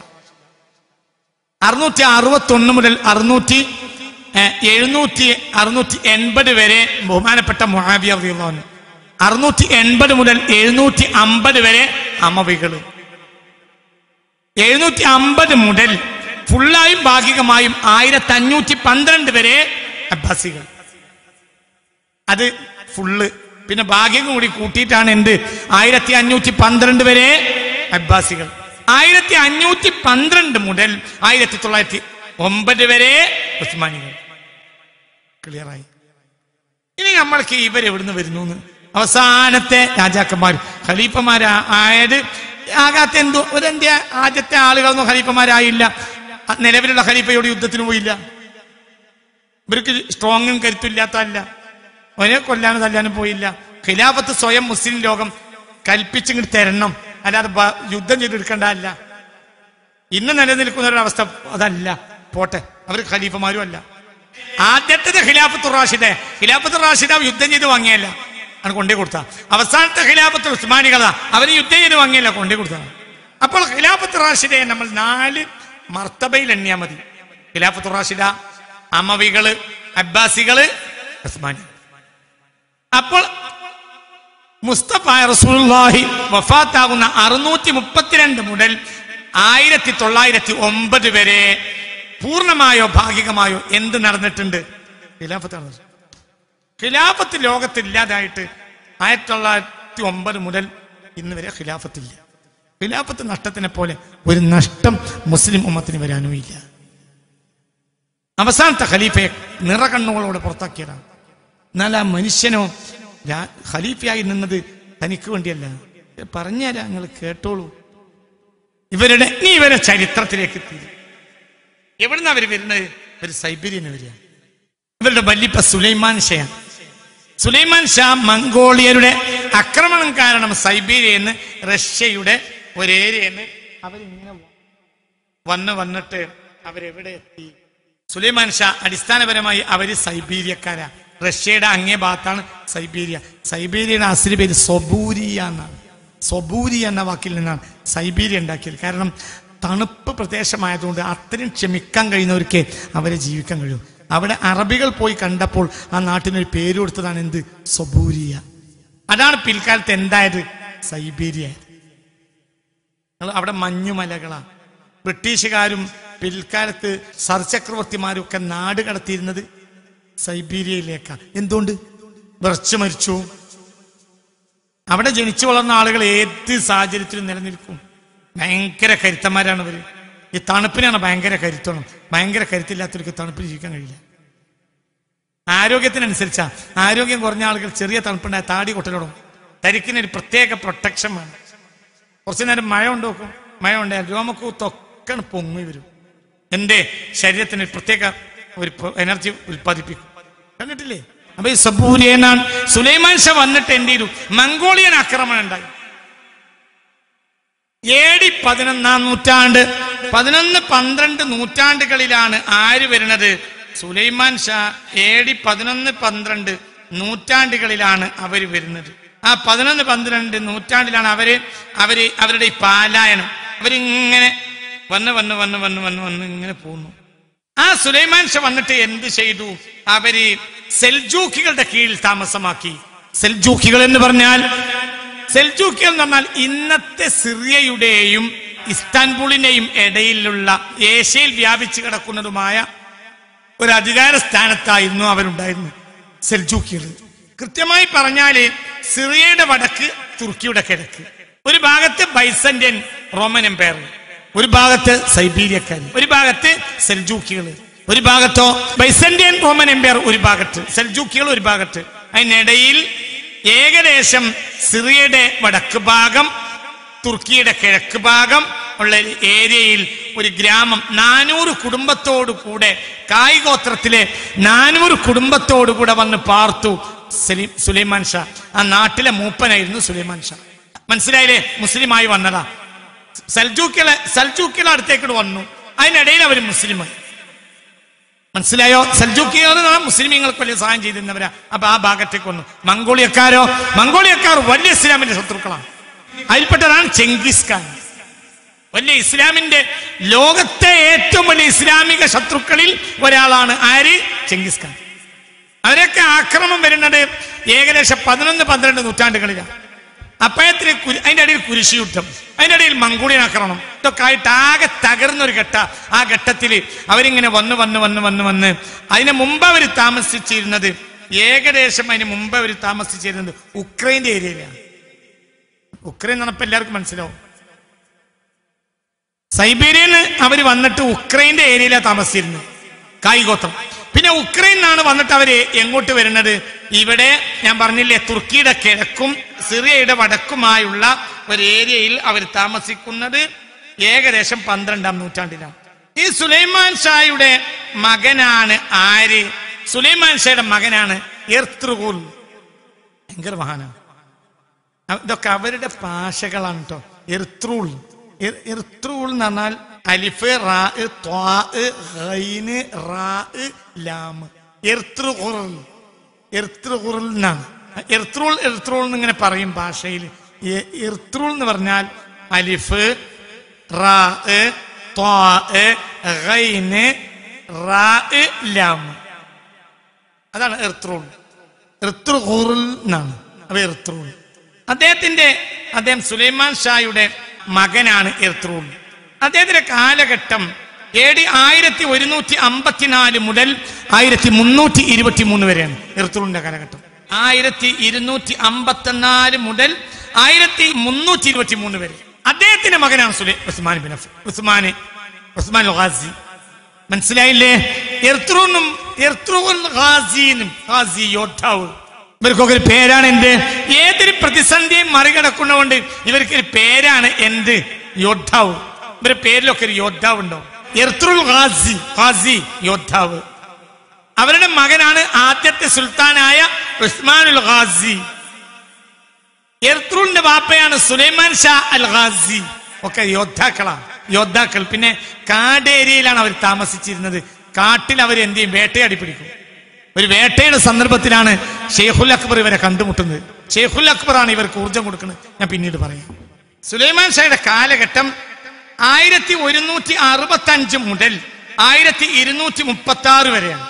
അറുന്നൂറ്റി അറുപത്തി ഒന്ന് മുതൽ അറുന്നൂറ്റി ഏഹ്, എഴുന്നൂറ്റി അറുന്നൂറ്റി എൺപത് വരെ ബഹുമാനപ്പെട്ട മൊഹാബിയ റളിയല്ലാഹു അറുന്നൂറ്റി എൺപത് മുതൽ എഴുന്നൂറ്റി അമ്പത് വരെ അമവികൾ എഴുന്നൂറ്റി അമ്പത് മുതൽ ഫുള്ളായും ഭാഗികമായും ആയിരത്തി അഞ്ഞൂറ്റി പന്ത്രണ്ട് വരെ അബ്ബാസികൾ അത് ഫുള്ള് പിന്നെ ഭാഗ്യം കൂടി കൂട്ടിയിട്ടാണ് എന്ത് ആയിരത്തി അഞ്ഞൂറ്റി പന്ത്രണ്ട് വരെ അബ്ബാസികൾ ആയിരത്തി അഞ്ഞൂറ്റി പന്ത്രണ്ട് മുതൽ ആയിരത്തി തൊള്ളായിരത്തി ഒമ്പത് വരെ ഉസ്മാനികൾ ക്ലിയറായി ഇനി നമ്മൾക്ക് ഇവർ എവിടുന്ന് വരുന്നു എന്ന് അവസാനത്തെ രാജാക്കന്മാർ ഖലീഫമാരായത് ആകാത്ത എന്തോ ഒരെന്ത്യ ആദ്യത്തെ ആളുകളൊന്നും ഖലീഫമാരായില്ല ആ നിലവിലുള്ള ഖലീഫയോട് യുദ്ധത്തിന് പോയില്ല ഇവർക്ക് സ്ട്രോങ്ങും കരുത്തില്ലാത്തല്ല ഒരേ കൊല്ലാനും തല്ലാനും പോയില്ല ഖിലാഫത്ത് സ്വയം മുസ്ലിം ലോകം കൽപ്പിച്ചിങ്ങോട്ട് തരണം അല്ലാതെ ബ- യുദ്ധം ചെയ്തെടുക്കേണ്ടതല്ല ഇന്ന് നിലനിൽക്കുന്ന ഒരു അവസ്ഥ അതല്ല പോട്ടെ അവർ ഖലീഫമാരും അല്ല ആദ്യത്തെ ഖിലാഫത്ത് റാഷിദ ഖിലാഫത്ത് റാഷിദ യുദ്ധം ചെയ്ത് വാങ്ങിയല്ല ആണ് കൊണ്ടേ കൊടുത്ത അവസാനത്തെ ഖിലാഫത്ത് ഉസ്മാനികളാ അവര് യുദ്ധം ചെയ്ത് വാങ്ങിയല്ല കൊണ്ടേ കൊടുത്ത അപ്പോൾ ഖിലാഫത്ത് റാഷിദയെ നമ്മൾ നാല് മർത്തബയിൽ എണ്ണിയാൽ മതി ഖിലാഫത്ത് റാഷിദ അമവികള് അബ്ബാസികള് ഉസ്മാനി അപ്പോൾ മുസ്തഫ റസൂലുള്ളാഹി വഫാത്താകുന്ന അറുന്നൂറ്റി മുപ്പത്തിരണ്ട് മുതൽ ആയിരത്തി തൊള്ളായിരത്തി ഒമ്പത് വരെ പൂർണ്ണമായോ ഭാഗികമായോ എന്ത് നടന്നിട്ടുണ്ട് ഖിലാഫത്ത് നടന്നിട്ടുണ്ട് ഖിലാഫത്ത് ലോകത്ത് ഇല്ലാതായിട്ട് ആയിരത്തി തൊള്ളായിരത്തി ഒമ്പത് മുതൽ ഇന്ന് വരെ ഖിലാഫത്തില്ല ഖിലാഫത്ത് നഷ്ടത്തിനെ പോലെ ഒരു നഷ്ടം മുസ്ലിം ഉമ്മത്തിന് വരാനും ഇല്ല അവസാനത്തെ ഖലീഫയെ നിറകണ്ണുകളോടെ പുറത്താക്കിയതാണ് എന്നാൽ ആ മനുഷ്യനോ രാ- ഖലീഫയായി നിന്നത് തനിക്ക് വേണ്ടിയല്ല പറഞ്ഞുതരാം നിങ്ങൾ കേട്ടോളൂ ഇവരുടെ ഇനി ഇവരെ ചരിത്രത്തിലേക്ക് എത്തി എവിടുന്ന അവർ വരുന്നത് ഇവർ സൈബീരിയന് വരിക ഇവരുടെ വല്ലിപ്പ സുലൈമാൻ ഷയാണ് സുലൈമാൻ ഷാ മംഗോളിയരുടെ ആക്രമണം കാരണം സൈബീരിയയിൽ നിന്ന് റഷ്യയുടെ ഒരു ഏരിയയിൽ നിന്ന് അവരിങ്ങനെ വന്ന് വന്നിട്ട് അവരെവിടെ എത്തി സുലൈമാൻ ഷാ അടിസ്ഥാനപരമായി അവര് സൈബീരിയക്കാരാ റഷ്യയുടെ അങ്ങേ ഭാഗത്താണ് സൈബീരിയ സൈബീരിയയുടെ അസിരി പേര് സൊബൂരിയ എന്നാണ് സൊബൂരിയ എന്ന വാക്കിൽ നിന്നാണ് സൈബീരിയ ഉണ്ടാക്കിയത് കാരണം തണുപ്പ് പ്രദേശമായതുകൊണ്ട് അത്രയും ക്ഷമിക്കാൻ കഴിയുന്നവർക്ക് അവരെ ജീവിക്കാൻ കഴിയും അവിടെ അറബികൾ പോയി കണ്ടപ്പോൾ ആ നാട്ടിനൊരു പേര് കൊടുത്തതാണ് എന്ത് സൊബൂരിയ അതാണ് പിൽക്കാലത്ത് എന്തായത് സൈബീരിയ ആയത് നിങ്ങൾ അവിടെ മഞ്ഞുമലകളാണ് ബ്രിട്ടീഷുകാരും പിൽക്കാലത്ത് സർ ചക്രവർത്തിമാരും ഒക്കെ നാട് കടത്തിയിരുന്നത് സൈബീരിയയിലേക്കാണ് എന്തുകൊണ്ട് വിറച്ചു മരിച്ചു അവിടെ ജനിച്ചു വളർന്ന ആളുകൾ ഏത് സാഹചര്യത്തിലും നിലനിൽക്കും ഭയങ്കര കരുത്തന്മാരാണ് ഇവര് ഈ തണുപ്പിനാണ് ഭയങ്കര കരുത്തണം ഭയങ്കര കരുത്തില്ലാത്തവർക്ക് തണുപ്പിൽ ജീവിക്കാൻ കഴിയില്ല ആരോഗ്യത്തിനനുസരിച്ചാ ആരോഗ്യം കുറഞ്ഞ ആളുകൾ ചെറിയ തണുപ്പുണ്ടായ താടി കൊട്ടലോടും തരിക്കിനൊരു പ്രത്യേക പ്രൊട്ടക്ഷൻ വേണം കുറച്ചു നേരം മഴ ഉണ്ടോക്കും മഴ ഉണ്ടായാൽ രോമക്കൂത്തൊക്കെ പൊങ്ങി വരും എന്റെ ശരീരത്തിന് ഒരു പ്രത്യേക ഒരു എനർജി ഉൽപ്പാദിപ്പിക്കും കണ്ടിട്ടില്ലേ അപ്പൊ ഈ സബൂരിയനാണ് സുലൈമാൻ ഷാ വന്നിട്ട് എന്ത് ചെയ്തു മംഗോളിയൻ ആക്രമണം ഉണ്ടായി എ ഡി പതിനൊന്നാം നൂറ്റാണ്ട് പതിനൊന്ന് പന്ത്രണ്ട് നൂറ്റാണ്ടുകളിലാണ് ആര് വരുന്നത് സുലൈമാൻ ഷാ എ ഡി പതിനൊന്ന് പന്ത്രണ്ട് നൂറ്റാണ്ടുകളിലാണ് അവർ വരുന്നത് ആ പതിനൊന്ന് പന്ത്രണ്ട് നൂറ്റാണ്ടിലാണ് അവര് അവര് അവരുടെ ഈ പാലായനം അവരിങ്ങനെ വന്ന് വന്ന് വന്ന് വന്ന് വന്ന് വന്ന് ഇങ്ങനെ പോകുന്നു ആ സുലൈമാൻ ഷാ വന്നിട്ട് എന്ത് ചെയ്തു അവര് സെൽജൂക്കികളുടെ കീഴിൽ താമസമാക്കി സെൽജൂക്കികൾ എന്ന് പറഞ്ഞാൽ സെൽജൂക്കികൾ എന്ന് പറഞ്ഞാൽ ഇന്നത്തെ സിറിയയുടെയും ഇസ്താൻബുളിന്റെയും ഇടയിലുള്ള ഏഷ്യയിൽ വ്യാപിച്ചു കിടക്കുന്നതുമായ ഒരു അധികാര സ്ഥാനത്തായിരുന്നു അവരുണ്ടായിരുന്നത് സെൽജൂക്കികൾ കൃത്യമായി പറഞ്ഞാല് സിറിയയുടെ വടക്ക് തുർക്കിയുടെ കിഴക്ക് ഒരു ഭാഗത്ത് ബൈസന്റൻ റോമൻ എംപയർ ഒരു ഭാഗത്ത് സൈബീരിയക്കാർ ഒരു ഭാഗത്ത് സെൽജൂക്കികൾ ഒരു ഭാഗത്തോ ബൈസന്റൻ റോമൻ എംപയർ ഒരു ഭാഗത്ത് സെൽജൂക്കികൾ ഒരു ഭാഗത്ത് അതിനിടയിൽ ഏകദേശം സിറിയയുടെ വടക്ക് ഭാഗം തുർക്കിയുടെ കിഴക്ക് ഭാഗം ഉള്ള ഒരു ഏരിയയിൽ ഒരു ഗ്രാമം നാനൂറ് കുടുംബത്തോടു കൂടെ കായികോത്രത്തിലെ നാനൂറ് കുടുംബത്തോടു കൂടെ വന്ന് പാർത്തു സലീം സുലൈമാൻ ഷാ ആ നാട്ടിലെ മൂപ്പനായിരുന്നു സുലൈമാൻ ഷാ മനസ്സിലായില്ലേ മുസ്ലിമായി വന്നതാ സൽജൂക്കിലെ സൽജൂക്കിലെ അടുത്തേക്കൂടെ വന്നു അതിനിടയിൽ അവർ മുസ്ലിമായി മനസ്സിലായോ സൽജൂക്കിയർ മുസ്ലിമീങ്ങൾക്ക് വലിയ സഹായം ചെയ്തിരുന്നവരാ അപ്പൊ ആ ഭാഗത്തേക്ക് വന്നു മംഗോളിയക്കാരോ മംഗോളിയക്കാർ വലിയ ഇസ്ലാമിന്റെ ശത്രുക്കളാണ് അതിൽപ്പെട്ടതാണ് ചെങ്കിസ് ഖാൻ വലിയ ഇസ്ലാമിന്റെ ലോകത്തെ ഏറ്റവും വലിയ ഇസ്ലാമിക ശത്രുക്കളിൽ ഒരാളാണ് ആര് ചെങ്കിസ് ഖാൻ അവരൊക്കെ ആക്രമം വരുന്നത് ഏകദേശം പതിനൊന്ന് പന്ത്രണ്ട് നൂറ്റാണ്ടുകളിലാണ് അപ്പയത്തിന് കുരി- അതിന്റെ ഇടയിൽ കുരിശി യുദ്ധം അതിന്റെ ഇടയിൽ മംഗോളിയൻ ആക്രമണം ഇതൊക്കെ ആയിട്ട് ആകെ തകർന്ന ഒരു ഘട്ട ആ ഘട്ടത്തിൽ അവരിങ്ങനെ വന്ന് വന്ന് വന്ന് വന്ന് വന്ന് അതിന് മുമ്പ് അവർ താമസിച്ചിരുന്നത് ഏകദേശം അതിന് മുമ്പ് അവർ താമസിച്ചിരുന്നത് ഉക്രൈന്റെ ഏരിയയിലാണ് ഉക്രൈൻ എന്നപ്പോ എല്ലാവർക്കും മനസ്സിലാവും സൈബീരിയയിൽ അവർ വന്നിട്ട് ഉക്രൈന്റെ ഏരിയയിലാണ് താമസിച്ചിരുന്നത് കായികോത്രം പിന്നെ ഉക്രൈനാണ് വന്നിട്ട് അവര് എങ്ങോട്ട് വരുന്നത് ഇവിടെ ഞാൻ പറഞ്ഞില്ലേ തുർക്കിയുടെ കിഴക്കും സിറിയയുടെ വടക്കുമായുള്ള ഒരു ഏരിയയിൽ അവർ താമസിക്കുന്നത് ഏകദേശം പന്ത്രണ്ടാം നൂറ്റാണ്ടിലാണ് ഈ സുലൈമാൻ ഷായുടെ മകനാണ് ആര് സുലൈമാൻ ഷായുടെ മകനാണ് എർത്തുകൂൽ ഭയങ്കര മഹാനാണ് അ- ഇതൊക്കെ അവരുടെ ഭാഷകളാണ് കേട്ടോ എർത്രൂൾ എർ- എർത്രൂൾ എന്ന് പറഞ്ഞാൽ അലിഫ് റാ ത്വാ ഖൈന് റാ ലാം എർത്രൂൽ എർത്രൂൽ എന്നാണ് ഇർത്രൂൾ ഇർത്രൂൾ എന്നിങ്ങനെ പറയും ഭാഷയിൽ ഈ ഇർത്രൂൾ എന്ന് പറഞ്ഞാൽ അലിഫ് റാ ത്വാ ഗൈന് റാ ലാം അതാണ് എർത്രൂൾ എർത്രൂറിൽ എന്നാണ് അപ്പൊ എർത്രൂൾ അദ്ദേഹത്തിന്റെ അദ്ദേഹം സുലൈമാൻ ഷായുടെ മകനാണ് എർത്രൂൾ അദ്ദേഹത്തിന്റെ കാലഘട്ടം എ ഡി ആയിരത്തി ഒരുന്നൂറ്റി അമ്പത്തിനാല് മുതൽ ആയിരത്തി മുന്നൂറ്റി ഇരുപത്തി മൂന്ന് വരെയാണ് എർത്രൂളിന്റെ കാലഘട്ടം ആയിരത്തി ഇരുന്നൂറ്റി അമ്പത്തിനാല് മുതൽ ആയിരത്തി മുന്നൂറ്റി ഇരുപത്തി മൂന്ന് വരെ അദ്ദേഹത്തിന്റെ മകനാണ് സുലൈ ഉസ്മാൻ ബിൻ അഫ് ഉസ്മാൻ ഉസ്മാൻ ഖാസി മനസ്സിലായില്ലേ എർത്രൂനും എർത്രൂൻ ഖാസിനും ഖാസി യോദ്ധാവ് ഇവർക്കൊക്കെ ഒരു പേരാണ് എന്ത് ഏതൊരു പ്രതിസന്ധിയും മറികടക്കുന്നതുകൊണ്ട് ഇവർക്ക് ഒരു പേരാണ് എന്ത് യോദ്ധാവ് ഇവരുടെ പേരിലൊക്കെ ഒരു യോദ്ധാവ് ഉണ്ടാവും എർത്രൂൽ ഖാസി ഖാസി യോദ്ധാവ് അവരുടെ മകനാണ് ആദ്യത്തെ സുൽത്താനായ ഉസ്മാനുൽ ഖാസി എർത്രൂലിന്റെ വാപ്പയാണ് സുലൈമാൻ ഷാ അൽ ഖാസി ഒക്കെ യോദ്ധാക്കളാണ് യോദ്ധാക്കൾ പിന്നെ കാടേരിയയിലാണ് അവർ താമസിച്ചിരുന്നത് കാട്ടിൽ അവർ എന്ത് ചെയ്യും വേട്ടയാടി പിടിക്കും ഒരു വേട്ടയുടെ സന്ദർഭത്തിലാണ് ഷെയ്ഖുൽ അക്ബർ ഇവരെ കണ്ടുമുട്ടുന്നത് ഷെയ്ഖുൽ അക്ബറാണ് ഇവർക്ക് ഊർജം കൊടുക്കുന്നത് ഞാൻ പിന്നീട് പറയാം സുലൈമാൻ ഷായുടെ കാലഘട്ടം ആയിരത്തി ഒരുന്നൂറ്റി അറുപത്തി അഞ്ച് മുതൽ ആയിരത്തി ഇരുന്നൂറ്റി മുപ്പത്തി ആറ് വരെയാണ്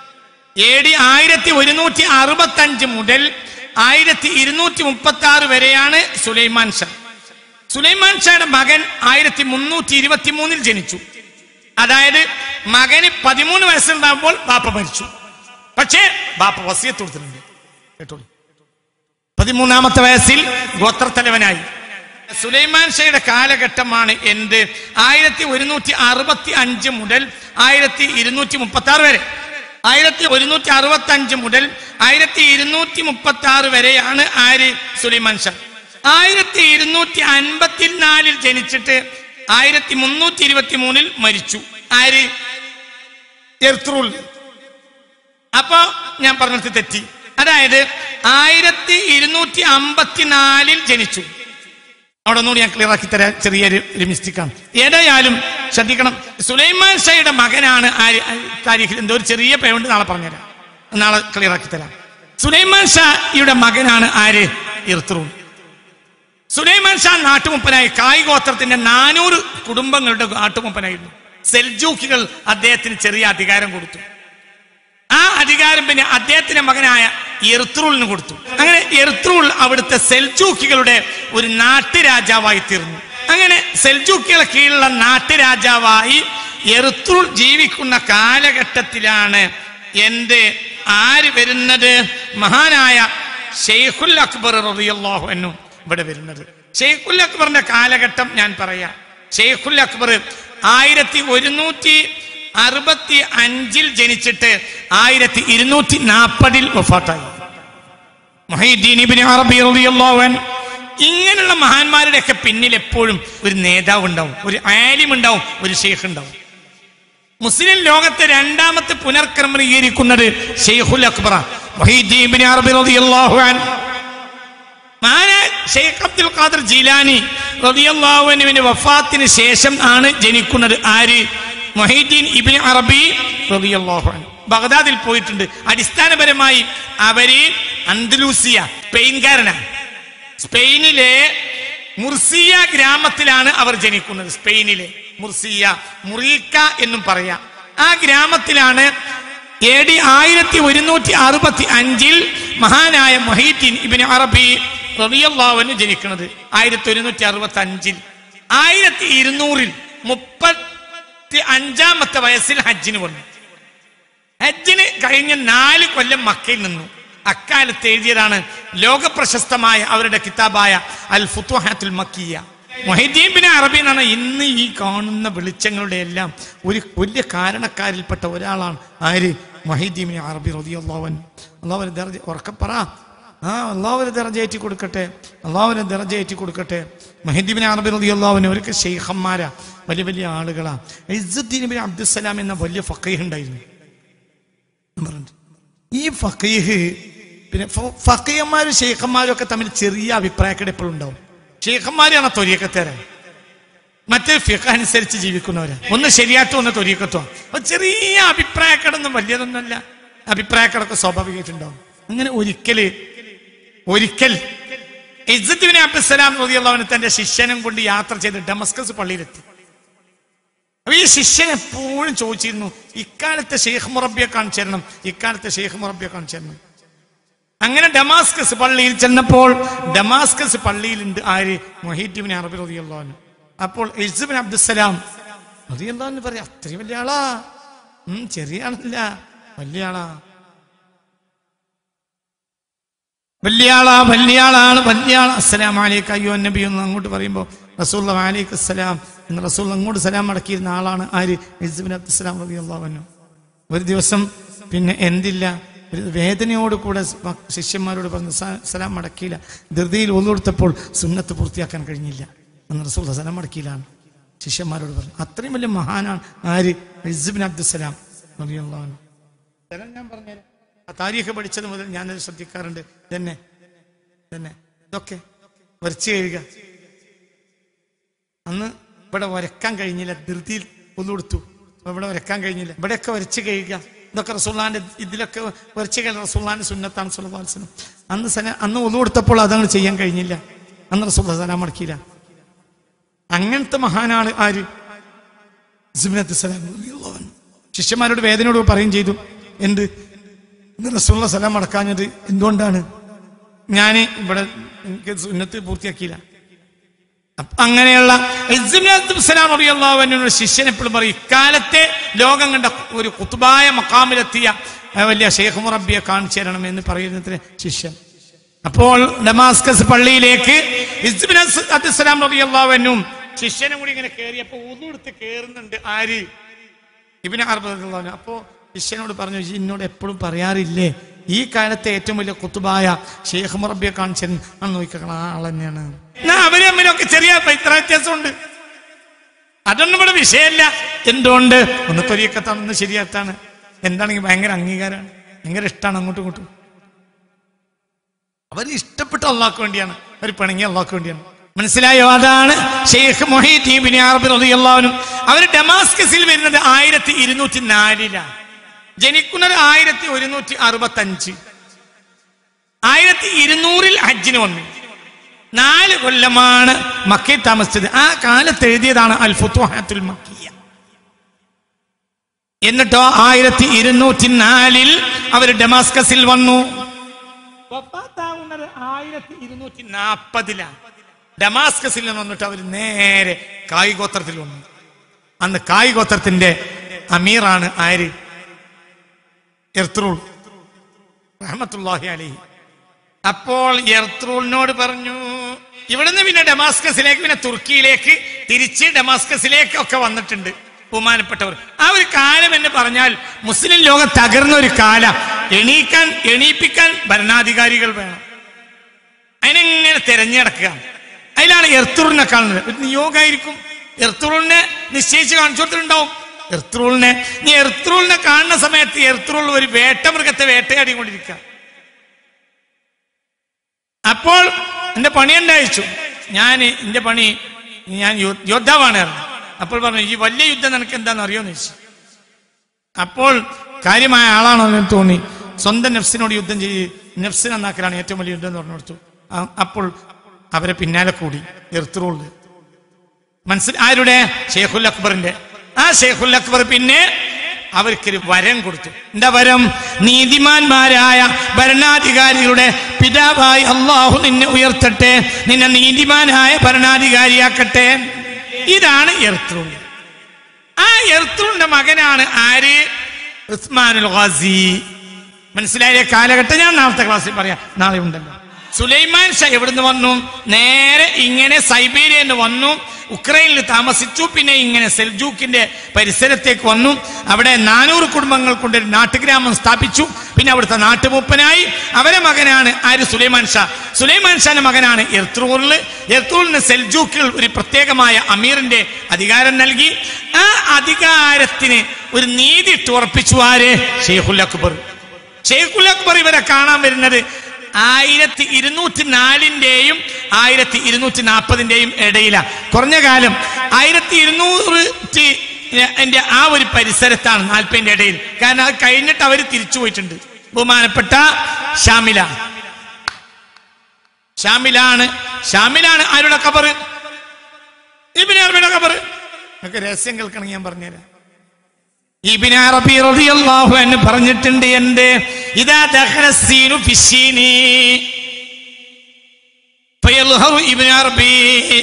എ ഡി ആയിരത്തി ഒരുന്നൂറ്റി അറുപത്തി അഞ്ച് മുതൽ ആയിരത്തി ഇരുന്നൂറ്റി മുപ്പത്തി ആറ് വരെയാണ് സുലൈമാൻ ഷാ സുലൈമാൻ ഷായുടെ മകൻ ആയിരത്തി മുന്നൂറ്റി ഇരുപത്തി മൂന്നിൽ ജനിച്ചു അതായത് മകന് പതിമൂന്ന് വയസ്സുണ്ടാകുമ്പോൾ ബാപ്പ മരിച്ചു പക്ഷേ ബാപ്പ വസിയത്ത് കൊടുത്തിട്ടുണ്ട് കേട്ടോളൂ പതിമൂന്നാമത്തെ വയസ്സിൽ ഗോത്രത്തലവനായി സുലൈമാൻ ഷയുടെ കാലഘട്ടമാണ് എന്ത് ആയിരത്തി ഒരുന്നൂറ്റി അറുപത്തി അഞ്ച് മുതൽ ആയിരത്തി ഇരുന്നൂറ്റി മുപ്പത്തി ആറ് വരെ ആയിരത്തി ഒരുന്നൂറ്റി അറുപത്തി അഞ്ച് മുതൽ ആയിരത്തി ഇരുന്നൂറ്റി മുപ്പത്തി ആറ് വരെയാണ് ആര് സുലൈമാൻ ഷാ ആയിരത്തി ഇരുന്നൂറ്റി അൻപത്തിനാലിൽ ജനിച്ചിട്ട് ആയിരത്തി മുന്നൂറ്റി ഇരുപത്തി മൂന്നിൽ മരിച്ചു ആര് എർത്രൂൾ അപ്പൊ ഞാൻ പറഞ്ഞത് തെറ്റി അതായത് ആയിരത്തി ഇരുന്നൂറ്റി അമ്പത്തിനാലിൽ ജനിച്ചു അവിടെ ഒന്നുകൂടി ഞാൻ ക്ലിയർ ആക്കി തരാൻ ചെറിയൊരു ഒരു മിസ്റ്റേക്കാണ് ഏതായാലും ശ്രദ്ധിക്കണം സുലൈമാൻ ഷായുടെ മകനാണ് ആര് താരീഖിൽ എന്തോ ഒരു ചെറിയ പേരുണ്ട് നാളെ പറഞ്ഞുതരാം നാളെ ക്ലിയർ ആക്കി തരാം സുലൈമാൻ ഷായുടെ മകനാണ് ആര് ഇർത്തറൂൺ സുലൈമാൻ ഷാ നാട്ടുമുപ്പനായി കായ് ഗോത്രത്തിന്റെ നാനൂറ് കുടുംബങ്ങളുടെ നാട്ടുമുപ്പനായിരുന്നു സെൽജൂക്കികൾ അദ്ദേഹത്തിന് ചെറിയ അധികാരം കൊടുത്തു ആ അധികാരം പിന്നെ അദ്ദേഹത്തിന്റെ മകനായ എർത്രൂളിന് കൊടുത്തു അങ്ങനെ എർത്രൂൾ അവിടുത്തെ സെൽജൂക്കികളുടെ ഒരു നാട്ടുരാജാവായി തീർന്നു അങ്ങനെ സെൽജൂക്കികളെ കീഴിലുള്ള നാട്ടുരാജാവായി എർത്രൂൾ ജീവിക്കുന്ന കാലഘട്ടത്തിലാണ് എന്ത് ആര് വരുന്നത് മഹാനായ ഷെയ്ഖുൽ അക്ബർ റളിയല്ലാഹു അൻഹു ഇവിടെ വരുന്നത് ഷെയ്ഖുൽ അക്ബറിന്റെ കാലഘട്ടം ഞാൻ പറയാം ഷെയ്ഖുൽ അക്ബർ ആയിരത്തി ഒരുന്നൂറ്റി അറുപത്തി അഞ്ചിൽ ജനിച്ചിട്ട് ആയിരത്തി ഇരുന്നൂറ്റി നാൽപ്പതിൽ വഫാത്തായി മൊഹീദ്ദീൻ ഇബ്നു അറബി റളിയല്ലാഹു അൻഹു ഇങ്ങനെയുള്ള മഹാന്മാരുടെ ഒക്കെ പിന്നിൽ എപ്പോഴും ഒരു നേതാവ് ഉണ്ടാവും ഒരു ആലിം ഉണ്ടാവും ഒരു ഷെയ്ഖ് ഉണ്ടാവും മുസ്ലിം ലോകത്തെ രണ്ടാമത്തെ പുനർക്രമീകരിക്കുന്നത് ഷെയ്ഖുൽ അക്ബറ മൊഹീദ്ദീൻ ഇബ്നു അറബി റളിയല്ലാഹു അൻഹു മഹാനായ ഷെയ്ഖ് അബ്ദുൽ ഖാദർ ജീലാനി റളിയല്ലാഹു അൻഹുവിന്റെ വഫാത്തിന് ശേഷം ആണ് ജനിക്കുന്നത് ആര് മൊഹീദ്ദീൻ ഇബ്നു അറബി റളിയല്ലാഹു അൻഹു ബഗ്ദാദിൽ പോയിട്ടുണ്ട് അടിസ്ഥാനപരമായി അവര് അന്തലൂസിയ സ്പെയിൻകാരനാണ് സ്പെയിനിലെ മുർസിയ ഗ്രാമത്തിലാണ് അവർ ജനിക്കുന്നത് സ്പെയിനിലെ മുർസിയ മുറീക്ക എന്നും പറയാം ആ ഗ്രാമത്തിലാണ് എ ഡി ആയിരത്തി ഒരുന്നൂറ്റി അറുപത്തി അഞ്ചിൽ മഹാനായ മൊഹീദ്ദീൻ ഇബിന് അറബി റബിയല്ലാവന് ജനിക്കുന്നത് ആയിരത്തി ഒരുന്നൂറ്റി അറുപത്തി അഞ്ചിൽ ആയിരത്തി ഇരുന്നൂറിൽ മുപ്പത്തി അഞ്ചാമത്തെ വയസ്സിൽ ഹജ്ജിന് വന്നു ഹജ്ജിന് കഴിഞ്ഞ നാല് കൊല്ലം മക്കയിൽ നിന്നു അക്കാലത്ത് എഴുതിയതാണ് ലോക പ്രശസ്തമായ അവരുടെ കിതാബായ അൽ ഫുത്തുഹാത്തുൽ മക്കിയ മൊഹീദ്ദീൻ ബിൻ അറബി എന്നാണ് ഇന്ന് ഈ കാണുന്ന വെളിച്ചങ്ങളുടെ എല്ലാം ഒരു വലിയ കാരണക്കാരിൽപ്പെട്ട ഒരാളാണ് ആര് മൊഹീദ്ദീൻ ബിൻ അറബി റതി അള്ളാവൻ അള്ളാഹുവിനെ ദർജ ഉറക്കെ പറ ആ അള്ളാഹുവിനെ ദർജയേറ്റി കൊടുക്കട്ടെ അള്ളാഹുവിനെ ദർജയേറ്റി കൊടുക്കട്ടെ മൊഹീദ്ദീൻ ബിൻ അറബി റതി അള്ളാഹുവിന് അവർക്ക് ഷെയ്ഖന്മാരാ വലിയ വലിയ ആളുകളാ ഇസ്സുദ്ദീൻ ബിൻ അബ്ദുസലാം എന്ന വലിയ ഫക്കീഹ് ഉണ്ടായിരുന്നു പറഞ്ഞിട്ട്. ഈ ഫക്കീഹ് പിന്നെ ഫക്കീയന്മാരും ഷെയ്ഖന്മാരും ഒക്കെ തമ്മിൽ ചെറിയ അഭിപ്രായക്കേട് എപ്പോഴും ഉണ്ടാവും ഷെയ്ഖന്മാരാണ് തൊരിയക്കത്തേരാൻ മറ്റേ ഫിഖ അനുസരിച്ച് ജീവിക്കുന്നവരാ ഒന്ന് ശരിയാറ്റോ ഒന്ന് തൊരിയക്കത്തോ അപ്പൊ ചെറിയ അഭിപ്രായക്കേടൊന്നും വലിയതൊന്നുമല്ല അഭിപ്രായക്കേടൊക്കെ സ്വാഭാവികമായിട്ടുണ്ടാവും അങ്ങനെ ഒരിക്കല് ഒരിക്കൽ ഇസ്സത്തുബിൻ അബ്ദുസലാം റളിയല്ലാഹു തന്റെ ശിഷ്യനും കൊണ്ട് യാത്ര ചെയ്ത് ഡമസ്കസ് പള്ളിയിലെത്തി അപ്പൊ ഈ ശിഷ്യൻ എപ്പോഴും ചോദിച്ചിരുന്നു ഇക്കാലത്തെ ഷെയ്ഖ് മുറബിയെ കാണിച്ചു തരണം ഇക്കാലത്തെ ഷെയ്ഖ് മുറബിയെ കാണിച്ചു തരണം അങ്ങനെ ഡമാസ്കസ് പള്ളിയിൽ ചെന്നപ്പോൾ ഡമാസ്കസ് പള്ളിയിലുണ്ട് ആര് മൊഹീദ്ദീബിൻ അറബി റളിയല്ലാഹു അപ്പോൾ ഇസ്ബിൻ അബ്ദുസലാം റളിയല്ലാഹു പറയാം അത്രയും വലിയ ആളാ ഉം ചെറിയ ആളല്ല വലിയ ആളാ വലിയ ആളാ വലിയ ആളാണ് വലിയ ആളാ അസ്സലാം അലൈക്ക് അയ്യോ നബി എന്ന് അങ്ങോട്ട് പറയുമ്പോൾ റസൂൽ അലൈക്ക് അസ്സലാം എന്ന് റസൂൽ അങ്ങോട്ട് സലാം അടക്കിയിരുന്ന ആളാണ് ആര് ഇസ്ബിൻ അബ്ദുസലാം റളിയല്ലാഹു അൻഹു ഒരു ദിവസം പിന്നെ എന്തില്ല ഒരു വേദനയോട് കൂടെ മ- ശിഷ്യന്മാരോട് പറഞ്ഞു "സ- സലാം മടക്കിയില്ല ധൃതിയിൽ ഒന്നുകൊടുത്തപ്പോൾ സുന്നത്ത് പൂർത്തിയാക്കാൻ കഴിഞ്ഞില്ല എന്ന് റസൂൽ സലാം മടക്കിയില്ലാണ് ശിഷ്യന്മാരോട് പറഞ്ഞു അത്രയും വലിയ മഹാനാണ് ആര് ഇസ്ബിൻ അബ്ദുസലാം റളിയല്ലാഹു അൻഹു തരാം ഞാൻ പറഞ്ഞുതരാം ആ താരീഖ് പഠിച്ചത് മുതൽ ഞാനത് ശ്രദ്ധിക്കാറുണ്ട് തന്നെ തന്നെ ഇതൊക്കെ വരച്ചു കഴിയുക അന്ന് ഇവിടെ വരക്കാൻ കഴിഞ്ഞില്ല ധൃതിയിൽ ഒന്നുകൊടുത്തു അപ്പൊ ഇവിടെ വരക്കാൻ കഴിഞ്ഞില്ല ഇവിടെയൊക്കെ വരച്ച് കഴിയുക ഇതൊക്കെ റസൂള്ളാന്റെ ഇതിലൊക്കെ വരച്ച് കഴിയുക റസൂള്ളാന്റെ സുന്നത്താണ് സുലഭാത്സനം അന്ന് സന അന്ന് ഒന്നു കൊടുത്തപ്പോൾ അതങ്ങ് ചെയ്യാൻ കഴിഞ്ഞില്ല അന്ന് റസൂള്ള സലാം മടക്കിയില്ല അങ്ങനത്തെ മഹാനാണ് ആര് സിബ്നത്ത് സലാം റളിയല്ലാഹു അൻഹു. ശിഷ്യന്മാരോട് വേദനയോട് പറയും ചെയ്തു എന്ത് ഇന്ന് റസൂള്ള സലാം അടക്കാഞ്ഞത് എന്തുകൊണ്ടാണ് ഞാൻ ഇവിടെ എനിക്ക് സുന്നത്ത് പൂർത്തിയാക്കിയില്ല അപ്പൊ അങ്ങനെയുള്ള ഒരു ശിഷ്യൻ എപ്പോഴും പറയും ഇക്കാലത്തെ ലോകം കണ്ട ഒരു കുത്തുബായ മക്കാമിലെത്തിയ ആ വലിയ ഷെയ്ഖ് മുറബിയെ കാണിച്ചു തരണം എന്ന് പറയുന്നതിന് ശിഷ്യൻ അപ്പോൾ ഡമാസ്കസ് പള്ളിയിലേക്ക് അബ്ദുസലാം റബിയല്ലാവനും ശിഷ്യനും കൂടി ഇങ്ങനെ കയറിയപ്പോ ഉതെടുത്ത് കയറുന്നുണ്ട് ആര് ഇബിന് അർബുദ്ദാൻ അപ്പോ ശിഷ്യനോട് പറഞ്ഞു "ഇജ്ജ് എന്നോട് എപ്പോഴും പറയാറില്ലേ ഈ കാലത്തെ ഏറ്റവും വലിയ കുത്തുബായ ഷെയ്ഖ് മുറബിയെ കാണിച്ചു ആ നോക്കിക്കണം ആ ആൾ തന്നെയാണ് എന്നാ അവര് തമ്മിലൊക്കെ ചെറിയ ഇത്ര വ്യത്യാസമുണ്ട് അതൊന്നും ഇവിടെ വിഷയമല്ല എന്തുകൊണ്ട് ഒന്ന് തൊലിയക്കത്താണ് ഒന്ന് ശരിയാത്താണ് എന്താണെങ്കിൽ ഭയങ്കര അംഗീകാരമാണ് ഭയങ്കര ഇഷ്ടമാണ് അങ്ങോട്ടും ഇങ്ങോട്ടും അവർ ഇഷ്ടപ്പെട്ട അള്ളാഹ്ക്ക് വേണ്ടിയാണ് അവർ പിണങ്ങിയ അള്ളാഹ്ക്ക് വേണ്ടിയാണ് മനസ്സിലായോ അതാണ് ഷെയ്ഖ് മൊഹീദ്ദീൻ അറബി റളിയല്ലാഹുനും അവർ ഡമാസ്കസിൽ വരുന്നത് ആയിരത്തി ഇരുന്നൂറ്റി നാലിലാണ് ജനിക്കുന്നത് ആയിരത്തി ഒരുന്നൂറ്റി അറുപത്തി അഞ്ച് ആയിരത്തി ഇരുന്നൂറിൽ ഹജ്ജിന് വന്നു നാല് കൊല്ലമാണ് മക്കയിൽ താമസിച്ചത് ആ കാലത്ത് എഴുതിയതാണ് അൽ ഫുത്തുഹാത്തുൽ മക്കിയ എന്നിട്ടോ ആയിരത്തി ഇരുന്നൂറ്റി നാലിൽ അവർ ഡമാസ്കസിൽ വന്നു വഫാത്താവുന്നത് ആയിരത്തി ഇരുന്നൂറ്റി നാൽപ്പതിലാണ് ഡമാസ്കസിൽ നിന്ന് വന്നിട്ട് അവർ നേരെ കായിഗോത്രത്തിൽ വന്നു അന്ന് കായിഗോത്രത്തിന്റെ അമീറാണ് ആര് എർത്രൂൾ റഹമത്തുല്ലാഹി അലൈഹി അപ്പോൾ എർത്രൂളിനോട് പറഞ്ഞു ഇവിടുന്ന് പിന്നെ ഡമാസ്കസിലേക്ക് പിന്നെ തുർക്കിയിലേക്ക് തിരിച്ച് ഡമാസ്കസിലേക്ക് ഒക്കെ വന്നിട്ടുണ്ട് ബഹുമാനപ്പെട്ടവർ ആ ഒരു കാലം എന്ന് പറഞ്ഞാൽ മുസ്ലിം ലോകം തകർന്ന ഒരു കാലം എണീക്കാൻ എണീപ്പിക്കാൻ ഭരണാധികാരികൾ വേണം അതിനെങ്ങനെ തിരഞ്ഞെടുക്കുക അതിലാണ് എർത്തുറിനെ കാണുന്നത് ഒരു നിയോഗമായിരിക്കും എർത്തുറിനെ നിശ്ചയിച്ച് കാണിച്ചു കൊടുത്തിട്ടുണ്ടാവും എർത്തുറിനെ നീ എർത്തുറിനെ കാണുന്ന സമയത്ത് എർത്തുറിൽ ഒരു വേട്ടമൃഗത്തെ വേട്ടയാടി കൊണ്ടിരിക്കുക അപ്പോൾ എന്റെ പണി ഉണ്ടായിച്ചു ഞാൻ എന്റെ പണി ഞാൻ യോ- യോദ്ധാവാണ് പറഞ്ഞു. അപ്പോൾ പറഞ്ഞു ഈ വലിയ യുദ്ധം നിനക്ക് എന്താണെന്ന് അറിയോന്ന് ചോദിച്ചു അപ്പോൾ കാര്യമായ ആളാണോ എന്ന് തോന്നി സ്വന്തം നെഫ്സിനോട് യുദ്ധം ചെയ്ത് നെഫ്സിനെ നന്നാക്കലാണ് ഏറ്റവും വലിയ യുദ്ധം എന്ന് പറഞ്ഞു കൊടുത്തു ആ- അപ്പോൾ അവരെ പിന്നാലെ കൂടി എർത്തുറോള് മനസ്സിൽ ആരുടെ ഷെയ്ഖുൽ അക്ബറിന്റെ ആ ഷെയ്ഖുൽ അക്ബർ പിന്നെ അവർക്കൊരു വരം കൊടുത്തു എന്താ വരം നീതിമാന്മാരായ ഭരണാധികാരികളുടെ പിതാവായി അള്ളാഹു നിന്നെ ഉയർത്തട്ടെ നിന്നെ നീതിമാനായ ഭരണാധികാരിയാക്കട്ടെ ഇതാണ് എർത്തുറോൾ ആ എർത്തുറിന്റെ മകനാണ് ആര് ഉസ്മാനുൽ ഖാസി മനസ്സിലായ കാലഘട്ടം ഞാൻ നാളത്തെ ക്ലാസ്സിൽ പറയാം നാളെ ഉണ്ടല്ലോ സുലൈമാൻ ഷാ എവിടുന്ന് വന്നു നേരെ ഇങ്ങനെ സൈബീരിയയിൽ നിന്ന് വന്നു ഉക്രൈനിൽ താമസിച്ചു പിന്നെ ഇങ്ങനെ സെൽജൂക്കിന്റെ പരിസരത്തേക്ക് വന്നു അവിടെ നാനൂറ് കുടുംബങ്ങൾ കൊണ്ട് ഒരു നാട്ടുഗ്രാമം സ്ഥാപിച്ചു പിന്നെ അവിടുത്തെ നാട്ടുമൂപ്പനായി അവരെ മകനാണ് ആര് സുലൈമാൻ ഷാ സുലൈമാൻ ഷാന്റെ മകനാണ് എർത്തൂറിൽ എർത്തൂറിന് സെൽജൂക്കിൽ ഒരു പ്രത്യേകമായ അമീറിന്റെ അധികാരം നൽകി ആ അധികാരത്തിന് ഒരു നീതി ഇട്ട് ഉറപ്പിച്ചു ആര് ഷെയ്ഖുൽ അക്ബർ ഷെയ്ഖുൽ അക്ബർ ഇവരെ കാണാൻ വരുന്നത് ആയിരത്തി ഇരുന്നൂറ്റി നാലിന്റെയും ആയിരത്തി ഇരുന്നൂറ്റി നാൽപ്പതിന്റെയും ഇടയിലാണ് കുറഞ്ഞ കാലം ആയിരത്തി ഇരുന്നൂറ്റി എന്റെ ആ ഒരു പരിസരത്താണ് നാൽപ്പതിന്റെ ഇടയിൽ കാരണം അത് കഴിഞ്ഞിട്ട് അവർ തിരിച്ചു പോയിട്ടുണ്ട് ബഹുമാനപ്പെട്ട ഷാമില ഷാമിലാണ് ഷാമിലാണ് ആരുടെ കബർ ഇബിൻ അറബിയുടെ കബർ നിങ്ങൾക്ക് രഹസ്യം കേൾക്കണമെങ്കിൽ ഞാൻ പറഞ്ഞുതരാം ഇബിൻ അറബി റളിയല്ലാഹു അൻഹു പറഞ്ഞിട്ടുണ്ട് എന്റെ ഇതാ ദഖല സീനു ഫിശീനി ഫയൽഹറു ഇബ്നു അറബി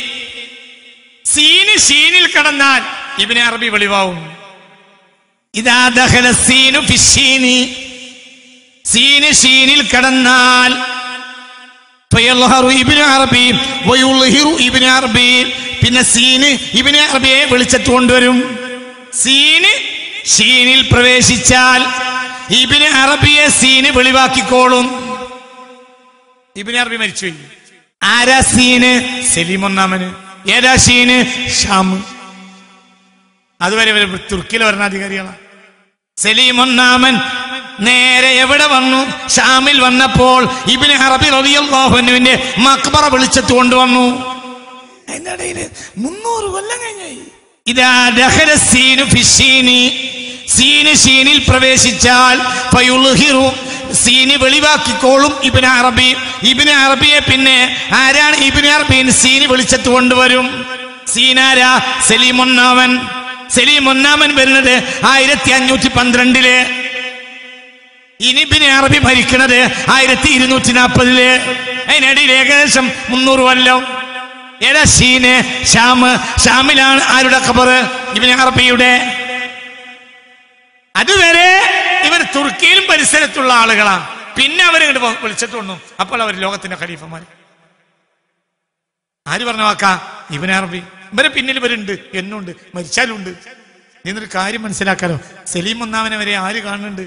സീന് ഷീനിൽ കടന്നാൽ ഇബ്നു അറബി വെളിവാവും ഇതാ ദഖല സീനു ഫിശീനി സീന് ഷീനിൽ കടന്നാൽ ഫയൽഹറു ഇബ്നു അറബി വയുൽഹിറു ഇബ്നു അറബി പിന്നെ സീന് ഇബ്നു അറബിയെ വെളിച്ചത്ത് കൊണ്ടുവരും സീന് ഷീനിൽ പ്രവേശിച്ചാൽ ഇബ്നു അറബിയെ സീന് വെളിവാക്കിക്കോളും ഇബ്നു അറബി മരിച്ചുപോയി ആരാ സീന് സലീം ഒന്നാമന് ഏതാ ഷീന് ഷാമ് അതുവരെ ഇവര് തുർക്കിയിലെ ഭരണാധികാരികളാണ് സലീം ഒന്നാമൻ നേരെ എവിടെ വന്നു ഷാമിൽ വന്നപ്പോൾ ഇബിന് അറബി റബിയുവിന്റെ മക്ബറ വിളിച്ചെത്തു കൊണ്ടുവന്നു അതിന്റെ ഇടയിൽ മുന്നൂറ് കൊല്ലം കഴിഞ്ഞായി ഇതാ ദഖല സീനു ഫിശീനി സീന് ഷീനിൽ പ്രവേശിച്ചാൽ ഫയുൽഹിറു സീന് വെളിവാക്കിക്കോളും ഇബിന് അറബി ഇബിന് അറബിയെ പിന്നെ ആരാണ് ഇബിന് അറബിന് സീന് വിളിച്ചെത്തു കൊണ്ടുവരും സീനാരാ സലീം ഒന്നാമൻ സലീം ഒന്നാമൻ വരുന്നത് ആയിരത്തി അഞ്ഞൂറ്റി പന്ത്രണ്ടില് ഇനി പിന്നെ അറബി ഭരിക്കുന്നത് ആയിരത്തി ഇരുന്നൂറ്റി നാൽപ്പതില് അതിനിടയിൽ ഏകദേശം മുന്നൂറ് കൊല്ലം ഏതാ ഷീന് ഷാമ് ഷാമിലാണ് ആരുടെ ഖബർ ഇവന് അറബിയുടെ അതുവരെ ഇവർ തുർക്കിയിലും പരിസരത്തുള്ള ആളുകളാണ് പിന്നെ അവരിങ്ങോട്ട് വിളിച്ചിട്ട് വന്നു അപ്പോൾ അവർ ലോകത്തിന്റെ ഖലീഫമാർ ആര് പറഞ്ഞ വാക്കാ ഇവൻ അറബി ഇവരെ പിന്നിൽ ഇവരുണ്ട് എന്നുണ്ട് മരിച്ചാലുണ്ട് എന്നൊരു കാര്യം മനസ്സിലാക്കാലോ സലീം ഒന്നാമനെ വരെ ആര് കാണുന്നുണ്ട്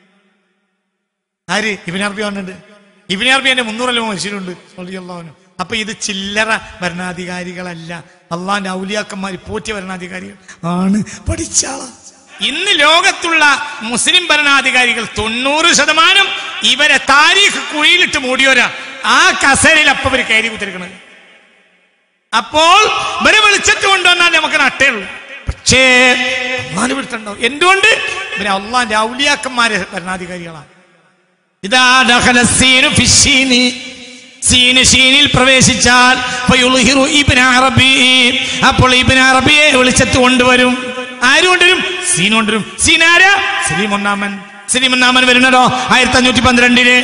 ആര് ഇബിൻ അറബി കാണുന്നുണ്ട് ഇബിൻ അറബി എന്റെ മുന്നൂറല്ലോ മനുഷ്യരുണ്ട് അള്ളാഹുനും അപ്പൊ ഇത് ചില്ലറ ഭരണാധികാരികളല്ല അള്ളാന്റെ ഔലിയാക്കന്മാർ പോറ്റിയ ഭരണാധികാരികൾ ആണ് പഠിച്ചാളാ ഇന്ന് ലോകത്തുള്ള മുസ്ലിം ഭരണാധികാരികൾ തൊണ്ണൂറ് ശതമാനം ഇവരെ താരീഖ് കുഴിയിലിട്ട് മൂടിയോരാ ആ കസേരയിൽ അപ്പൊ ഇവര് കയറി കുത്തിരിക്കണത് അപ്പോൾ ഇവരെ വെളിച്ചത്ത് കൊണ്ടുവന്നാൽ നമുക്ക് നട്ടേ ഉള്ളൂ പക്ഷേ അള്ളാന് പിടുത്തുണ്ടാവും എന്തുകൊണ്ട് ഇവര് അള്ളാന്റെ ഔലിയാക്കന്മാരെ ഭരണാധികാരികളാണ് ഇതാ ദഖല സീനു ഫിശീനി സീന് ഷീനിൽ പ്രവേശിച്ചാൽ ഫയുൽഹിറു ഇബ്നു അറബി അപ്പോൾ ഇബ്നു അറബിയെ വിളിച്ചത്ത് കൊണ്ടുവരും ആര് കൊണ്ടുവരും സീൻ കൊണ്ടുവരും സീൻ ആരാ സലീം ഒന്നാമൻ സലീം ഒന്നാമൻ വരുന്നതോ ആയിരത്തി അഞ്ഞൂറ്റി പന്ത്രണ്ടില്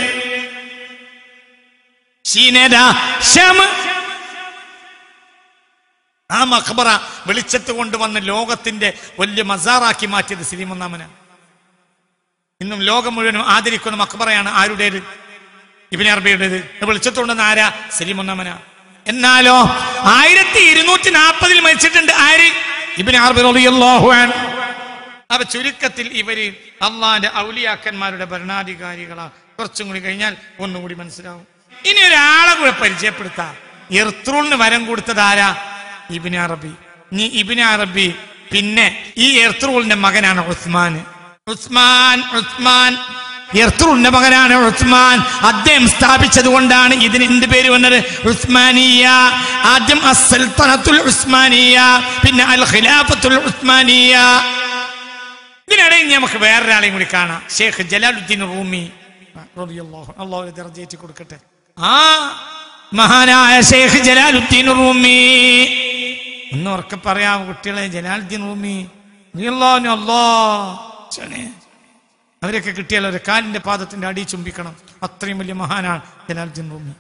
ഷീനേതാ ഷാമ് ആ മഖബറ വെളിച്ചത്ത് കൊണ്ടുവന്ന് ലോകത്തിന്റെ വലിയ മസാറാക്കി മാറ്റിയത് സലീം ഒന്നാമനാണ് ഇന്നും ലോകം മുഴുവനും ആദരിക്കുന്ന മക്ബറയാണ് ആരുടേത് ഇബിൻ അറബിയുടേത് വിളിച്ചത്തുണ്ടെന്ന് ആരാ സലീം ഒന്നാമന എന്നാലോ ആയിരത്തി ഇരുന്നൂറ്റി നാൽപ്പതിൽ മരിച്ചിട്ടുണ്ട് ആര് ഇബിൻ അറബി റളിയല്ലാഹു അൻഹു അപ്പൊ ചുരുക്കത്തിൽ ഇവര് അള്ളാന്റെ ഔലിയാക്കന്മാരുടെ ഭരണാധികാരികളാ കുറച്ചും കൂടി കഴിഞ്ഞാൽ ഒന്നുകൂടി മനസ്സിലാവും ഇനി ഒരാളെ കൂടെ പരിചയപ്പെടുത്താം എർത്രൂളിന് വരം കൊടുത്തത് ആരാ ഇബിൻ അറബി ഇനി ഇബിൻ അറബി പിന്നെ ഈ എർത്രൂളിന്റെ മകനാണ് ഉസ്മാൻ ഉസ്മാൻ ഉസ്മാൻ എർത്തുറിന്റെ മകനാണ് ഉസ്മാൻ അദ്ദേഹം സ്ഥാപിച്ചത് കൊണ്ടാണ് ഇതിന് എന്ത് പേര് വന്നത് ഉസ്മാനിയ ആദ്യം അസൽത്തനത്തുൽ ഉസ്മാനിയ പിന്നെ അൽ ഖിലാഫത്തുൽ ഉസ്മാനിയ ഇതിനിടയിൽ നമുക്ക് വേറൊരാളെയും കൂടി കാണാം ഷേഖ് ജലാലുദ്ദീൻ റൂമി റളിയല്ലാഹു അൻഹു. അള്ളാഹു ദർജയേറ്റി കൊടുക്കട്ടെ ആ മഹാനായ ഷേഖ് ജലാലുദ്ദീൻ റൂമി ഒന്ന് ഉറക്കെ പറയാം കുട്ടികളെ ജലാലുദ്ദീൻ റൂമി റളിയല്ലാഹു അൻഹു. അല്ലാ ചനെ. അവരൊക്കെ കിട്ടിയാൽ ഒരു കാലിന്റെ പാദത്തിന്റെ അടി ചുംബിക്കണം അത്രയും വലിയ മഹാനാണ് ജലാലുദ്ദീൻ റൂമി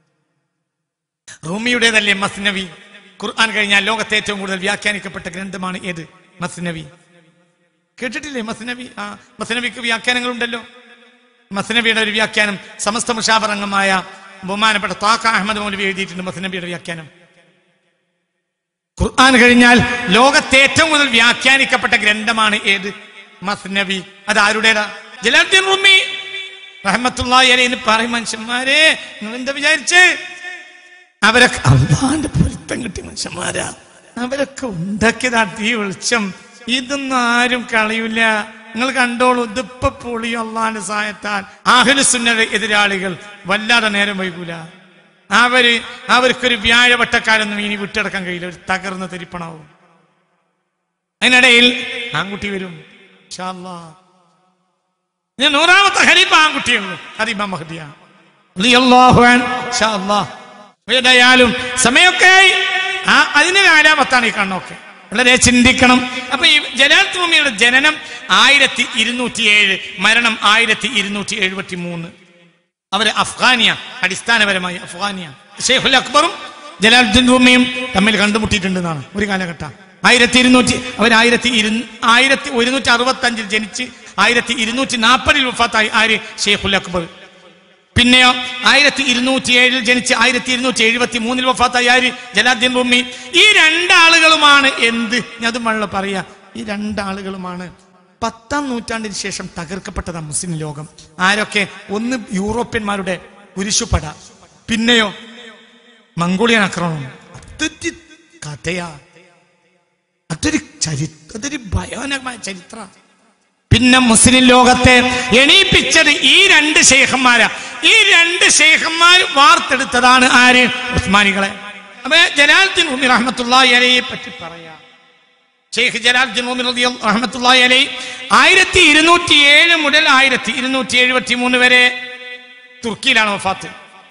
റൂമിയുടേതല്ലേ മസ്നവി ഖുർആൻ കഴിഞ്ഞാൽ ലോകത്തെ ഏറ്റവും കൂടുതൽ വ്യാഖ്യാനിക്കപ്പെട്ട ഗ്രന്ഥമാണ് ഏത് മസ്നവി കേട്ടിട്ടില്ലേ മസ്നവി ആ മസ്നവിക്ക് വ്യാഖ്യാനങ്ങളുണ്ടല്ലോ മസ്നവിയുടെ ഒരു വ്യാഖ്യാനം സമസ്ത മുഷാബറംഗമായ ബഹുമാനപ്പെട്ട താക്ക അഹമ്മദ് മൗലവി എഴുതിയിട്ടുണ്ട് മസ്നബിയുടെ വ്യാഖ്യാനം ഖുർആൻ കഴിഞ്ഞാൽ ലോകത്തെ ഏറ്റവും കൂടുതൽ വ്യാഖ്യാനിക്കപ്പെട്ട ഗ്രന്ഥമാണ് ഏത് മസ്നബി അത് ആരുടേതാ ജലാലുദ്ദീൻ റുമി റഹമത്തുള്ളാഹി അലൈഹി പറയും മനുഷ്യന്മാരെ നിങ്ങൾ എന്താ വിചാരിച്ച് അവരൊക്കെ അള്ളാന്റെ പൊരുത്തം കിട്ടിയ മനുഷ്യന്മാരാ അവരൊക്കെ ഉണ്ടാക്കിയതാ തീ വെളിച്ചം ഇതൊന്നും ആരും കളയൂല നിങ്ങൾ കണ്ടോളൂ ഇതിപ്പോ പൊളിയും അള്ളാന്റെ സഹായത്താൽ ആഹുലുസുന്നയുടെ എതിരാളികൾ വല്ലാതെ നേരം വൈകൂല അവര് അവർക്കൊരു വ്യാഴവട്ടക്കാരൊന്നും ഇനി വിട്ടെടുക്കാൻ കഴിയില്ല ഒരു തകർന്ന തെരിപ്പണാവും അതിനിടയിൽ ആൺകുട്ടി വരും ഇൻഷാ അല്ലാ. ഇനി നൂറാമത്തെ ഖലീഫ ആൺകുട്ടിയുള്ളൂ അത് ഇമാം മഹദിയാണ് റളിയല്ലാഹു അൻഹു. ഇൻഷാ അല്ലാ. ഏതായാലും സമയമൊക്കെ ആയി. ആ അതിന് കാലാപത്താണ് ഈ കണ്ണൊക്കെ വളരെ ചിന്തിക്കണം അപ്പൊ ഈ ജലാൽ ഭൂമിയുടെ ജനനം ആയിരത്തി ഇരുന്നൂറ്റി ഏഴ് മരണം ആയിരത്തി ഇരുന്നൂറ്റി എഴുപത്തി മൂന്ന് അവര് അഫ്ഗാനിയ അടിസ്ഥാനപരമായി അഫ്ഗാനിയ ഷെയ്ഖുൽ അക്ബറും ജലാലുദ്ദീൻ റൂമിയും തമ്മിൽ കണ്ടുമുട്ടിയിട്ടുണ്ടെന്നാണ് ഒരു കാലഘട്ടം ആയിരത്തി ഇരുന്നൂറ്റി അവർ ആയിരത്തി ഇരു ആയിരത്തി ഒരുന്നൂറ്റി അറുപത്തി അഞ്ചിൽ ജനിച്ച് ആയിരത്തി ഇരുന്നൂറ്റി നാൽപ്പതിൽ വഫാത്തായി ആര് ഷെയ്ഖുൽ അക്ബർ പിന്നെയോ ആയിരത്തി ഇരുന്നൂറ്റി ഏഴിൽ ജനിച്ച് ആയിരത്തി ഇരുന്നൂറ്റി എഴുപത്തി മൂന്നിൽ വഫാത്തായി ആര് ജലാദ്ദീൻ റൂമി ഈ രണ്ടാളുകളുമാണ് എന്ത് ഞാൻ അത് മള്ള പറയാ ഈ രണ്ടാളുകളുമാണ് പത്താം നൂറ്റാണ്ടിന് ശേഷം തകർക്കപ്പെട്ടതാ മുസ്ലിം ലോകം ആരൊക്കെ ഒന്ന് യൂറോപ്യന്മാരുടെ കുരിശുപട പിന്നെയോ മംഗോളിയൻ ആക്രമണം അതൊരു കഥയാ അതൊരു ചരിത്ര അതൊരു ഭയാനകമായ ചരിത്ര പിന്നെ മുസ്ലിം ലോകത്തെ എണീപ്പിച്ചത് ഈ രണ്ട് ഷെയ്ഖന്മാരാ ഈ രണ്ട് ഷെയ്ഖന്മാർ വാർത്തെടുത്തതാണ് ആര് ഉസ്മാനികളെ അപ്പൊ ജലാലുദ്ദീൻ ഉമി റഹ്മത്തുള്ളാഹി അലയെ പറ്റി പറയാം ഷെയ്ഖ് ജലാലുദ്ദീൻ ഉമി റളിയല്ലാഹു റഹ്മത്തുള്ളാഹി അലൈഹി ആയിരത്തി ഇരുന്നൂറ്റി ഏഴ് മുതൽ ആയിരത്തി ഇരുന്നൂറ്റി എഴുപത്തി മൂന്ന് വരെ തുർക്കിയിലാണ് വഫാത്ത്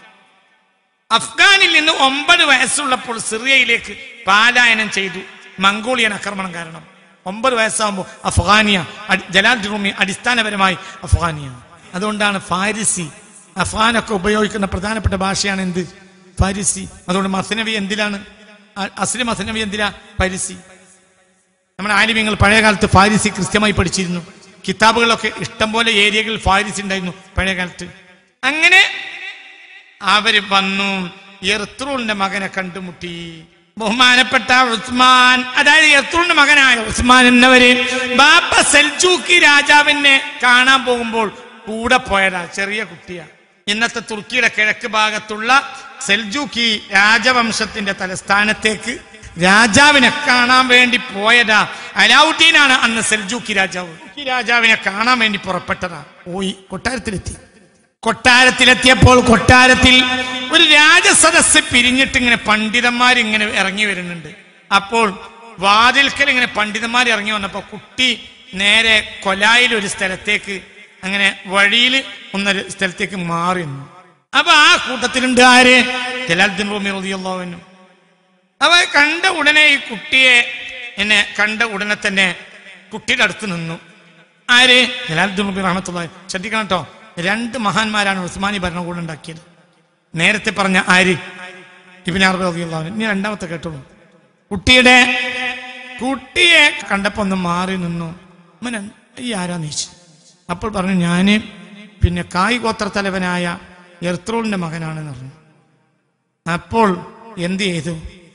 അഫ്ഗാനിൽ നിന്ന് ഒമ്പത് വയസ്സുള്ളപ്പോൾ സിറിയയിലേക്ക് പാലായനം ചെയ്തു മംഗോളിയൻ ആക്രമണം കാരണം ഒമ്പത് വയസ്സാകുമ്പോൾ അഫ്ഗാനിയ അടി- ജലാലുദ്ദീൻ റൂമി അടിസ്ഥാനപരമായി അഫ്ഗാനിയ അതുകൊണ്ടാണ് ഫാരിസി അഫ്ഗാനൊക്കെ ഉപയോഗിക്കുന്ന പ്രധാനപ്പെട്ട ഭാഷയാണ് എന്ത് ഫാരിസി അതുകൊണ്ട് മസനവി എന്തിലാണ് അ- അസ്ലി മസനവി എന്തിനാ ഫാരിസി നമ്മുടെ ആലിമ്യങ്ങൾ പഴയ കാലത്ത് ഫാരിസി കൃത്യമായി പഠിച്ചിരുന്നു കിതാബുകളൊക്കെ ഇഷ്ടംപോലെ ഏരിയകളിൽ ഫാരിസി ഉണ്ടായിരുന്നു പഴയ കാലത്ത് അങ്ങനെ അവര് വന്നു എർത്തൂളിന്റെ മകനെ കണ്ടുമുട്ടി ബഹുമാനപ്പെട്ട ഉസ്മാൻ അതായത് എർത്തൂളിന്റെ മകനായ ഉസ്മാൻ എന്നവര് ബാപ്പ സെൽജൂക്കി രാജാവിനെ കാണാൻ പോകുമ്പോൾ കൂടെ പോയതാ ചെറിയ കുട്ടിയാ ഇന്നത്തെ തുർക്കിയുടെ കിഴക്ക് ഭാഗത്തുള്ള സെൽജൂക്കി രാജവംശത്തിന്റെ തലസ്ഥാനത്തേക്ക് രാജാവിനെ കാണാൻ വേണ്ടി പോയതാ അലാവുദ്ദീനാണ് അന്ന് സെൽജൂക്കി രാജാവ് ഈ രാജാവിനെ കാണാൻ വേണ്ടി പുറപ്പെട്ടതാ പോയി കൊട്ടാരത്തിലെത്തി കൊട്ടാരത്തിലെത്തിയപ്പോൾ കൊട്ടാരത്തിൽ ഒരു രാജസദസ് പിരിഞ്ഞിട്ട് ഇങ്ങനെ പണ്ഡിതന്മാർ ഇങ്ങനെ ഇറങ്ങി വരുന്നുണ്ട് അപ്പോൾ വാതിൽക്കൽ ഇങ്ങനെ പണ്ഡിതന്മാർ ഇറങ്ങി വന്നപ്പോ കുട്ടി നേരെ കൊലായിൽ ഒരു സ്ഥലത്തേക്ക് അങ്ങനെ വഴിയിൽ ഒന്നൊരു സ്ഥലത്തേക്ക് മാറി നിന്നു അപ്പൊ ആ കൂട്ടത്തിലുണ്ട് ആര് ജലാലുദ്ദീൻ റൂമി റളിയല്ലാഹു അവ കണ്ട ഉടനെ ഈ കുട്ടിയെ എന്നെ കണ്ട ഉടനെ തന്നെ കുട്ടിയുടെ അടുത്ത് നിന്നു ആര് ജലാലുദ്ദീൻ റൂമി റഹ്മത്തുള്ളാഹി ശ്രദ്ധിക്കണം കേട്ടോ രണ്ട് മഹാന്മാരാണ് ഉസ്മാനി ഭരണകൂടം ഉണ്ടാക്കിയത് നേരത്തെ പറഞ്ഞ ആര് ഇബിൻ അറബി റളിയല്ലാഹു ഇനി രണ്ടാമത്തെ കേട്ടോളൂ കുട്ടിയുടെ കുട്ടിയെ കണ്ടപ്പോ ഒന്ന് മാറി നിന്നു അവൻ ഈ ആരാ നീച്ചു അപ്പോൾ പറഞ്ഞു ഞാന് പിന്നെ കായ് ഗോത്ര തലവനായ എർത്രൂളിന്റെ മകനാണെന്ന് പറഞ്ഞു അപ്പോൾ എന്ത് ചെയ്തു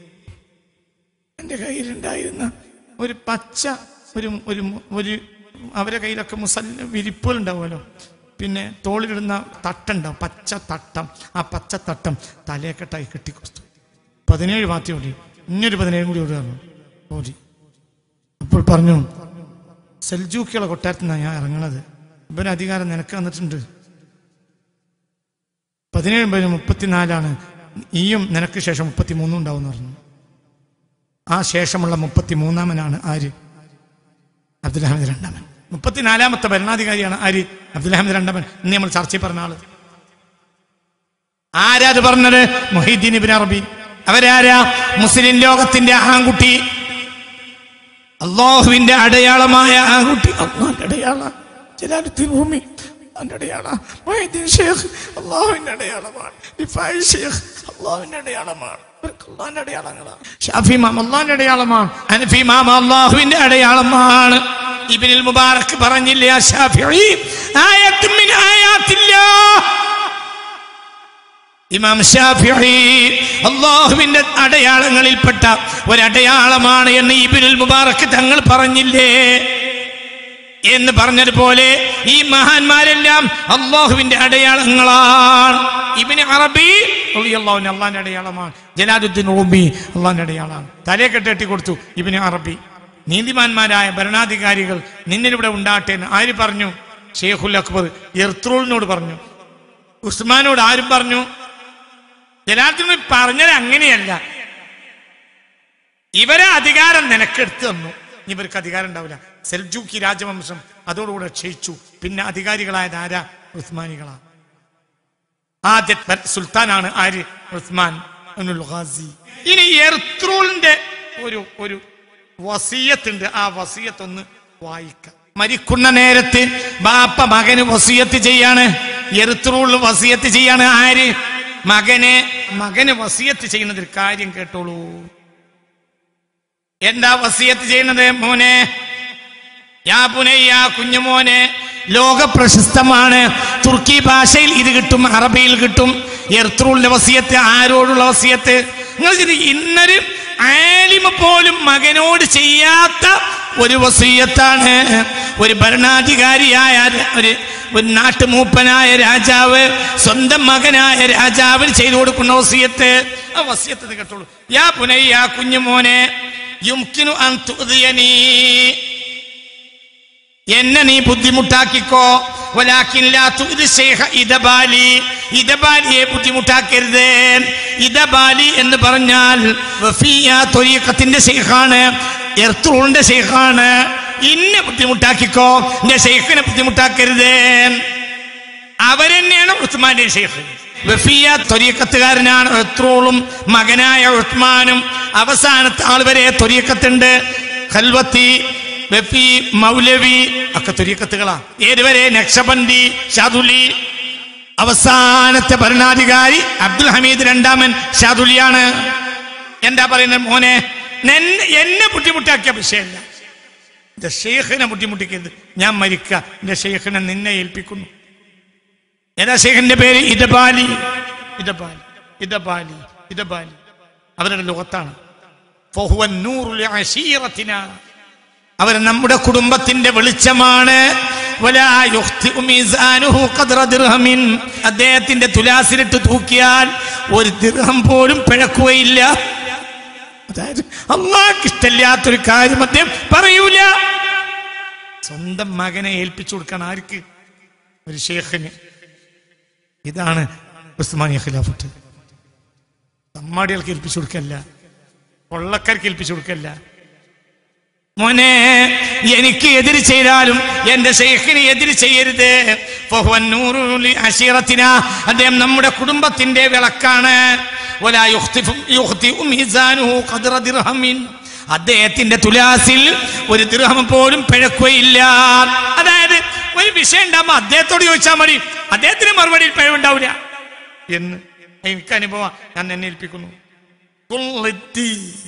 എന്റെ കയ്യിലുണ്ടായിരുന്ന ഒരു പച്ച ഒരു ഒരു ഒരു അവരെ കയ്യിലൊക്കെ മുസല്ല വിരിപ്പുകൾ ഉണ്ടാവുമല്ലോ പിന്നെ തോളിലിടുന്ന തട്ടുണ്ടാവും പച്ച തട്ടം ആ പച്ച തട്ടം തലയെക്കെട്ടായി കെട്ടിക്കൊടുത്തു പതിനേഴ് മാറ്റി ഓടി ഇനിയൊരു പതിനേഴും കൂടി ഓടുകയാണ് ഓടി അപ്പോൾ പറഞ്ഞു സെൽജൂക്കിയുള്ള കൊട്ടാരത്തിൽ നിന്നാണ് ഞാൻ ഇറങ്ങണത് ഇവന് അധികാരം നിനക്ക് വന്നിട്ടുണ്ട് പതിനേഴ് പേര് മുപ്പത്തിനാലാണ് ഈയും നിനക്ക് ശേഷം മുപ്പത്തി മൂന്നും ഉണ്ടാവും പറഞ്ഞു ആ ശേഷമുള്ള മുപ്പത്തി മൂന്നാമനാണ് ആര് അബ്ദുൽ അഹമ്മദ് രണ്ടാമൻ മുപ്പത്തിനാലാമത്തെ ഭരണാധികാരിയാണ് ആര് അബ്ദുൽ അഹമ്മദ് രണ്ടാമൻ ഇന്ന് നമ്മൾ ചർച്ചയിൽ പറഞ്ഞ ആള് ആരാത് പറഞ്ഞത് മൊഹീദ്ദീൻ ഇബിൻ അറബി അവരാരാ മുസ്ലിം ലോകത്തിന്റെ ആൺകുട്ടി അള്ളാഹുവിന്റെ അടയാളമായ ആൺകുട്ടി അള്ളാഹിന്റെ അടയാള ജലാലുദ്ദീൻ ഭൂമി അള്ളാഹിന്റെ അടയാള മൊഹീദ്ദീൻ ഷേഖ് അള്ളാഹുവിന്റെ അടയാളമാണ് റിഫായി ഷേഖ് അള്ളാഹുവിന്റെ അടയാളമാണ് ഇവർക്ക് അള്ളാഹിന്റെ അടയാളങ്ങളാണ് ഷാഫി മാം അള്ളാഹിന്റെ അടയാളമാണ് അനഫി മാം അള്ളാഹുവിന്റെ അടയാളമാണ് ഇബ്നുൽ മുബാറക് പറഞ്ഞില്ലേ ആ ഷാഫിഈ ആയത്തും മിൻ ആയാത്തില്ലാഹ് ഇമാം ഷാഫിഈ അള്ളാഹുവിന്റെ അടയാളങ്ങളിൽപ്പെട്ട ഒരടയാളമാണ് എന്ന് ഇബിനുൽ മുബാറക്ക് തങ്ങൾ പറഞ്ഞില്ലേ എന്ന് പറഞ്ഞതുപോലെ ഈ മഹാന്മാരെല്ലാം അള്ളാഹുവിന്റെ അടയാളങ്ങളാണ് ഇബിന് അറബി അള്ളാഹുവിന്റെ അള്ളാഹിന്റെ അടയാളമാണ് ജലാലുദ്ദീൻ റൂബി അള്ളാഹിന്റെ അടയാളമാണ് തലയെ കെട്ടി കൊടുത്തു ഇബിന് അറബി നീതിമാന്മാരായ ഭരണാധികാരികൾ നിന്നിലിവിടെ ഉണ്ടാട്ടെ എന്ന് ആര് പറഞ്ഞു ഷെയ്ഖുൽ അക്ബർ എർത്രൂളിനോട് പറഞ്ഞു ഉസ്മാനോട് ആരും പറഞ്ഞു ജലാലുദ്ദീൻ പറഞ്ഞത് അങ്ങനെയല്ല ഇവരെ അധികാരം നിനക്കെടുത്തു തന്നു ഇനി ഇവർക്ക് അധികാരം ഉണ്ടാവില്ല സെൽജൂക്കി രാജവംശം അതോടുകൂടെ ക്ഷയിച്ചു പിന്നെ അധികാരികളായത് ആരാ ഉസ്മാനികളാ ആദ്യ സുൽത്താനാണ് ആര് ഉസ്മാൻ അവനുൽ ഖാസി ഇനി എർത്രൂളിന്റെ ഒരു ഒരു വസീയത്തുണ്ട് ആ വസീയത്ത് ഒന്ന് വായിക്കാം മരിക്കുന്ന നേരത്ത് ബാപ്പ മകന് വസീയത്ത് ചെയ്യാണ് എർത്രൂൾ വസീയത്ത് ചെയ്യാണ് ആര് മകനെ മകന് വസീയത്ത് ചെയ്യുന്നതിൽ കാര്യം കേട്ടോളൂ എന്താ വസീയത്ത് ചെയ്യുന്നത് മോനെ യാ പുനയ്യ കുഞ്ഞുമോനെ ലോക പ്രശസ്തമാണ് തുർക്കി ഭാഷയിൽ ഇത് കിട്ടും അറബിയിൽ കിട്ടും എർത്രൂളിന്റെ വസിയത്ത് ആരോടുള്ള വസിയത്ത് നിങ്ങൾ ചിന്തി ഇന്നൊരു ആലിമ പോലും മകനോട് ചെയ്യാത്ത ഒരു വസീയത്താണ് ഒരു ഭരണാധികാരിയായ ഒരു ഒരു നാട്ടുമൂപ്പനായ രാജാവ് സ്വന്തം മകനായ രാജാവിന് ചെയ്തു കൊടുക്കുന്ന വസീയത്ത് ആ വസീയത്ത് ഇത് കേട്ടോളൂ യാ പുനയ്യ കുഞ്ഞുമോനെ യുംകിനു അൻ തുഅ്ദിയനീ എന്നെ നീ ബുദ്ധിമുട്ടാക്കിക്കോ വലാക്കിൻ ലാ തുഅ്ദി ശൈഖ ഇദബാലി ഇദബാലിയെ ബുദ്ധിമുട്ടാക്കരുത് ഇദബാലി എന്ന് പറഞ്ഞാൽ വഫിയ ത്വരീഖത്തിന്റെ ശൈഖാണ് എർത്തൂളിന്റെ ശൈഖാണ് ഇന്നെ ബുദ്ധിമുട്ടാക്കിക്കോ എന്റെ ശൈഖിനെ ബുദ്ധിമുട്ടാക്കരുത് അവരെന്നെയാണ് ഉസ്മാന്റെ ഷെയ്ഖ് വഫിയ ത്വരീക്കത്തുകാരനാണ് എത്രോളും മകനായ ഉസ്മാനും അവസാനത്തെ ആൾ വരെ ത്വരീക്കത്തുണ്ട് ഖൽവത്തി വഫി മൗലവി ഒക്കെ ത്വരീക്കത്തുകളാ ഏതുവരെ നക്ഷബന്ദി ഷാദുലി അവസാനത്തെ ഭരണാധികാരി അബ്ദുൽ ഹമീദ് രണ്ടാമൻ ഷാദുലിയാണ് എന്താ പറയുന്നത് മോനെ നെന്നെ- എന്നെ ബുദ്ധിമുട്ടാക്കിയ വിഷയമല്ല എന്റെ ഷെയ്ഖിനെ ബുദ്ധിമുട്ടിക്കരുത് ഞാൻ മരിക്ക എന്റെ ഷെയ്ഖിനെ നിന്നെ ഏൽപ്പിക്കുന്നു ഏതാ ഷെയ്ഖിന്റെ പേര് ഇതബാലി ഇതബാലി ഇതബാലി ഇതബാലി അവരുടെ ലോകത്താണ് ഫഹുവ നൂറുൽ അശീറത്തിന അവർ നമ്മുടെ കുടുംബത്തിന്റെ വെളിച്ചമാണ് വലാ യുഖ്തിഉ മീസാനുഹു ഖദ്റ ദിർഹമിൻ. അദ്ദേഹത്തിന്റെ തുലാസിലിട്ട് തൂക്കിയാൽ ഒരു ദിർഹം പോലും പിഴക്കുകയില്ല അതായത് അള്ളാഹ്ക്ക് ഇഷ്ടമില്ലാത്തൊരു കാര്യം അദ്ദേഹം പറയൂല സ്വന്തം മകനെ ഏൽപ്പിച്ചു കൊടുക്കണം ആർക്ക് ഒരു ഷേഖിന് ഇതാണ് ഉസ്മാനിയ ഖിലാഫത്ത് തമ്മാടികൾക്ക് ഏൽപ്പിച്ചു കൊടുക്കല്ല കൊള്ളക്കാർക്ക് ഏൽപ്പിച്ചു കൊടുക്കല്ല മോനെ എനിക്ക് എതിര് ചെയ്താലും എന്റെ ഷെയ്ഖിന് എതിര് ചെയ്യരുത് ഫഹുവൻ നൂറുൽ അശീറത്തിന അദ്ദേഹം നമ്മുടെ കുടുംബത്തിന്റെ വിളക്കാണ് വലാ യുഖ്തിഫു- യുഖ്തിഉ മീസാനുഹു ഖദ്റ ദിർഹമിൻ. അദ്ദേഹത്തിന്റെ തുലാസിൽ ഒരു ദിർഹം പോലും പിഴക്കുകയില്ല അതായത് ഒരു വിഷയം ഉണ്ടാകുമ്പോ അദ്ദേഹത്തോട് ചോദിച്ചാൽ മതി അദ്ദേഹത്തിന് മറുപടിയിൽ പിഴവുണ്ടാവില്ല എന്ന് എനിക്ക് അനുഭവം ഞാൻ എന്നെ ഏൽപ്പിക്കുന്നു കുൽദി.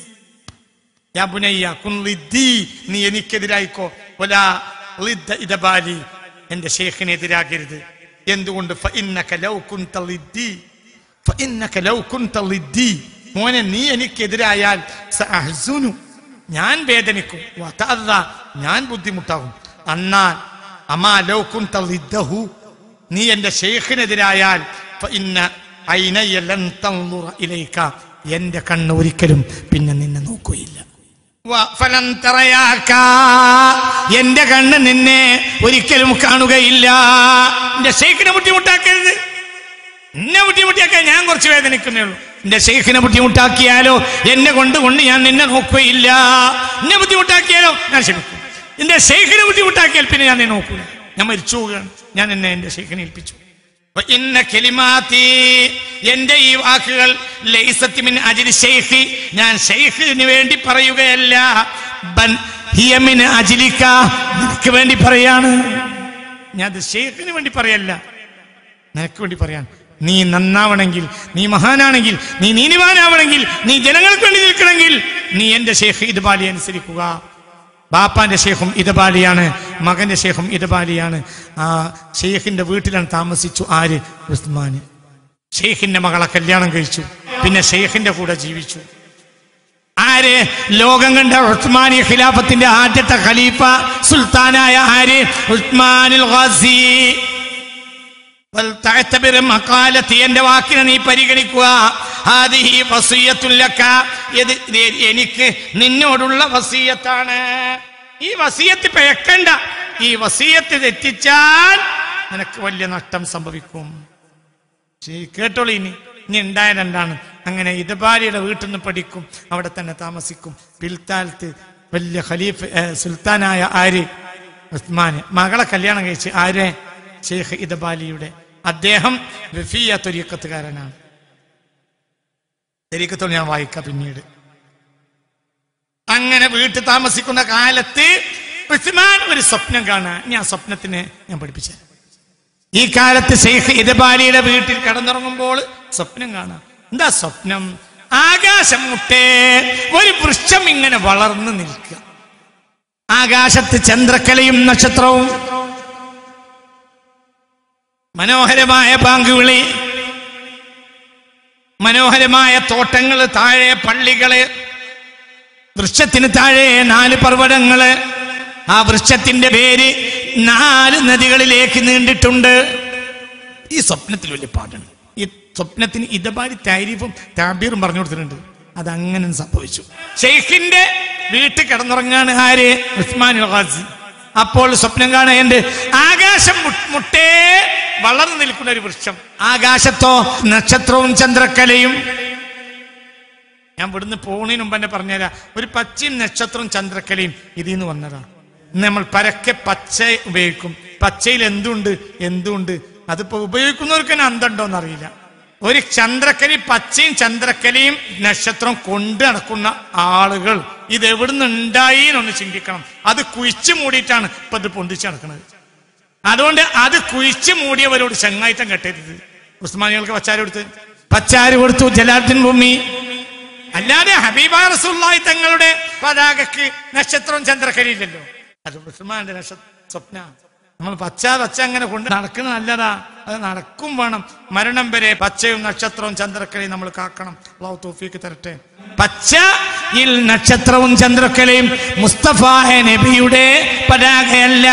യാ ബുനയ്യ കുൻ ലിദ്ദി. നീ എനിക്കെതിരായിക്കോ വലാ ലിദ്ദ ഇദബാലി എന്റെ ഷേഖിനെതിരാകരുത് എന്തുകൊണ്ട് ഫഇന്നക ലൗ കുൻത ലിദ്ദി. ഫഇന്നക ലൗ കുൻത ലിദ്ദി. മോനെ നീ എനിക്കെതിരായാൽ സഅഹ്സുനു. ഞാൻ വേദനിക്കും വതഅദ്ദ. ഞാൻ ബുദ്ധിമുട്ടാകും എന്നാൽ അമാ ലൗ കുൻത ലിദ്ദഹു. നീ എന്റെ ഷെയ്ഖിനെതിരായാൽ ഫഇന്ന ഐനയ ലൻ തൻളുറ ഇലൈക. എന്റെ കണ്ണ് ഒരിക്കലും പിന്നെ നിന്നെ നോക്കുകയില്ല വ- ഫലം തറയാക്ക. എന്റെ കണ്ണ് നിന്നെ ഒരിക്കലും കാണുകയില്ല എന്റെ ഷെയ്ഖിനെ ബുദ്ധിമുട്ടാക്കരുത് എന്നെ ബുദ്ധിമുട്ടിയാക്കാൻ ഞാൻ കുറച്ച് വേദനിക്കുന്നേ ഉള്ളൂ എന്റെ ഷെയ്ഖിനെ ബുദ്ധിമുട്ടാക്കിയാലോ എന്നെ കൊണ്ട് കൊണ്ട് ഞാൻ നിന്നെ നോക്കുകയില്ല എന്നെ ബുദ്ധിമുട്ടാക്കിയാലോ ഞാൻ ക്ഷമിക്കും എന്റെ ഷെയ്ഖിനെ ബുദ്ധിമുട്ടാക്കിയാൽ പിന്നെ ഞാൻ നിന്നെ നോക്കൂല ഞാൻ മരിച്ചു പോവുകയാണ് ഞാൻ എന്നെ എന്റെ ഷെയ്ഖിനെ ഏൽപ്പിച്ചു വ ഇന്ന കലിമാത്തി എന്റെ ഈ വാക്കുകൾ ലൈസത്തി മിൻ അജിരി ഷെയ്ഖി ഞാൻ ഷെയ്ഖിന് വേണ്ടി പറയുകയല്ല ബൻ ഹിയ മിൻ അജിലിക്ക നിനക്ക് വേണ്ടി പറയാണ് ഞാൻ അത് ഷെയ്ഖിന് വേണ്ടി പറയല്ല നിനക്ക് വേണ്ടി പറയാൻ നീ നന്നാവണമെങ്കിൽ നീ മഹാനാണെങ്കിൽ നീ നീതിമാനാവണമെങ്കിൽ നീ ജനങ്ങൾക്ക് വേണ്ടി നിൽക്കണമെങ്കിൽ നീ എന്റെ ഷേഖ് ഇതുപാലി അനുസരിക്കുക ബാപ്പാന്റെ ഷേഖും ഇതബാലിയാണ് മകന്റെ ഷേഖും ഇതബാലിയാണ് ആ ഷെയ്ഖിന്റെ വീട്ടിലാണ് താമസിച്ചു ആര് ഉസ്മാന് ഷെയ്ഖിന്റെ മകളെ കല്യാണം കഴിച്ചു പിന്നെ ഷെയ്ഖിന്റെ കൂടെ ജീവിച്ചു ആര് ലോകം കണ്ട ഉസ്മാനി ഖിലാഫത്തിന്റെ ആദ്യത്തെ ഖലീഫ സുൽത്താനായ ആര് ഉസ്മാനുൽ ഖാസി വൽതഅ്തബിർ മഖാലത്തി എന്റെ വാക്കിനെ നീ പരിഗണിക്കുക ഹാദിഹി വസിയ്യത്തുൽ ലക ഇത് ഇത് എനിക്ക് നിന്നോടുള്ള വസീയത്താണ് ഈ വസീയത്ത് പിഴക്കണ്ട ഈ വസീയത്ത് തെറ്റിച്ചാൽ നിനക്ക് വലിയ നഷ്ടം സംഭവിക്കും ശരി, കേട്ടോളൂ ഇനി ഇനി ഉണ്ടായത് എന്താണ് അങ്ങനെ ഇതബാലിയുടെ വീട്ടിൽ നിന്ന് പഠിക്കും അവിടെ തന്നെ താമസിക്കും പിൽത്താലത്ത് വലിയ ഖലീഫ് ഏ, സുൽത്താനായ ആര് ഉസ്മാന് മകളെ കല്യാണം കഴിച്ച് ആരെ ഷെയ്ഖ് ഇതബാലിയുടെ അദ്ദേഹം റഫിയ തൊരീക്കത്തുകാരനാണ് ശരീക്കത്തോട് ഞാൻ വായിക്കാം പിന്നീട് അങ്ങനെ വീട്ടിൽ താമസിക്കുന്ന കാലത്ത് ഉസ്മാൻ ഒരു സ്വപ്നം കാണാൻ ഞാൻ സ്വപ്നത്തിന് ഞാൻ പഠിപ്പിച്ചു ഈ കാലത്ത് ഷെയ്ഖ് ഇതബാലിയുടെ വീട്ടിൽ കിടന്നുറങ്ങുമ്പോൾ സ്വപ്നം കാണാം എന്താ സ്വപ്നം ആകാശം മുട്ടേ ഒരു വൃക്ഷം ഇങ്ങനെ വളർന്നു നിൽക്കുക ആകാശത്ത് ചന്ദ്രക്കലയും നക്ഷത്രവും മനോഹരമായ ബാങ്കുവിളി മനോഹരമായ തോട്ടങ്ങള് താഴെ പള്ളികള് വൃക്ഷത്തിന് താഴെ നാല് പർവ്വതങ്ങള് ആ വൃക്ഷത്തിന്റെ പേര് നാല് നദികളിലേക്ക് നീണ്ടിട്ടുണ്ട് ഈ സ്വപ്നത്തിൽ വലിയ പാട്ടുണ്ട് ഈ സ്വപ്നത്തിന് ഇതപാടി താരീഫും താബീറും പറഞ്ഞു കൊടുത്തിട്ടുണ്ട് അതങ്ങനെ സംഭവിച്ചു ഷെയ്ഖിന്റെ വീട്ടിൽ കിടന്നുറങ്ങാണ് ആര് ഉസ്മാൻ ഖാസി അപ്പോൾ സ്വപ്നം കാണേണ്ട ആകാശം മു- മുട്ടേ വളർന്നു നിൽക്കുന്ന ഒരു വൃക്ഷം ആകാശത്തോ നക്ഷത്രവും ചന്ദ്രക്കലയും ഞാൻ ഇവിടുന്ന് പോണതിന് മുമ്പ് തന്നെ പറഞ്ഞുതരാം ഒരു പച്ചയും നക്ഷത്രവും ചന്ദ്രക്കലയും ഇതിൽ നിന്ന് വന്നതാണ് ഇന്ന് നമ്മൾ പരക്കെ പച്ച ഉപയോഗിക്കും പച്ചയിൽ എന്തുണ്ട് എന്തുണ്ട് അതിപ്പോ ഉപയോഗിക്കുന്നവർക്ക് തന്നെ അന്തണ്ടോന്ന് അറിയില്ല ഒരു ചന്ദ്രക്കലി പച്ചയും ചന്ദ്രക്കലയും നക്ഷത്രം കൊണ്ട് നടക്കുന്ന ആളുകൾ ഇത് എവിടുന്ന് ഉണ്ടായി എന്നൊന്ന് ചിന്തിക്കണം അത് കുഴിച്ചു മൂടിയിട്ടാണ് ഇപ്പൊ ഇത് പൊന്തിച്ച് നടക്കുന്നത് അതുകൊണ്ട് അത് കുഴിച്ചു മൂടിയവരോട് ചെങ്ങായിട്ടം കെട്ടരുത് ഉസ്മാനികൾക്ക് പച്ചാരി കൊടുത്ത് പച്ചാരി കൊടുത്തു ജലാൽദ്ദീൻ ഭൂമി അല്ലാതെ ഹബീബ റസൂള്ളായി തങ്ങളുടെ പതാകക്ക് നക്ഷത്രവും ചന്ദ്രക്കരയില്ലല്ലോ അത് ഉസ്മാന്റെ നക്ഷ സ്വപ്ന നമ്മൾ പച്ച പച്ച അങ്ങനെ കൊണ്ട് നടക്കുന്ന നല്ലതാ അത് നടക്കും വേണം മരണം വരെ പച്ചയും നക്ഷത്രവും ചന്ദ്രക്കലയും നമ്മൾ കാക്കണം അള്ളാഹു തോഫിക്ക് തരട്ടെ പച്ചയിൽ നക്ഷത്രവും ചന്ദ്രക്കലയും മുസ്തഫ നബിയുടെ പതാകയല്ല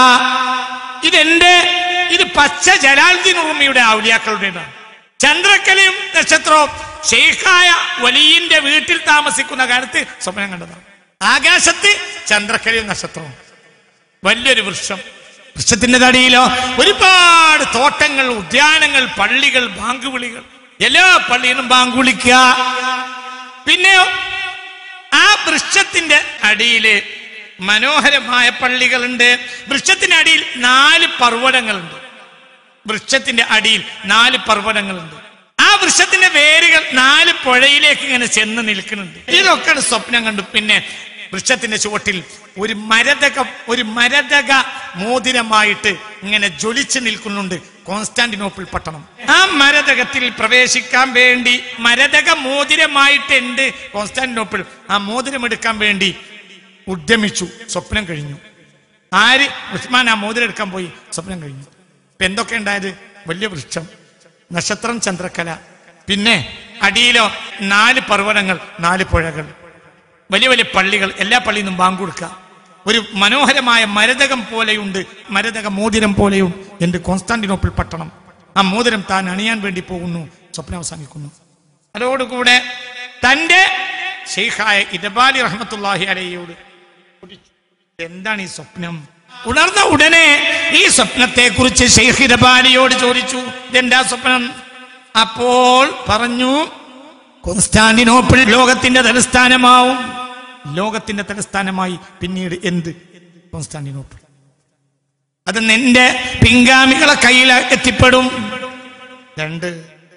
ഇതെന്റെ ഇത് പച്ച ജലാൽദ്ദീൻ ഉറുമിയുടെ ഔലിയാക്കളുടേതാണ് ചന്ദ്രക്കലയും നക്ഷത്രവും ഷെയ്ഖായ വലിയന്റെ വീട്ടിൽ താമസിക്കുന്ന കാലത്ത് സ്വപ്നം കണ്ടതാണ് ആകാശത്ത് ചന്ദ്രക്കലയും നക്ഷത്രവും വലിയൊരു വൃക്ഷം വൃക്ഷത്തിന്റെ തടിയിലോ ഒരുപാട് തോട്ടങ്ങൾ ഉദ്യാനങ്ങൾ പള്ളികൾ ബാങ്കുവിളികൾ എല്ലാ പള്ളിയിലും ബാങ്ക് വിളിക്കുക പിന്നെയോ ആ വൃക്ഷത്തിന്റെ അടിയില് മനോഹരമായ പള്ളികളുണ്ട് വൃക്ഷത്തിന്റെ അടിയിൽ നാല് പർവ്വതങ്ങളുണ്ട് വൃക്ഷത്തിന്റെ അടിയിൽ നാല് പർവ്വതങ്ങളുണ്ട് ആ വൃക്ഷത്തിന്റെ വേരുകൾ നാല് പുഴയിലേക്ക് ഇങ്ങനെ ചെന്ന് നിൽക്കുന്നുണ്ട് ഇതൊക്കെയാണ് സ്വപ്നം കണ്ടു പിന്നെ വൃക്ഷത്തിന്റെ ചുവട്ടിൽ ഒരു മരതക ഒരു മരതക മോതിരമായിട്ട് ഇങ്ങനെ ജ്വലിച്ചു നിൽക്കുന്നുണ്ട് കോൺസ്റ്റാന്റിനോപ്പിൾ പട്ടണം ആ മരതകത്തിൽ പ്രവേശിക്കാൻ വേണ്ടി മരതക മോതിരമായിട്ടുണ്ട് കോൺസ്റ്റാന്റിനോപ്പിൾ ആ മോതിരം എടുക്കാൻ വേണ്ടി ഉദ്യമിച്ചു സ്വപ്നം കഴിഞ്ഞു ആര് ഉസ്മാൻ ആ മോതിരം എടുക്കാൻ പോയി സ്വപ്നം കഴിഞ്ഞു ഇപ്പൊ എന്തൊക്കെ ഉണ്ടായത് വലിയ വൃക്ഷം നക്ഷത്രം ചന്ദ്രക്കല പിന്നെ അടിയിലോ നാല് പർവ്വതങ്ങൾ നാല് പുഴകൾ വലിയ വലിയ പള്ളികൾ എല്ലാ പള്ളിയിൽ നിന്നും ബാങ്ക് കൊടുക്കുക ഒരു മനോഹരമായ മരതകം പോലെയുണ്ട് മരതക മോതിരം പോലെയും എന്റെ കോൺസ്റ്റാന്റിനോപ്പിൾ പട്ടണം ആ മോതിരം താൻ അണിയാൻ വേണ്ടി പോകുന്നു സ്വപ്നം അവസാനിക്കുന്നു അതോടുകൂടെ തന്റെ ഷെയ്ഖായ ഇദബാലി റഹ്മത്തുല്ലാഹി അലയോട് എന്താണ് ഈ സ്വപ്നം ഉണർന്ന ഉടനെ ഈ സ്വപ്നത്തെ കുറിച്ച് ഷെയ്ഖ് ഇദബാലിയോട് ചോദിച്ചു ഇതെന്താ സ്വപ്നം അപ്പോൾ പറഞ്ഞു കോൺസ്റ്റാന്റിനോപ്പിൾ ലോകത്തിന്റെ തലസ്ഥാനമാവും ലോകത്തിന്റെ തലസ്ഥാനമായി പിന്നീട് എന്ത് കോൺസ്റ്റാന്റിനോപ്പിൾ അത് നിന്റെ പിൻഗാമികളെ കയ്യിൽ എത്തിപ്പെടും രണ്ട്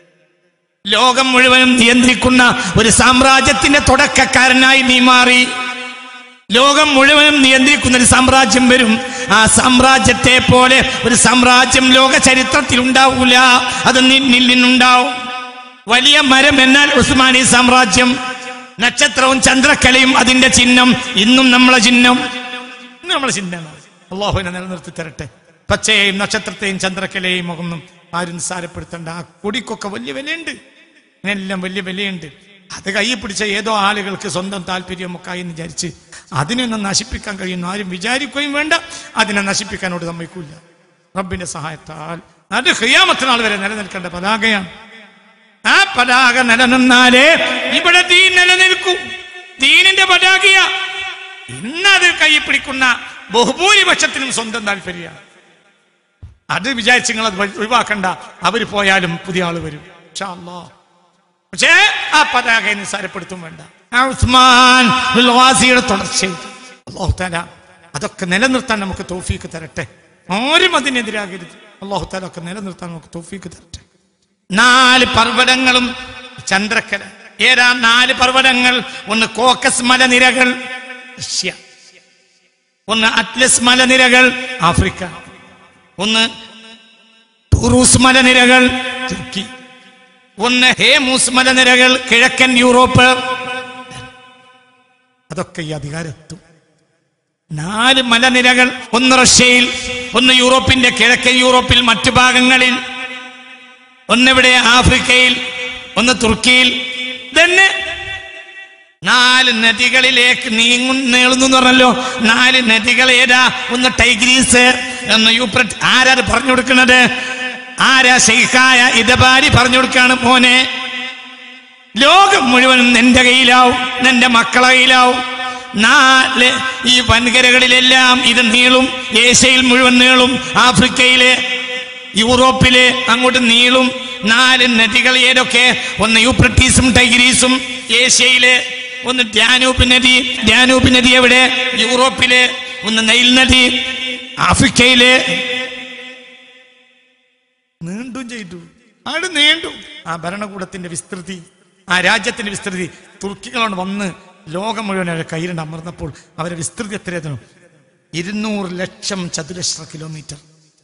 ലോകം മുഴുവനും നിയന്ത്രിക്കുന്ന ഒരു സാമ്രാജ്യത്തിന്റെ തുടക്കക്കാരനായി നീ മാറി ലോകം മുഴുവനും നിയന്ത്രിക്കുന്ന ഒരു സാമ്രാജ്യം വരും ആ സാമ്രാജ്യത്തെ പോലെ ഒരു സാമ്രാജ്യം ലോക ചരിത്രത്തിൽ ഉണ്ടാവൂല അത് നിന്നിൽ നിന്നുണ്ടാവും വലിയ മരം എന്നാൽ ഉസ്മാനി സാമ്രാജ്യം നക്ഷത്രവും ചന്ദ്രക്കലയും അതിന്റെ ചിഹ്നം ഇന്നും നമ്മളെ ചിഹ്നം ഇന്ന് നമ്മളെ ചിഹ്നമാണ് അള്ളാഹുവിനെ നിലനിർത്തി തരട്ടെ പച്ചയെയും നക്ഷത്രത്തെയും ചന്ദ്രക്കലയെയും ഒന്നും ആരും നിസ്സാരപ്പെടുത്തേണ്ട ആ കൊടിക്കൊക്കെ വലിയ വിലയുണ്ട് ഇതിനെല്ലാം വലിയ വിലയുണ്ട് അത് കൈ പിടിച്ച ഏതോ ആളുകൾക്ക് സ്വന്തം താല്പര്യമൊക്കെ ആയി എന്ന് വിചാരിച്ച് അതിനൊന്നും നശിപ്പിക്കാൻ കഴിയുന്നു ആരും വിചാരിക്കുകയും വേണ്ട അതിനെ നശിപ്പിക്കാനോട് സമ്മതിക്കൂല റബ്ബിന്റെ സഹായത്താൽ അത് ഹൃയാമത്തിനാൾ വരെ നിലനിൽക്കേണ്ട പതാകയാണ് ആ പതാക നിലനിന്നാലേ ഇവിടെ ദീൻ നിലനിൽക്കൂ ദീനിന്റെ പതാകയ ഇന്നത് കൈ പിടിക്കുന്ന ബഹുഭൂരിപക്ഷത്തിനും സ്വന്തം താല്പര്യമാണ് അത് വിചാരിച്ച് നിങ്ങൾ അത് ഒഴിവാക്കണ്ട അവര് പോയാലും പുതിയ ആള് വരും ഇൻഷാ അല്ലാ. പക്ഷേ ആ പതാക നിസ്സാരപ്പെടുത്തും വേണ്ട ആ ഉസ്മാൻ ബിൻ ഖാസിയുടെ തുടർച്ചയിൽ അള്ളാഹു താല അതൊക്കെ നിലനിർത്താൻ നമുക്ക് തോഫീക്ക് തരട്ടെ ആരും അതിനെതിരാകരുത് അള്ളാഹു താല ഒക്കെ നിലനിർത്താൻ നമുക്ക് തോഫീക്ക് തരട്ടെ നാല് പർവ്വതങ്ങളും ചന്ദ്രക്കല ഏതാ നാല് പർവ്വതങ്ങൾ ഒന്ന് കോക്കസ് മലനിരകൾ റഷ്യ ഒന്ന് അറ്റ്ലസ് മലനിരകൾ ആഫ്രിക്ക ഒന്ന് ടൂറൂസ് മലനിരകൾ തുർക്കി ഒന്ന് ഹേമൂസ് മലനിരകൾ കിഴക്കൻ യൂറോപ്പ് അതൊക്കെ ഈ അധികാരത്തും നാല് മലനിരകൾ ഒന്ന് റഷ്യയിൽ ഒന്ന് യൂറോപ്പിന്റെ കിഴക്കൻ യൂറോപ്പിൽ മറ്റു ഭാഗങ്ങളിൽ ഒന്നിവിടെ ആഫ്രിക്കയിൽ ഒന്ന് തുർക്കിയിൽ തന്നെ നാല് നദികളിലേക്ക് നീങ്ങും നീളുന്നു എന്ന് പറഞ്ഞല്ലോ നാല് നദികൾ ഏതാ ഒന്ന് ടൈഗ്രീസ് ഒന്ന് യൂപ്രട്ട് ആരാ അത് പറഞ്ഞു കൊടുക്കുന്നത് ആരാ ഷെയ്ഖായ ഇതബാരി പറഞ്ഞു കൊടുക്കാണ് മോനെ ലോകം മുഴുവനും നിന്റെ കയ്യിലാവും നിന്റെ മക്കളെ കയ്യിലാവും നാല് ഈ വൻകരകളിലെല്ലാം ഇത് നീളും ഏഷ്യയിൽ മുഴുവൻ നീളും ആഫ്രിക്കയിലെ യൂറോപ്പില് അങ്ങോട്ട് നീളും നാല് നദികൾ ഏതൊക്കെ ഒന്ന് യൂപ്രട്ടീസും ടൈഗ്രീസും ഏഷ്യയില് ഒന്ന് ഡാനൂബ് നദി ഡാനൂബ് നദി എവിടെ യൂറോപ്പില് ഒന്ന് നൈൽ നദി ആഫ്രിക്കയില് നീണ്ടും ചെയ്തു ആട് നീണ്ടു ആ ഭരണകൂടത്തിന്റെ വിസ്തൃതി ആ രാജ്യത്തിന്റെ വിസ്തൃതി തുർക്കികളോട് വന്ന് ലോകം മുഴുവൻ അവരെ കയ്യിലുണ്ട് അമർന്നപ്പോൾ അവരെ വിസ്തൃതി എത്രയായിരുന്നു ഇരുന്നൂറ് ലക്ഷം ചതുരശ്ര കിലോമീറ്റർ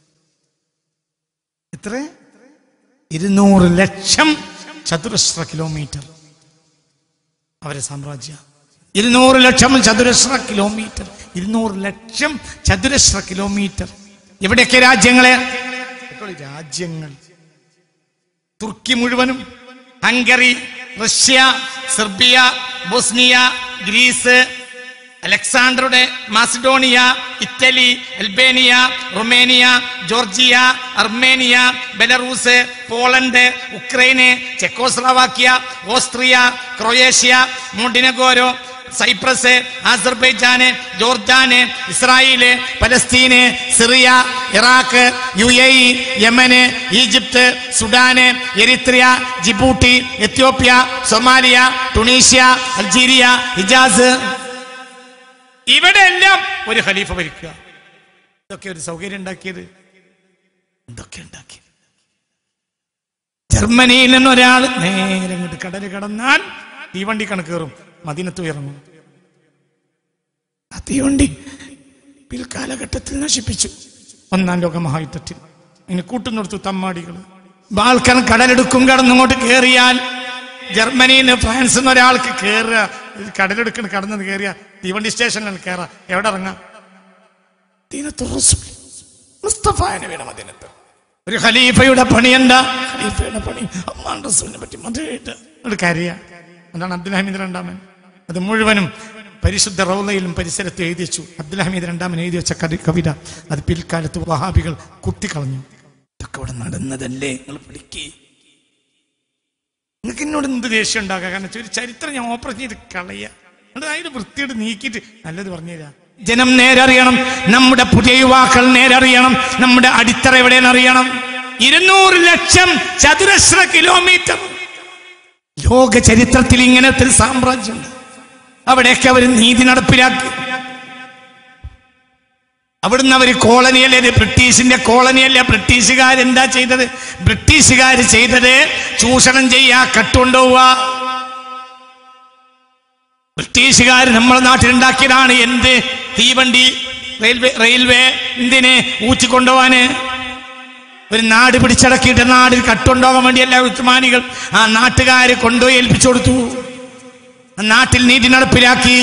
എത്ര ഇരുന്നൂറ് ലക്ഷം ചതുരശ്ര കിലോമീറ്റർ അവരെ സാമ്രാജ്യ ഇരുന്നൂറ് ലക്ഷം ചതുരശ്ര കിലോമീറ്റർ ഇരുന്നൂറ് ലക്ഷം ചതുരശ്ര കിലോമീറ്റർ എവിടെയൊക്കെ രാജ്യങ്ങളെ ഇതൊക്കെ രാജ്യങ്ങൾ തുർക്കി മുഴുവനും Hungary Russia Serbia Bosnia Greece അലക്സാണ്ടറുടെ Macedonia Italy Albania Romania Georgia Armenia Belarus Poland Ukraine Czechoslovakia Austria Croatia Montenegro Cyprus Azerbaijan Jordan Israel Palestine Syria Iraq U A E Yemen Egypt Sudan Eritrea Djibouti Ethiopia Somalia Tunisia Algeria Hejaz ഇവിടെ എല്ലാം ഒരു ഖലീഫ ഭരിക്കുക ഇതൊക്കെ ഒരു സൗകര്യം ഉണ്ടാക്കിയത് എന്തൊക്കെ ഉണ്ടാക്കി ജർമ്മനിയിൽ നിന്ന് ഒരാൾ നേരെ ഇങ്ങോട്ട് കടൽ കടന്നാൽ തീവണ്ടി കണക്കേറും മദീനത്ത് ഉയർന്നു ആ തീവണ്ടി പിൽക്കാലഘട്ടത്തിൽ നശിപ്പിച്ചു ഒന്നാം ലോക മഹായുദ്ധത്തിൽ അതിന് കൂട്ടുനിർത്തു തമ്മാടികൾ ബാൽക്കൺ കടലെടുക്കും കടന്നിങ്ങോട്ട് കയറിയാൽ ജർമ്മനിയിൽ നിന്ന് ഫ്രാൻസിൽ നിന്ന് ഒരാൾക്ക് കയറുക ഇത് കടലെടുക്കണ കടന്നത് കയറിയ തീവണ്ടി സ്റ്റേഷനിൽ കയറാം എവിടെ ഇറങ്ങാം ദീനത്തുർ റസൂൽ. മുസ്തഫായ നബിയുടെ മദീനത്ത് ഒരു ഖലീഫയുടെ പണി എന്താ ഖലീഫയുടെ പണി അമ്മാൻ റസൂലിനെ പറ്റി മധുരമായിട്ട് ഒരു കാര്യ അതാണ് അബ്ദുൽ ഹമീദ് രണ്ടാമൻ അത് മുഴുവനും പരിശുദ്ധ റൗലയിലും പരിസരത്ത് എഴുതി വെച്ചു അബ്ദുൽ ഹമീദ് രണ്ടാമൻ എഴുതി വെച്ച കവി- കവിത അത് പിൽക്കാലത്ത് വഹാബികൾ കുത്തിക്കളഞ്ഞു ഇതൊക്കെ ഇവിടെ നടന്നതല്ലേ നിങ്ങൾ പഠിക്കേ നിങ്ങൾക്ക് എന്നോട് എന്ത് ദേഷ്യം ഉണ്ടാക്കുക കാരണം ഒരു ചരിത്രം ഞാൻ ഓപ്പറേറ്റ് ചെയ്ത് കളയുക എന്നിട്ട് അതിന് വൃത്തിയായിട്ട് നീക്കിയിട്ട് നല്ലത് പറഞ്ഞുതരാ ജനം നേരറിയണം നമ്മുടെ പുതിയ യുവാക്കൾ നേരറിയണം നമ്മുടെ അടിത്തറ എവിടെയെന്ന് അറിയണം ഇരുന്നൂറ് ലക്ഷം ചതുരശ്ര കിലോമീറ്റർ ലോക ചരിത്രത്തിൽ ഇങ്ങനത്തെ ഒരു സാമ്രാജ്യമുണ്ട് അവിടെയൊക്കെ അവർ നീതി നടപ്പിലാക്കി അവിടുന്ന് അവർ കോളനിയല്ലേ ഇത് ബ്രിട്ടീഷിന്റെ കോളനിയല്ല ബ്രിട്ടീഷുകാർ എന്താ ചെയ്തത് ബ്രിട്ടീഷുകാർ ചെയ്തത് ചൂഷണം ചെയ്യാ കട്ടുകൊണ്ടുപോവുക ബ്രിട്ടീഷുകാർ നമ്മുടെ നാട്ടിലുണ്ടാക്കിയതാണ് എന്ത് തീവണ്ടി റെയിൽവേ റെയിൽവേ എന്തിന് ഊറ്റിക്കൊണ്ടുപോവാന് ഒരു നാട് പിടിച്ചടക്കിയിട്ട് നാടിൽ കട്ടുകൊണ്ടുപോകാൻ വേണ്ടിയല്ല ഉസ്മാനികൾ ആ നാട്ടുകാർ കൊണ്ടുപോയി ഏൽപ്പിച്ചു കൊടുത്തു ആ നാട്ടിൽ നീതി നടപ്പിലാക്കി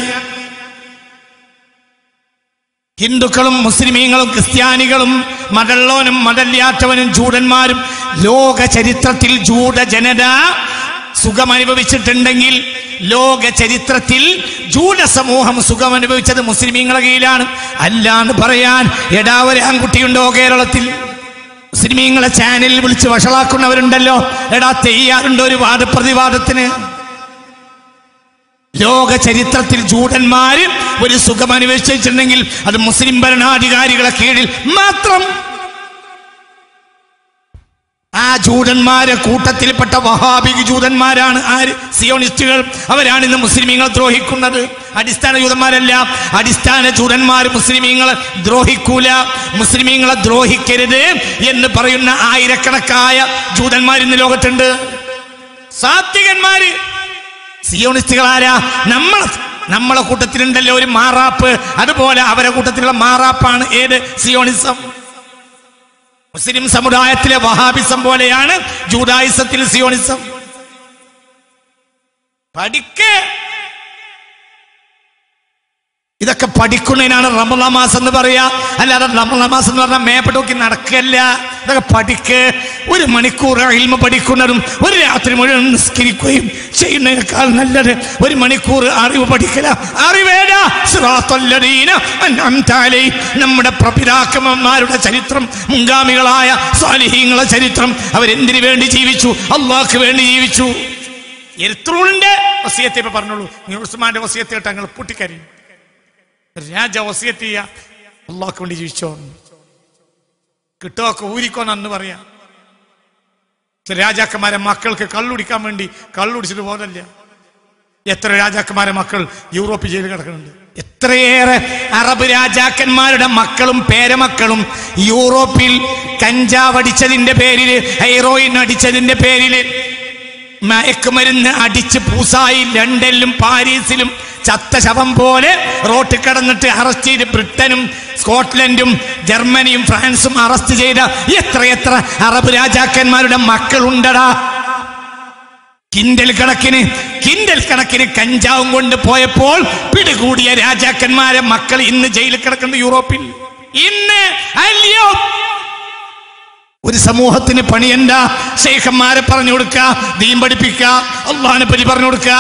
ഹിന്ദുക്കളും മുസ്ലിമീങ്ങളും ക്രിസ്ത്യാനികളും മതള്ളോനും മതല്ലാത്തവനും ജൂതന്മാരും ലോക ചരിത്രത്തിൽ ജൂത ജനത സുഖമനുഭവിച്ചിട്ടുണ്ടെങ്കിൽ ലോക ചരിത്രത്തിൽ ജൂത സമൂഹം സുഖമനുഭവിച്ചത് മുസ്ലിമീങ്ങളുടെ കീഴിലാണ് അല്ലാന്ന് പറയാൻ എടാ ഒരു ആൺകുട്ടിയുണ്ടോ കേരളത്തിൽ മുസ്ലിമീങ്ങളെ ചാനലിൽ വിളിച്ച് വഷളാക്കുന്നവരുണ്ടല്ലോ എടാ തെയ്യാറുണ്ടോ ഒരു വാദപ്രതിവാദത്തിന് ലോക ചരിത്രത്തിൽ ജൂതന്മാര് ഒരു സുഖം അനുഭവിച്ചിട്ടുണ്ടെങ്കിൽ അത് മുസ്ലിം ഭരണാധികാരികളെ കീഴിൽ മാത്രം ആ ജൂതന്മാരെ കൂട്ടത്തിൽപ്പെട്ട വഹാബിക് ജൂതന്മാരാണ് ആര് സിയോണിസ്റ്റുകൾ അവരാണ് ഇന്ന് മുസ്ലിമീങ്ങളെ ദ്രോഹിക്കുന്നത് അടിസ്ഥാന ജൂതന്മാരല്ല അടിസ്ഥാന ജൂതന്മാർ മുസ്ലിമീങ്ങളെ ദ്രോഹിക്കൂല മുസ്ലിമീങ്ങളെ ദ്രോഹിക്കരുത് എന്ന് പറയുന്ന ആയിരക്കണക്കായ ജൂതന്മാർ ഇന്ന് ലോകത്തുണ്ട് സാത്വികന്മാര് സിയോണിസ്റ്റുകളാരാ നമ്മളെ നമ്മളെ കൂട്ടത്തിലുണ്ടല്ലോ ഒരു മാറാപ്പ് അതുപോലെ അവരെ കൂട്ടത്തിലുള്ള മാറാപ്പാണ് ഏത് സിയോണിസം മുസ്ലിം സമുദായത്തിലെ വഹാബിസം പോലെയാണ് ജൂഡായിസത്തിൽ സിയോണിസം പഠിക്കേ ഇതൊക്കെ പഠിക്കുന്നതിനാണ് റമദാ മാസം എന്ന് പറയാ അല്ലാതെ റമദാ മാസം എന്ന് പറഞ്ഞാൽ മേപ്പെട്ട് നോക്കി നടക്കല്ല ഇതൊക്കെ പഠിക്ക് ഒരു മണിക്കൂർ ഇൽമ പഠിക്കുന്നതും ഒരു രാത്രി മുഴുവൻ നിസ്കരിക്കുകയും ചെയ്യുന്നതിനേക്കാൾ നല്ലത് ഒരു മണിക്കൂർ അറിവ് പഠിക്കല അറിവേല സിറാത്തല്ലദീന അൻഅംത അലൈഹിം. നമ്മുടെ പ്രപിതാക്കന്മാരുടെ ചരിത്രം മുൻഗാമികളായ സ്വാലിഹീങ്ങളെ ചരിത്രം അവരെന്തിനു വേണ്ടി ജീവിച്ചു അള്ളാഹ്ക്ക് വേണ്ടി ജീവിച്ചു എരുത്തൂളിന്റെ വസിയത്തെ ഇപ്പൊ പറഞ്ഞോളൂ നീ ഉസ്മാന്റെ വസിയത്തെ ഇട്ട് ഞങ്ങൾ പൊട്ടിക്കരിയും രാജ വസിയത്ത് ചെയ്യ അള്ളാഹ്ക്ക് വേണ്ടി ജീവിച്ചോ കിട്ടുമൊക്കെ ഊരിക്കോന്ന് അന്ന് പറയാ ചില രാജാക്കന്മാരെ മക്കൾക്ക് കള്ളുടിക്കാൻ വേണ്ടി കള്ളുടിച്ചിട്ട് പോകല്ല എത്ര രാജാക്കന്മാരെ മക്കൾ യൂറോപ്പ് ജയിലിൽ കിടക്കുന്നുണ്ട് എത്രയേറെ അറബ് രാജാക്കന്മാരുടെ മക്കളും പേരമക്കളും യൂറോപ്പിൽ കഞ്ചാവ് അടിച്ചതിന്റെ പേരിൽ ഹൈറോയിൻ അടിച്ചതിന്റെ പേരിൽ മയക്കുമരുന്ന് അടിച്ച് പൂസായി ലണ്ടനിലും പാരീസിലും ചത്ത ശവം പോലെ റോട്ടിൽ കിടന്നിട്ട് അറസ്റ്റ് ചെയ്ത് ബ്രിട്ടനും സ്കോട്ട്ലൻഡും ജർമ്മനിയും ഫ്രാൻസും അറസ്റ്റ് ചെയ്ത എത്രയെത്ര അറബ് രാജാക്കന്മാരുടെ മക്കളുണ്ടടാ കിൻഡൽ കണക്കിന് കിൻഡൽ കണക്കിന് കഞ്ചാവും കൊണ്ട് പോയപ്പോൾ പിടികൂടിയ രാജാക്കന്മാരെ മക്കൾ ഇന്ന് ജയിലിൽ കിടക്കുന്ന യൂറോപ്പിൽ ഇന്ന് അല്ലയോ ഒരു സമൂഹത്തിന് പണി എന്താ ശേഖന്മാരെ പറഞ്ഞു കൊടുക്ക ദീൻ പഠിപ്പിക്ക അള്ളഹാനെ പറ്റി പറഞ്ഞു കൊടുക്ക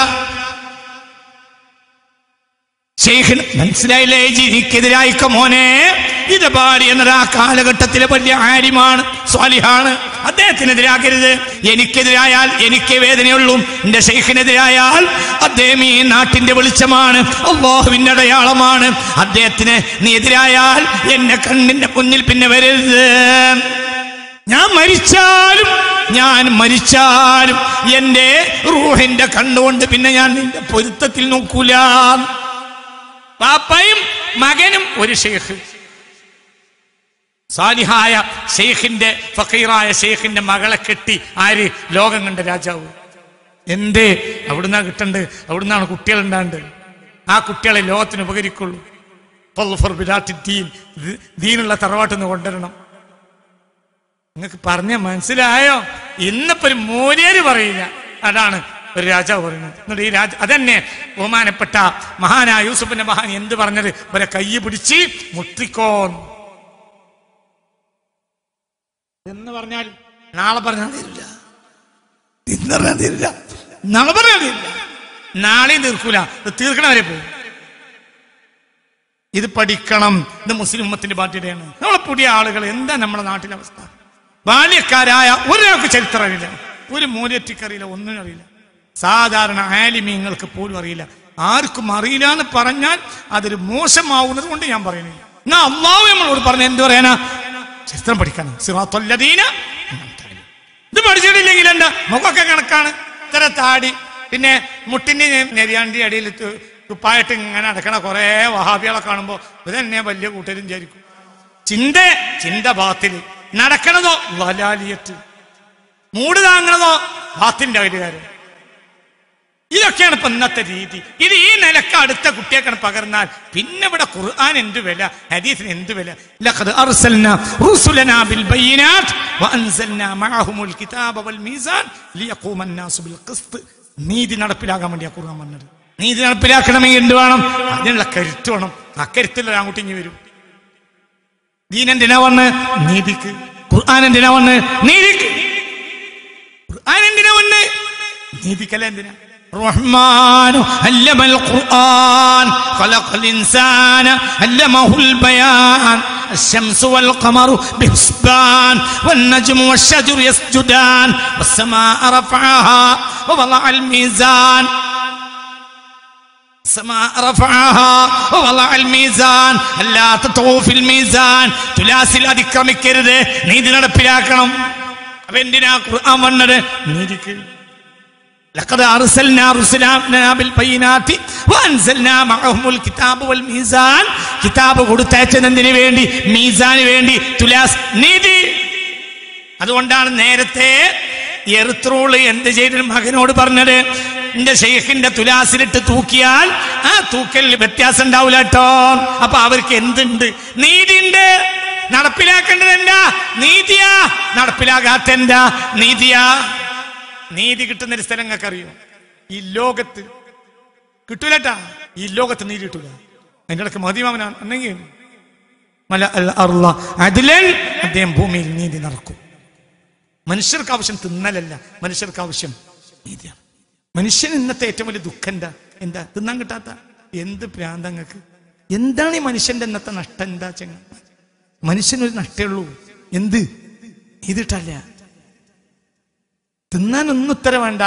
ശേഖന് മനസ്സിലായില്ലേ എനിക്കെതിരായിക്ക മോനെ ഇത് പാടി എന്നത് ആ കാലഘട്ടത്തിലെ വലിയ ആര്യമാണ് സ്വാലിഹാണ് അദ്ദേഹത്തിനെതിരാകരുത് എനിക്കെതിരായാൽ എനിക്ക് വേദനയുള്ളൂ എന്റെ ഷെയ്ഖിനെതിരായാൽ അദ്ദേഹം ഈ നാട്ടിന്റെ വെളിച്ചമാണ് അള്ളാഹുവിന്റെ അടയാളമാണ് അദ്ദേഹത്തിന് നീ എതിരായാൽ എന്നെ കണ്ണിന്റെ മുന്നിൽ പിന്നെ വരരുത് ഞാൻ മരിച്ചാലും ഞാൻ മരിച്ചാലും എന്റെ റൂഹിന്റെ കണ്ണുകൊണ്ട് പിന്നെ ഞാൻ നിന്റെ പൊരുത്തത്തിൽ നോക്കൂല പാപ്പയും മകനും ഒരു ഷെയ്ഖ് സാലിഹായ ഷെയ്ഖിന്റെ ഫക്കീറായ ഷെയ്ഖിന്റെ മകളെ കെട്ടി ആര് ലോകം കണ്ട രാജാവ് എന്തേ അവിടുന്നാ കിട്ടണ്ട് അവിടുന്നാണ് കുട്ടികൾ ഉണ്ടാണ്ട് ആ കുട്ടികളെ ലോകത്തിന് ഉപകരിക്കുള്ളൂ ഫർ ബിലാത്തി ദീൻ ദീ- ദീനുള്ള തറവാട്ടിൽ നിന്ന് കൊണ്ടുവരണം നിങ്ങൾക്ക് പറഞ്ഞ മനസ്സിലായോ ഇന്നിപ്പോ ഒരു മൂലേര് പറയില്ല അതാണ് ഒരു രാജാവ് പറയുന്നത് എന്നിട്ട് ഈ രാജ അതന്നെ ബഹുമാനപ്പെട്ട മഹാനായ യൂസുഫിന്റെ മഹാൻ എന്ത് പറഞ്ഞത് ഇവരെ കൈ പിടിച്ച് മുട്ടിക്കോൻ എന്ന് പറഞ്ഞാൽ നാളെ പറഞ്ഞാൽ തീരില്ല ഇന്ന് പറഞ്ഞാൽ തീരില്ല നാളെ പറഞ്ഞാൽ തീരില്ല നാളെയും തീർക്കൂല ഇത് തീർക്കണവരെ പോകും ഇത് പഠിക്കണം ഇത് മുസ്ലിം ഉമ്മത്തിന്റെ ബാധ്യതയാണ് നമ്മളെ പുതിയ ആളുകൾ എന്താ നമ്മുടെ നാട്ടിലെ അവസ്ഥ ബാല്യക്കാരായ ഒരാൾക്ക് ചരിത്രം അറിയില്ല ഒരു മൂലറ്റിക്കറിയില്ല ഒന്നും അറിയില്ല സാധാരണ ആലിമീങ്ങൾക്ക് പോലും അറിയില്ല ആർക്കും അറിയില്ല എന്ന് പറഞ്ഞാൽ അതൊരു മോശമാവുന്നത് കൊണ്ട് ഞാൻ പറയുന്നില്ല എന്നാ അള്ളാഹു നമ്മളോട് പറഞ്ഞ എന്ത് പറയാനാ ചരിത്രം പഠിക്കണം സിറാത്തുല്ലദീന ഇത് പഠിച്ചിട്ടില്ലെങ്കിൽ എന്താ മുഖമൊക്കെ കണക്കാണ് ഇത്ര താടി പിന്നെ മുട്ടിന്റെ നെരിയാണ്ടി അടിയിൽ തു- തുപ്പായിട്ട് ഇങ്ങനെ നടക്കണ കുറെ വഹാബികളെ കാണുമ്പോ ഇത് തന്നെ വലിയ കൂട്ടരും വിചാരിക്കും ചിന്ത ചിന്ത ബാത്തിൽ നടക്കണതോ വലാലിയത്ത് മൂട് താങ്ങണതോ ബാത്തിന്റെ കാര്യകാരം ഇതൊക്കെയാണ് ഇപ്പൊ ഇന്നത്തെ രീതി ഇത് ഈ നിലക്ക് അടുത്ത കുട്ടിയേക്കാണ് പകർന്നാൽ പിന്നെ ഇവിടെ ഖുർആൻ എന്ത് വില ഹദീസിന് എന്ത് വില ലഖദ് അർസൽനാ റുസുലനാ ബിൽ ബയ്യിനാത്ത് വഅൻസൽനാ മഅഹുമുൽ കിതാബ വൽ മീസാൻ ലിയഖൂമ الناس بالقسط നീതി നടപ്പിലാക്കാൻ വേണ്ടിയാ ഖുർആൻ വന്നത് നീതി നടപ്പിലാക്കണമെങ്കിൽ എന്ത് വേണം അതിനുള്ള കരുത്ത് വേണം ആ കരുത്തുള്ള അങ്ങോട്ട് ഇനി വരും ദീൻ എന്തിനാ വന്ന് നീതിക്ക് ഖുർആൻ എന്തിനാ വന്ന് നീതിക്ക് ഖുർആൻ എന്തിനാ വന്ന് നീതിക്കല്ല എന്തിനാ الرحمن علم القرآن خلق الإنسان علمه البيان الشمس والقمر بحسبان والنجم والشجر يسجدان والسماء رفعها ووضع الميزان السماء رفعها ووضع الميزان ألا تطغوا في الميزان തുലാസിൽ അതിക്രമിക്കരുത് നീതി നടപ്പിലാക്കണം അപ്പൊ എന്തിനാ ഖുർആൻ വന്നത് നീതിക്ക് لقد أرسلنا رسلنا بالبينات وأنزلنا معهم الكتاب والميزان കിതാബ് കൊടുത്തയച്ചതിന് വേണ്ടി മീസാന് വേണ്ടി തുലാസ് നീതി അതുകൊണ്ടാണ് നേരത്തെ എറുത്രോള് എന്ത് ചെയ്ത മകനോട് പറഞ്ഞത് എന്റെ ഷെയ്ഖിന്റെ തുലാസിലിട്ട് തൂക്കിയാൽ ആ തൂക്കലിൽ വ്യത്യാസം ഉണ്ടാവില്ല കേട്ടോ അപ്പൊ അവർക്ക് എന്തുണ്ട് നീതിയുണ്ട് നടപ്പിലാക്കേണ്ടത് എന്താ നീതിയാ നടപ്പിലാകാത്ത എന്താ നീതിയാ നീതി കിട്ടുന്ന ഒരു സ്ഥലം നിങ്ങൾക്ക് അറിയോ ഈ ലോകത്ത് കിട്ടൂലട്ടാ ഈ ലോകത്ത് നീതി കിട്ടൂല അതിന്റെ ഇടയ്ക്ക് മതിമാമനാണ് എന്നെങ്കിൽ മല അൽ അർള അതിലൻ അദ്ദേഹം ഭൂമിയിൽ നീതി നടക്കും മനുഷ്യർക്ക് ആവശ്യം തിന്നലല്ല മനുഷ്യർക്ക് ആവശ്യം നീതിയാണ് മനുഷ്യൻ ഇന്നത്തെ ഏറ്റവും വലിയ ദുഃഖം എന്താ എന്താ തിന്നാൻ കിട്ടാത്ത എന്ത് പ്രാന്തങ്ങൾക്ക് എന്താണ് ഈ മനുഷ്യന്റെ ഇന്നത്തെ നഷ്ടം എന്താ ചെങ്ങ മനുഷ്യനൊരു നഷ്ടേ ഉള്ളൂ എന്ത് ഇതിട്ടല്ല തിന്നാനൊന്നും ഉത്തരം വേണ്ട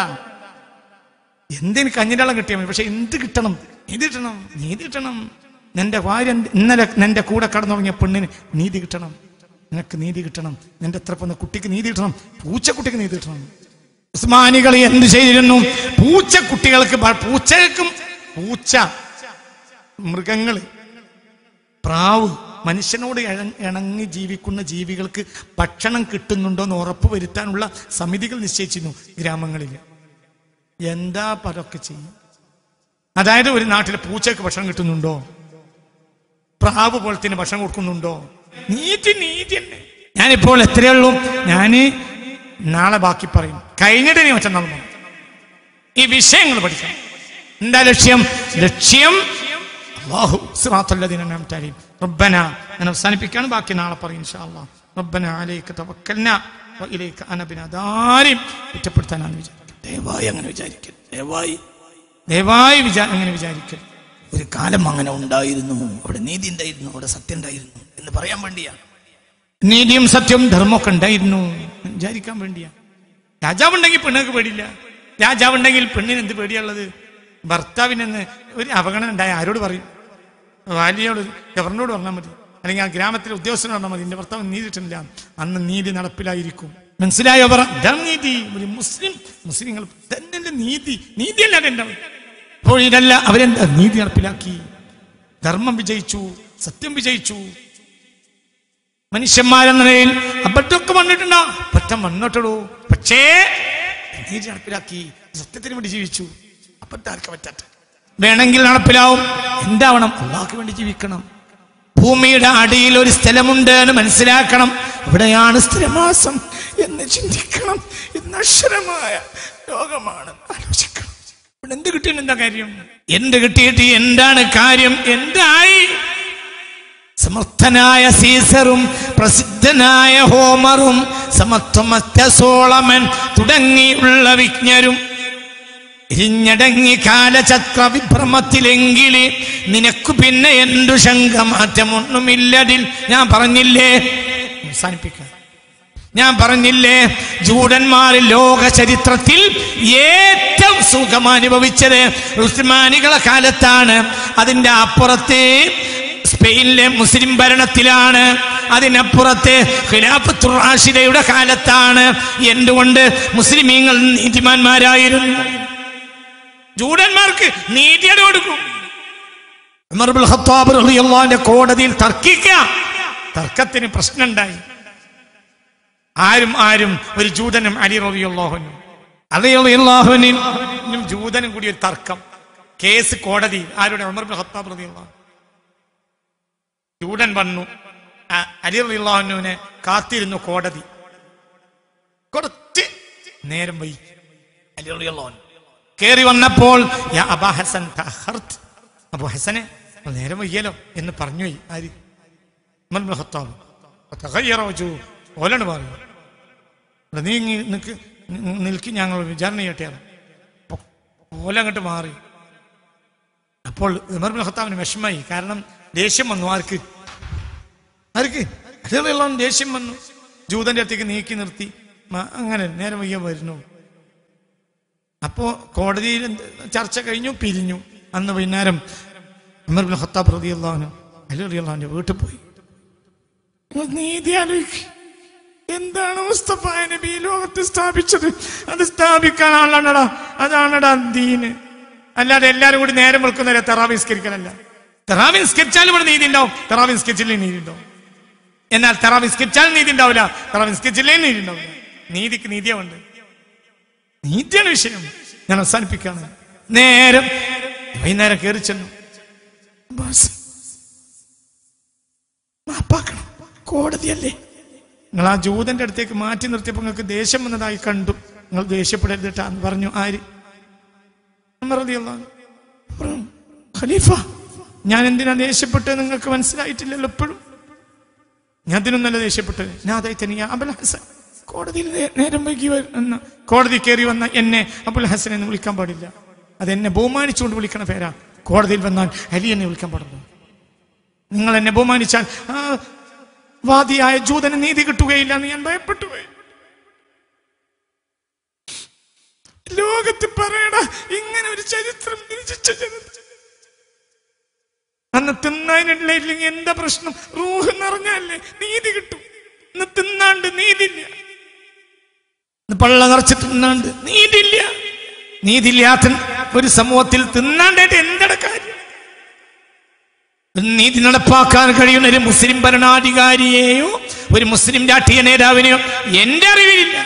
എന്തിന് കഞ്ഞിരളം കിട്ടിയാൽ മതി പക്ഷെ എന്ത് കിട്ടണം നീതി കിട്ടണം നീതി കിട്ടണം നിന്റെ ഭാര്യ എന്ത്- ഇന്നലെ നിന്റെ കൂടെ കടന്നുറങ്ങിയ പെണ്ണിന് നീതി കിട്ടണം നിനക്ക് നീതി കിട്ടണം നിന്റെ എത്ര പോന്ന കുട്ടിക്ക് നീതി കിട്ടണം പൂച്ചക്കുട്ടിക്ക് നീതി കിട്ടണം ഉസ്മാനികൾ എന്ത് ചെയ്തിരുന്നു പൂച്ചക്കുട്ടികൾക്ക് ഭ- പൂച്ചകൾക്കും പൂച്ച മൃഗങ്ങള് പ്രാവ് മനുഷ്യനോട് ഇഴ- ഇണങ്ങി ജീവിക്കുന്ന ജീവികൾക്ക് ഭക്ഷണം കിട്ടുന്നുണ്ടോ എന്ന് ഉറപ്പ് വരുത്താനുള്ള സമിതികൾ നിശ്ചയിച്ചിരുന്നു ഗ്രാമങ്ങളിൽ എന്താ പതൊക്കെ ചെയ്യും അതായത് ഒരു നാട്ടിലെ പൂച്ചയ്ക്ക് ഭക്ഷണം കിട്ടുന്നുണ്ടോ പ്രാവ് പോലത്തിന് ഭക്ഷണം കൊടുക്കുന്നുണ്ടോ നീതി നീതി തന്നെ ഞാനിപ്പോൾ എത്രയേ ഉള്ളൂ ഞാന് നാളെ ബാക്കി പറയും കഴിഞ്ഞിട്ട് നീ മറ്റന്നാൾ പറയും ഈ വിഷയങ്ങൾ പഠിക്കണം എന്താ ലക്ഷ്യം ലക്ഷ്യം അല്ലാഹു സിറാത്തല്ലദീന അൻഅംത അലൈഹിം റബ്ബന ഞാൻ അവസാനിപ്പിക്കാണ് ബാക്കി നാളെ പറയും ഇൻഷാ അല്ലാഹ് റബ്ബന അലൈക തവക്കൽന വ ഇലൈക അനബിന ദാരിം കുറ്റപ്പെടുത്താനാണ് വിചാരിക്കുന്നത് ദയവായി അങ്ങനെ വിചാരിക്കരുത് ദയവായി ദയവായി വിചാ അങ്ങനെ വിചാരിക്കരുത് ഒരു കാലം അങ്ങനെ ഉണ്ടായിരുന്നു അവിടെ നീതി ഉണ്ടായിരുന്നു അവിടെ സത്യം ഉണ്ടായിരുന്നു എന്ന് പറയാൻ വേണ്ടിയാണ് നീതിയും സത്യവും ധർമ്മമൊക്കെ ഉണ്ടായിരുന്നു എന്ന് വിചാരിക്കാൻ വേണ്ടിയാ രാജാവുണ്ടെങ്കിൽ പെണ്ണുങ്ങൾക്ക് പേടിയില്ല രാജാവുണ്ടെങ്കിൽ പെണ്ണിന് എന്ത് പേടിയുള്ളത് ഭർത്താവിനെന്ന് ഒരു അപകടം ഉണ്ടായ ആരോട് പറയും വാലിയോട് ഗവർണറോട് പറഞ്ഞാൽ മതി അല്ലെങ്കിൽ ആ ഗ്രാമത്തിലെ ഉദ്യോഗസ്ഥനോട് പറഞ്ഞാൽ മതി എന്റെ ഭർത്താവ് നീതി കിട്ടുന്നില്ല അന്ന് നീതി നടപ്പിലായിരിക്കും മനസ്സിലായോ പറ ഇതാണ് നീതി ഒരു മുസ്ലിം മുസ്ലിങ്ങൾ തന്നെ നീതി നീതിയല്ലാതെ ഉണ്ടാവും അപ്പോൾ ഇതല്ല അവരെന്താ നീതി നടപ്പിലാക്കി ധർമ്മം വിജയിച്ചു സത്യം വിജയിച്ചു മനുഷ്യന്മാരെന്ന നിലയിൽ അബദ്ധമൊക്കെ വന്നിട്ടുണ്ടോ അബദ്ധം വന്നിട്ടുള്ളൂ പക്ഷേ നീതി നടപ്പിലാക്കി സത്യത്തിന് വേണ്ടി ജീവിച്ചു അബദ്ധം ആർക്കും പറ്റാത്ത വേണമെങ്കിൽ നടപ്പിലാവും എന്താവണം അള്ളാഹ്ക്ക് വേണ്ടി ജീവിക്കണം ഭൂമിയുടെ അടിയിൽ ഒരു സ്ഥലമുണ്ട് എന്ന് മനസ്സിലാക്കണം അവിടെയാണ് സ്ഥിരമാസം എന്ന് ചിന്തിക്കണം ഇത് നശ്വരമായ ലോകമാണ് ആലോചിക്കണം ഇവിടെ എന്ത് കിട്ടിയിട്ട് എന്താ കാര്യം എന്ത് കിട്ടിയിട്ട് എന്താണ് കാര്യം എന്തായി സമർത്ഥനായ സീസറും പ്രസിദ്ധനായ ഹോമറും സമത്വമറ്റ സോളമൻ തുടങ്ങിയുള്ള വിജ്ഞരും ഇരിഞ്ഞടങ്ങി കാലചക്ര വിഭ്രമത്തിലെങ്കില് നിനക്കു പിന്നെ എന്തു ശങ്ക മാറ്റമൊന്നുമില്ലതിൽ ഞാൻ പറഞ്ഞില്ലേ അവസാനിപ്പിക്കാം ഞാൻ പറഞ്ഞില്ലേ ജൂഡന്മാർ ലോക ചരിത്രത്തിൽ ഏറ്റവും സുഖം അനുഭവിച്ചത് ഉസ്മാനികളെ കാലത്താണ് അതിന്റെ അപ്പുറത്ത് സ്പെയിനിലെ മുസ്ലിം ഭരണത്തിലാണ് അതിനപ്പുറത്ത് ഖിലാഫത്തുർ റാഷിദയുടെ കാലത്താണ് എന്തുകൊണ്ട് മുസ്ലിമീങ്ങൾ നീതിമാന്മാരായിരുന്നു ജൂഡന്മാർക്ക് നീതിയുടെ കൊടുക്കും ഉമർ ഇബ്നുൽ ഖത്താബ് റളിയല്ലാഹുവിന്റെ കോടതിയിൽ തർക്കിക്കാം തർക്കത്തിന് പ്രശ്നമുണ്ടായി ആരും ആരും ഒരു ജൂതനും അലി റളിയല്ലാഹുനും അലി റളിയല്ലാഹുവിനും ജൂതനും കൂടി ഒരു തർക്കം കേസ് കോടതി ആരുടെ ഉമർ ഇബ്നുൽ ഖത്താബ് റളിയല്ലാഹു ജൂഡൻ വന്നു ആ അലി റളിയല്ലാഹുവിനെ കാത്തിരുന്നു കോടതി കൊടുത്ത് നേരം വൈകി അലി റളിയല്ലാഹു കേറി വന്നപ്പോൾ യാ അബാ ഹസൻ തഅഖർത്. അബു ഹസനെ നേരം വയ്യല്ലോ എന്ന് പറഞ്ഞു പോയി ആര് ഉമർ ഇബ്നുൽ ഖത്താബ് ഫതഗയ്യറ വജഹു. ഓലാണ് മാറി ഇവിടെ നീ ഇങ്ങ് നിക്ക് നി- നിൽക്കി ഞങ്ങൾ വിചാരണ ചെയ്യട്ടെയാണ് ഓല അങ്ങോട്ട് മാറി അപ്പോൾ ഉമർ ഇബ്നുൽ ഖത്താബിന് വിഷമായി കാരണം ദേഷ്യം വന്നു ആർക്ക് ആർക്ക് അതിലുള്ള ദേഷ്യം വന്നു ജൂതന്റെ അടുത്തേക്ക് നീക്കി നിർത്തി മ- അങ്ങനെ നേരം വയ്യ വരുന്നു അപ്പോ കോടതിയിൽ എന്ത് ചർച്ച കഴിഞ്ഞു പിരിഞ്ഞു അന്ന് വൈകുന്നേരം ഉമർ ബിൻ ഖത്താബ് റളിയല്ലാഹു അലി റളിയല്ലാഹുവിന്റെ വീട്ടിൽ പോയി നിങ്ങൾ നീതി ആലോചിക്ക് എന്താണ് മുസ്തഫ നബി ഈ ലോകത്ത് സ്ഥാപിച്ചത് അത് സ്ഥാപിക്കാൻ ആളാണടാ അതാണടാ ദീന് അല്ലാതെ എല്ലാരും കൂടി നേരം വെളുക്കുന്നവരെ തെറാവി നിസ്കരിക്കലല്ല തെറാവി നിസ്കരിച്ചാലും ഇവിടെ നീതി ഉണ്ടാവും തെറാവി നിസ്കരിച്ചില്ലേ നീതി ഉണ്ടാവും എന്നാൽ തെറാവി നിസ്കരിച്ചാലും നീതി ഉണ്ടാവില്ല തെറാവി നിസ്കരിച്ചില്ലേ നീതി ഉണ്ടാവില്ല നീതിക്ക് നീതിയുണ്ട് നീതിയാണ് വിഷയം ഞാൻ അവസാനിപ്പിക്കാണ് നേരം വൈകുന്നേരം കയറി ചെന്നു ബസ് മാപ്പാക്കണം കോടതിയല്ലേ നിങ്ങൾ ആ ജൂതന്റെ അടുത്തേക്ക് മാറ്റി നിർത്തിയപ്പോൾ നിങ്ങൾക്ക് ദേഷ്യം വന്നതായി കണ്ടു നിങ്ങൾ ദേഷ്യപ്പെടരുതിട്ടാന്ന് പറഞ്ഞു ആര് ഉമർ റളിയല്ലാഹു അൻഹു. പറഞ്ഞു, ഖലീഫ ഞാൻ എന്തിനാ ദേഷ്യപ്പെട്ടത് നിങ്ങൾക്ക് മനസ്സിലായിട്ടില്ലല്ലോ എപ്പോഴും ഞാൻ അതിനൊന്നല്ല ദേഷ്യപ്പെട്ടത് ഞാൻ അതായി തന്നെ അബുൽ ഹസൻ കോടതിയിൽ നേ- നേരം വൈകി വന്ന കോടതി കയറി വന്ന എന്നെ അബുൽ ഹസൻ എന്ന് വിളിക്കാൻ പാടില്ല അത് എന്നെ ബഹുമാനിച്ചുകൊണ്ട് വിളിക്കണ പേരാ കോടതിയിൽ വന്നാൽ അലി എന്നെ വിളിക്കാൻ പാടുള്ളൂ നിങ്ങൾ എന്നെ ബഹുമാനിച്ചാൽ ആ വാദിയായ ജൂതന് നീതി കിട്ടുകയില്ല എന്ന് ഞാൻ ഭയപ്പെട്ടു പോയി ലോകത്ത് പറയണ ഇങ്ങനെ ഒരു ചരിത്രം രചിച്ച ജനത. അന്ന് തിന്നാനുള്ള ഇല്ലെങ്കിൽ എന്താ പ്രശ്നം റൂഹ് നിറഞ്ഞല്ലേ നീതി കിട്ടും ഇന്ന് തിന്നാണ്ട് നീതില്ല ഇന്ന് പള്ള നിറച്ച് തിന്നാണ്ട് നീതില്ല നീതിയില്ലാത്ത ഒരു സമൂഹത്തിൽ തിന്നാണ്ടായിട്ട് എന്താണ് കാര്യം നീതി നടപ്പാക്കാൻ കഴിയുന്ന ഒരു മുസ്ലിം ഭരണാധികാരിയെയോ ഒരു മുസ്ലിം രാഷ്ട്രീയ നേതാവിനെയോ എന്റെ അറിവിലില്ല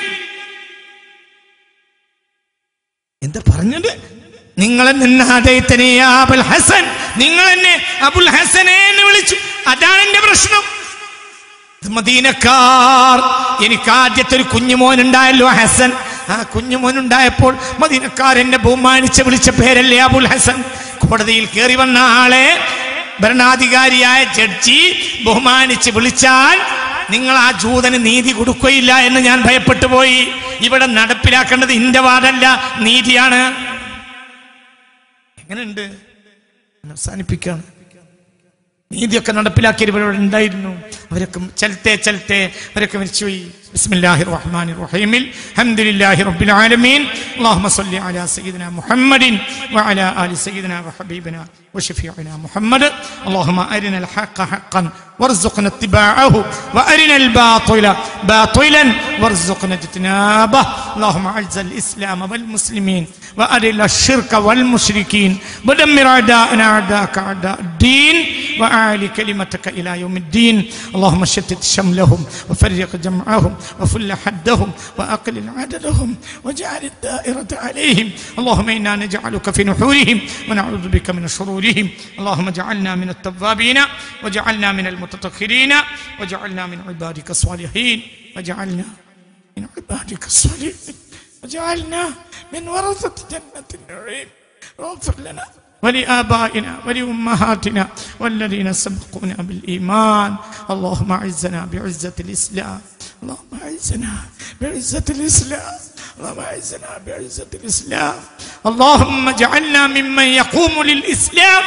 എന്താ പറഞ്ഞത് നിങ്ങളെ നിന്നാദയത്തനെ അബുൽ ഹസൻ നിങ്ങൾ എന്നെ അബുൽ ഹസനെ എന്ന് വിളിച്ചു അതാണ് എന്റെ പ്രശ്നം ഇത് മദീനക്കാർ എനിക്ക് ആദ്യത്തെ ഒരു കുഞ്ഞുമോൻ ഉണ്ടായല്ലോ ഹസൻ ആ കുഞ്ഞുമോൻ ഉണ്ടായപ്പോൾ മദീനക്കാർ എന്നെ ബഹുമാനിച്ച് വിളിച്ച പേരല്ലേ അബുൽ ഹസൻ കോടതിയിൽ കയറി വന്ന ആളെ ഭരണാധികാരിയായ ജഡ്ജി ബഹുമാനിച്ച് വിളിച്ചാൽ നിങ്ങൾ ആ ജൂതന് നീതി കൊടുക്കുകയില്ല എന്ന് ഞാൻ ഭയപ്പെട്ടു പോയി ഇവിടെ നടപ്പിലാക്കേണ്ടത് ഇന്റെ വാദല്ല നീതിയാണ് എങ്ങനെയുണ്ട് ഞാൻ അവസാനിപ്പിക്കാണ് നീതിയൊക്കെ നടപ്പിലാക്കിയവരോട് ഉണ്ടായിരുന്നു അവരൊക്കെ ചലത്തെ ചലത്തെ അവരൊക്കെ മരിച്ചുപോയി ബിസ്മില്ലാഹി റഹ്മാനി റഹീമിൽ ഹംദുലില്ലാഹി റബ്ബിൽ ആലമീൻ അല്ലാഹുമ്മ സ്വല്ലി അലാ സയ്യിദിന മുഹമ്മദിൻ വഅലാ ആലി സയ്യിദിന വഹബീബിന وشفيعنا محمد اللهم أرنا الحق حقا وارزقنا اتباعه وأرنا الباطل باطلا وارزقنا اجتنابه اللهم أعز الإسلام والمسلمين وأذل الشرك والمشركين ودمر أعداءنا أعداءك أعداء الدين وأعلي كلمتك إلى يوم الدين اللهم شتت شملهم وفرق جمعهم وفل حدهم وأقلل عددهم واجعل الدائرة عليهم اللهم إنا نجعلك في نحورهم ونعوذ بك من شرورهم اللهم اجعلنا من التوابين واجعلنا من المتطهرين واجعلنا من عبادك الصالحين واجعلنا من عبادك الصالحين واجعلنا من ورثة جنة النعيم واغفر لنا ولآبائنا ولأمهاتنا والذين سبقونا بالإيمان اللهم أعزنا بعزة الإسلام اللهم أعزنا بعزة الإسلام اللهم أعزنا بعزة الإسلام اللهم اجعلنا ممن يقوم للإسلام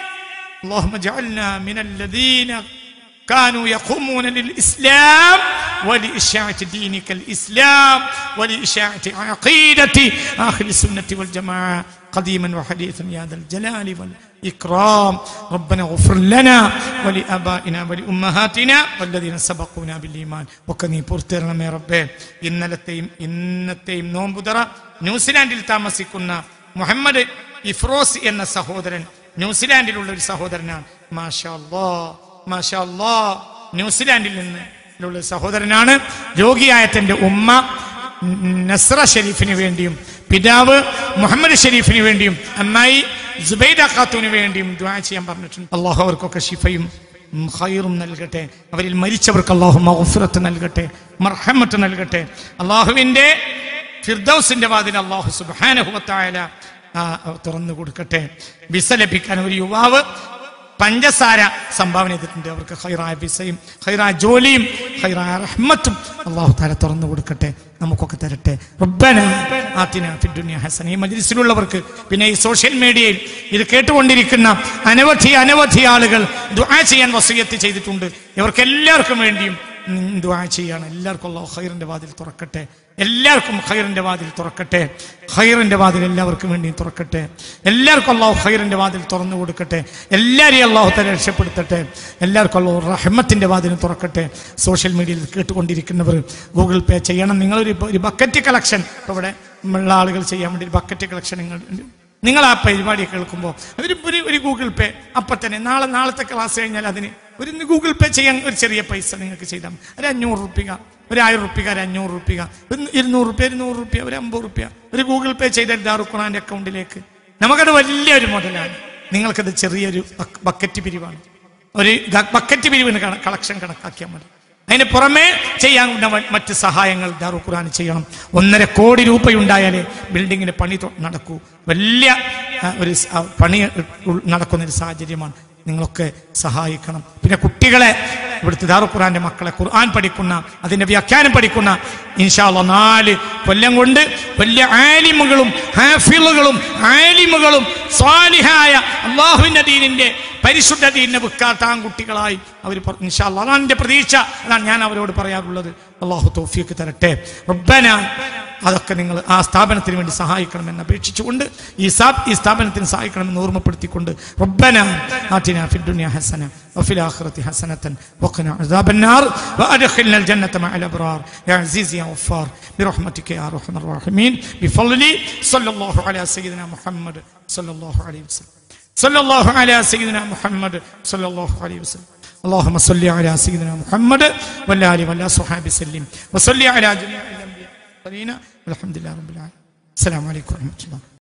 اللهم اجعلنا من الذين كانوا يقومون للإسلام ولإشاعة دينك الإسلام ولإشاعة عقيدة آخر السنة والجماعة قديما وحديثا يا ذا الجلال والإكرام ربنا اغفر لنا ولآبائنا ولأمهاتنا والذين سبقونا بالإيمان وكني പുറത്തിരണം റബ്ബേ ഇന്നലത്തെയും ഇന്നത്തെയും നോമ്പുതറ ന്യൂസിലാൻഡിൽ താമസിക്കുന്ന മുഹമ്മദ് ഇഫ്രോസ് എന്ന സഹോദരൻ ന്യൂസിലാൻഡിലുള്ള ഒരു സഹോദരനാണ് മാഷാ അല്ലാ മാഷാ അല്ലാ ന്യൂസിലാൻഡിൽ നിന്ന് ഉള്ള ഒരു സഹോദരനാണ് രോഗിയായ തന്റെ ഉമ്മ നസ്ര ഷെരീഫിന് വേണ്ടിയും പിതാവ് മുഹമ്മദ് ഷെരീഫിന് വേണ്ടിയും അമ്മായി ജുബൈദ ഖാത്തൂന് വേണ്ടിയും ദുആ ചെയ്യാൻ പറഞ്ഞിട്ടുണ്ട് അള്ളാഹു അവർക്കൊക്കെ ഷിഫയും ഉം, ഖൈറും നൽകട്ടെ അവരിൽ മരിച്ചവർക്ക് അള്ളാഹു മഗ്ഫിറത്ത് നൽകട്ടെ മർഹമത്ത് നൽകട്ടെ അള്ളാഹുവിന്റെ ഫിർദൌസിന്റെ വാതിൽ അള്ളാഹു സുബാനഹുവത്തായ തുറന്നു കൊടുക്കട്ടെ വിസ ലഭിക്കാൻ ഒരു യുവാവ് പഞ്ചസാര സംഭാവന ചെയ്തിട്ടുണ്ട് അവർക്ക് ഹൈറായ വിസയും ഹൈറായ ജോലിയും ഹൈറായ റഹ്മത്തും അള്ളാഹു താല തുറന്നു കൊടുക്കട്ടെ നമുക്കൊക്കെ തരട്ടെ റബ്ബന ആത്തിന ഫിദ്ദുനിയ ഹസന ഈ മജ്ലിസിലുള്ളവർക്ക് പിന്നെ ഈ സോഷ്യൽ മീഡിയയിൽ ഇത് കേട്ടുകൊണ്ടിരിക്കുന്ന അനവധി അനവധി ആളുകൾ ദുആ ചെയ്യാൻ വസീയത്ത് ചെയ്തിട്ടുണ്ട് ഇവർക്ക് എല്ലാവർക്കും വേണ്ടിയും ഉം, ദുആ ചെയ്യാണ് എല്ലാവർക്കും അള്ളാഹു ഖൈറിന്റെ വാതിൽ തുറക്കട്ടെ എല്ലാവർക്കും ഖൈറിന്റെ വാതിൽ തുറക്കട്ടെ ഖൈറിന്റെ വാതിൽ എല്ലാവർക്കും വേണ്ടിയും തുറക്കട്ടെ എല്ലാവർക്കും അള്ളാഹു ഖൈറിന്റെ വാതിൽ തുറന്നു കൊടുക്കട്ടെ എല്ലാവരെയും അള്ളാഹു തല രക്ഷപ്പെടുത്തട്ടെ എല്ലാവർക്കും അള്ളാഹു റഹ്മത്തിന്റെ വാതിൽ തുറക്കട്ടെ സോഷ്യൽ മീഡിയയിൽ കേട്ടുകൊണ്ടിരിക്കുന്നവർ ഗൂഗിൾ പേ ചെയ്യണം നിങ്ങളൊരു ഒരു ബക്കറ്റ് കളക്ഷൻ ഇവിടെ ഉള്ള ആളുകൾ ചെയ്യാൻ വേണ്ടി ഒരു ബക്കറ്റ് കളക്ഷൻ നിങ്ങൾ നിങ്ങൾ ആ പരിപാടി കേൾക്കുമ്പോൾ ഒരു ഒരു ഒരു ഗൂഗിൾ പേ അപ്പൊ തന്നെ നാളെ നാളത്തെ ക്ലാസ് കഴിഞ്ഞാൽ അതിന് ഒരു ഇന്ന് ഗൂഗിൾ പേ ചെയ്യാൻ ഒരു ചെറിയ പൈസ നിങ്ങൾക്ക് ചെയ്താൽ മതി. ഒരു അഞ്ഞൂറ് റുപ്യ ഒരു ആയിരം റുപ്യ ഒരു അഞ്ഞൂറ് റുപ്യ ഒരു ഇരുന്നൂറ് റുപ്യ ഇരുന്നൂറ് റുപ്യ ഒരു അമ്പത് റുപ്യ ഒരു ഗൂഗിൾ പേ ചെയ്ത ദാറുഖുറാന്റെ അക്കൗണ്ടിലേക്ക് നമുക്കത് വലിയൊരു മുതലാണ് നിങ്ങൾക്കത് ചെറിയൊരു ബക്ക് ബക്കറ്റ് പിരിവാണ് ഒരു ഗ- ബക്കറ്റ് പിരിവിന് കണ- കളക്ഷൻ കണക്കാക്കിയാൽ മതി അതിന് പുറമെ ചെയ്യാവുന്ന മ- മറ്റ് സഹായങ്ങൾ ദാറു ഖുർആൻ ചെയ്യണം ഒന്നര കോടി രൂപയുണ്ടായാലേ ബിൽഡിങ്ങിന് പണി തൊ- നടക്കൂ വലിയ ആ, ഒരു സ- ആ, പണി ഉൾ- നടക്കുന്ന ഒരു സാഹചര്യമാണ് നിങ്ങളൊക്കെ സഹായിക്കണം പിന്നെ കുട്ടികളെ ഇവിടുത്തെ ദാറു ഖുർആന്റെ മക്കളെ ഖുർആൻ പഠിക്കുന്ന അതിന്റെ വ്യാഖ്യാനം പഠിക്കുന്ന ഇൻഷാല്ല നാല് കൊല്ലം കൊണ്ട് വലിയ ആലിമുകളും ഹാഫിളുകളും ആലിമുകളും സ്വാലിഹായ അള്ളാഹുവിന്റെ ദീനിന്റെ പരിശുദ്ധ ദീനിനെ വിൽക്കാത്ത ആൺകുട്ടികളായി അവർ ഇൻഷാല്ല അതാണ് എന്റെ പ്രതീക്ഷ അതാണ് ഞാൻ അവരോട് പറയാറുള്ളത് അള്ളാഹു തോഫിയൊക്കെ തരട്ടെ റബ്ബന അതൊക്കെ നിങ്ങൾ ആ സ്ഥാപനത്തിന് വേണ്ടി സഹായിക്കണമെന്ന് അപേക്ഷിച്ചുകൊണ്ട് ഈ സാ ഈ സ്ഥാപനത്തിന് സഹായിക്കണമെന്ന് ഓർമ്മപ്പെടുത്തിക്കൊണ്ട് റബ്ബന ആറ്റിന ഫി الدنيا حسنة وفي الآخرة حسنة وقنا عذاب النار وأدخلنا الجنة مع الأبرار يا عزيز يا غفار برحمتك يا أرحم الراحمين بفضلي صلى الله على سيدنا محمد صلى الله عليه وسلم صلى الله على سيدنا محمد صلى الله عليه وسلم اللهم صل على سيدنا محمد وعلى آله وعلى صحابه وسلم وصل على جميع الأنبياء والمرسلين والحمد لله رب العالمين السلام عليكم ورحمة الله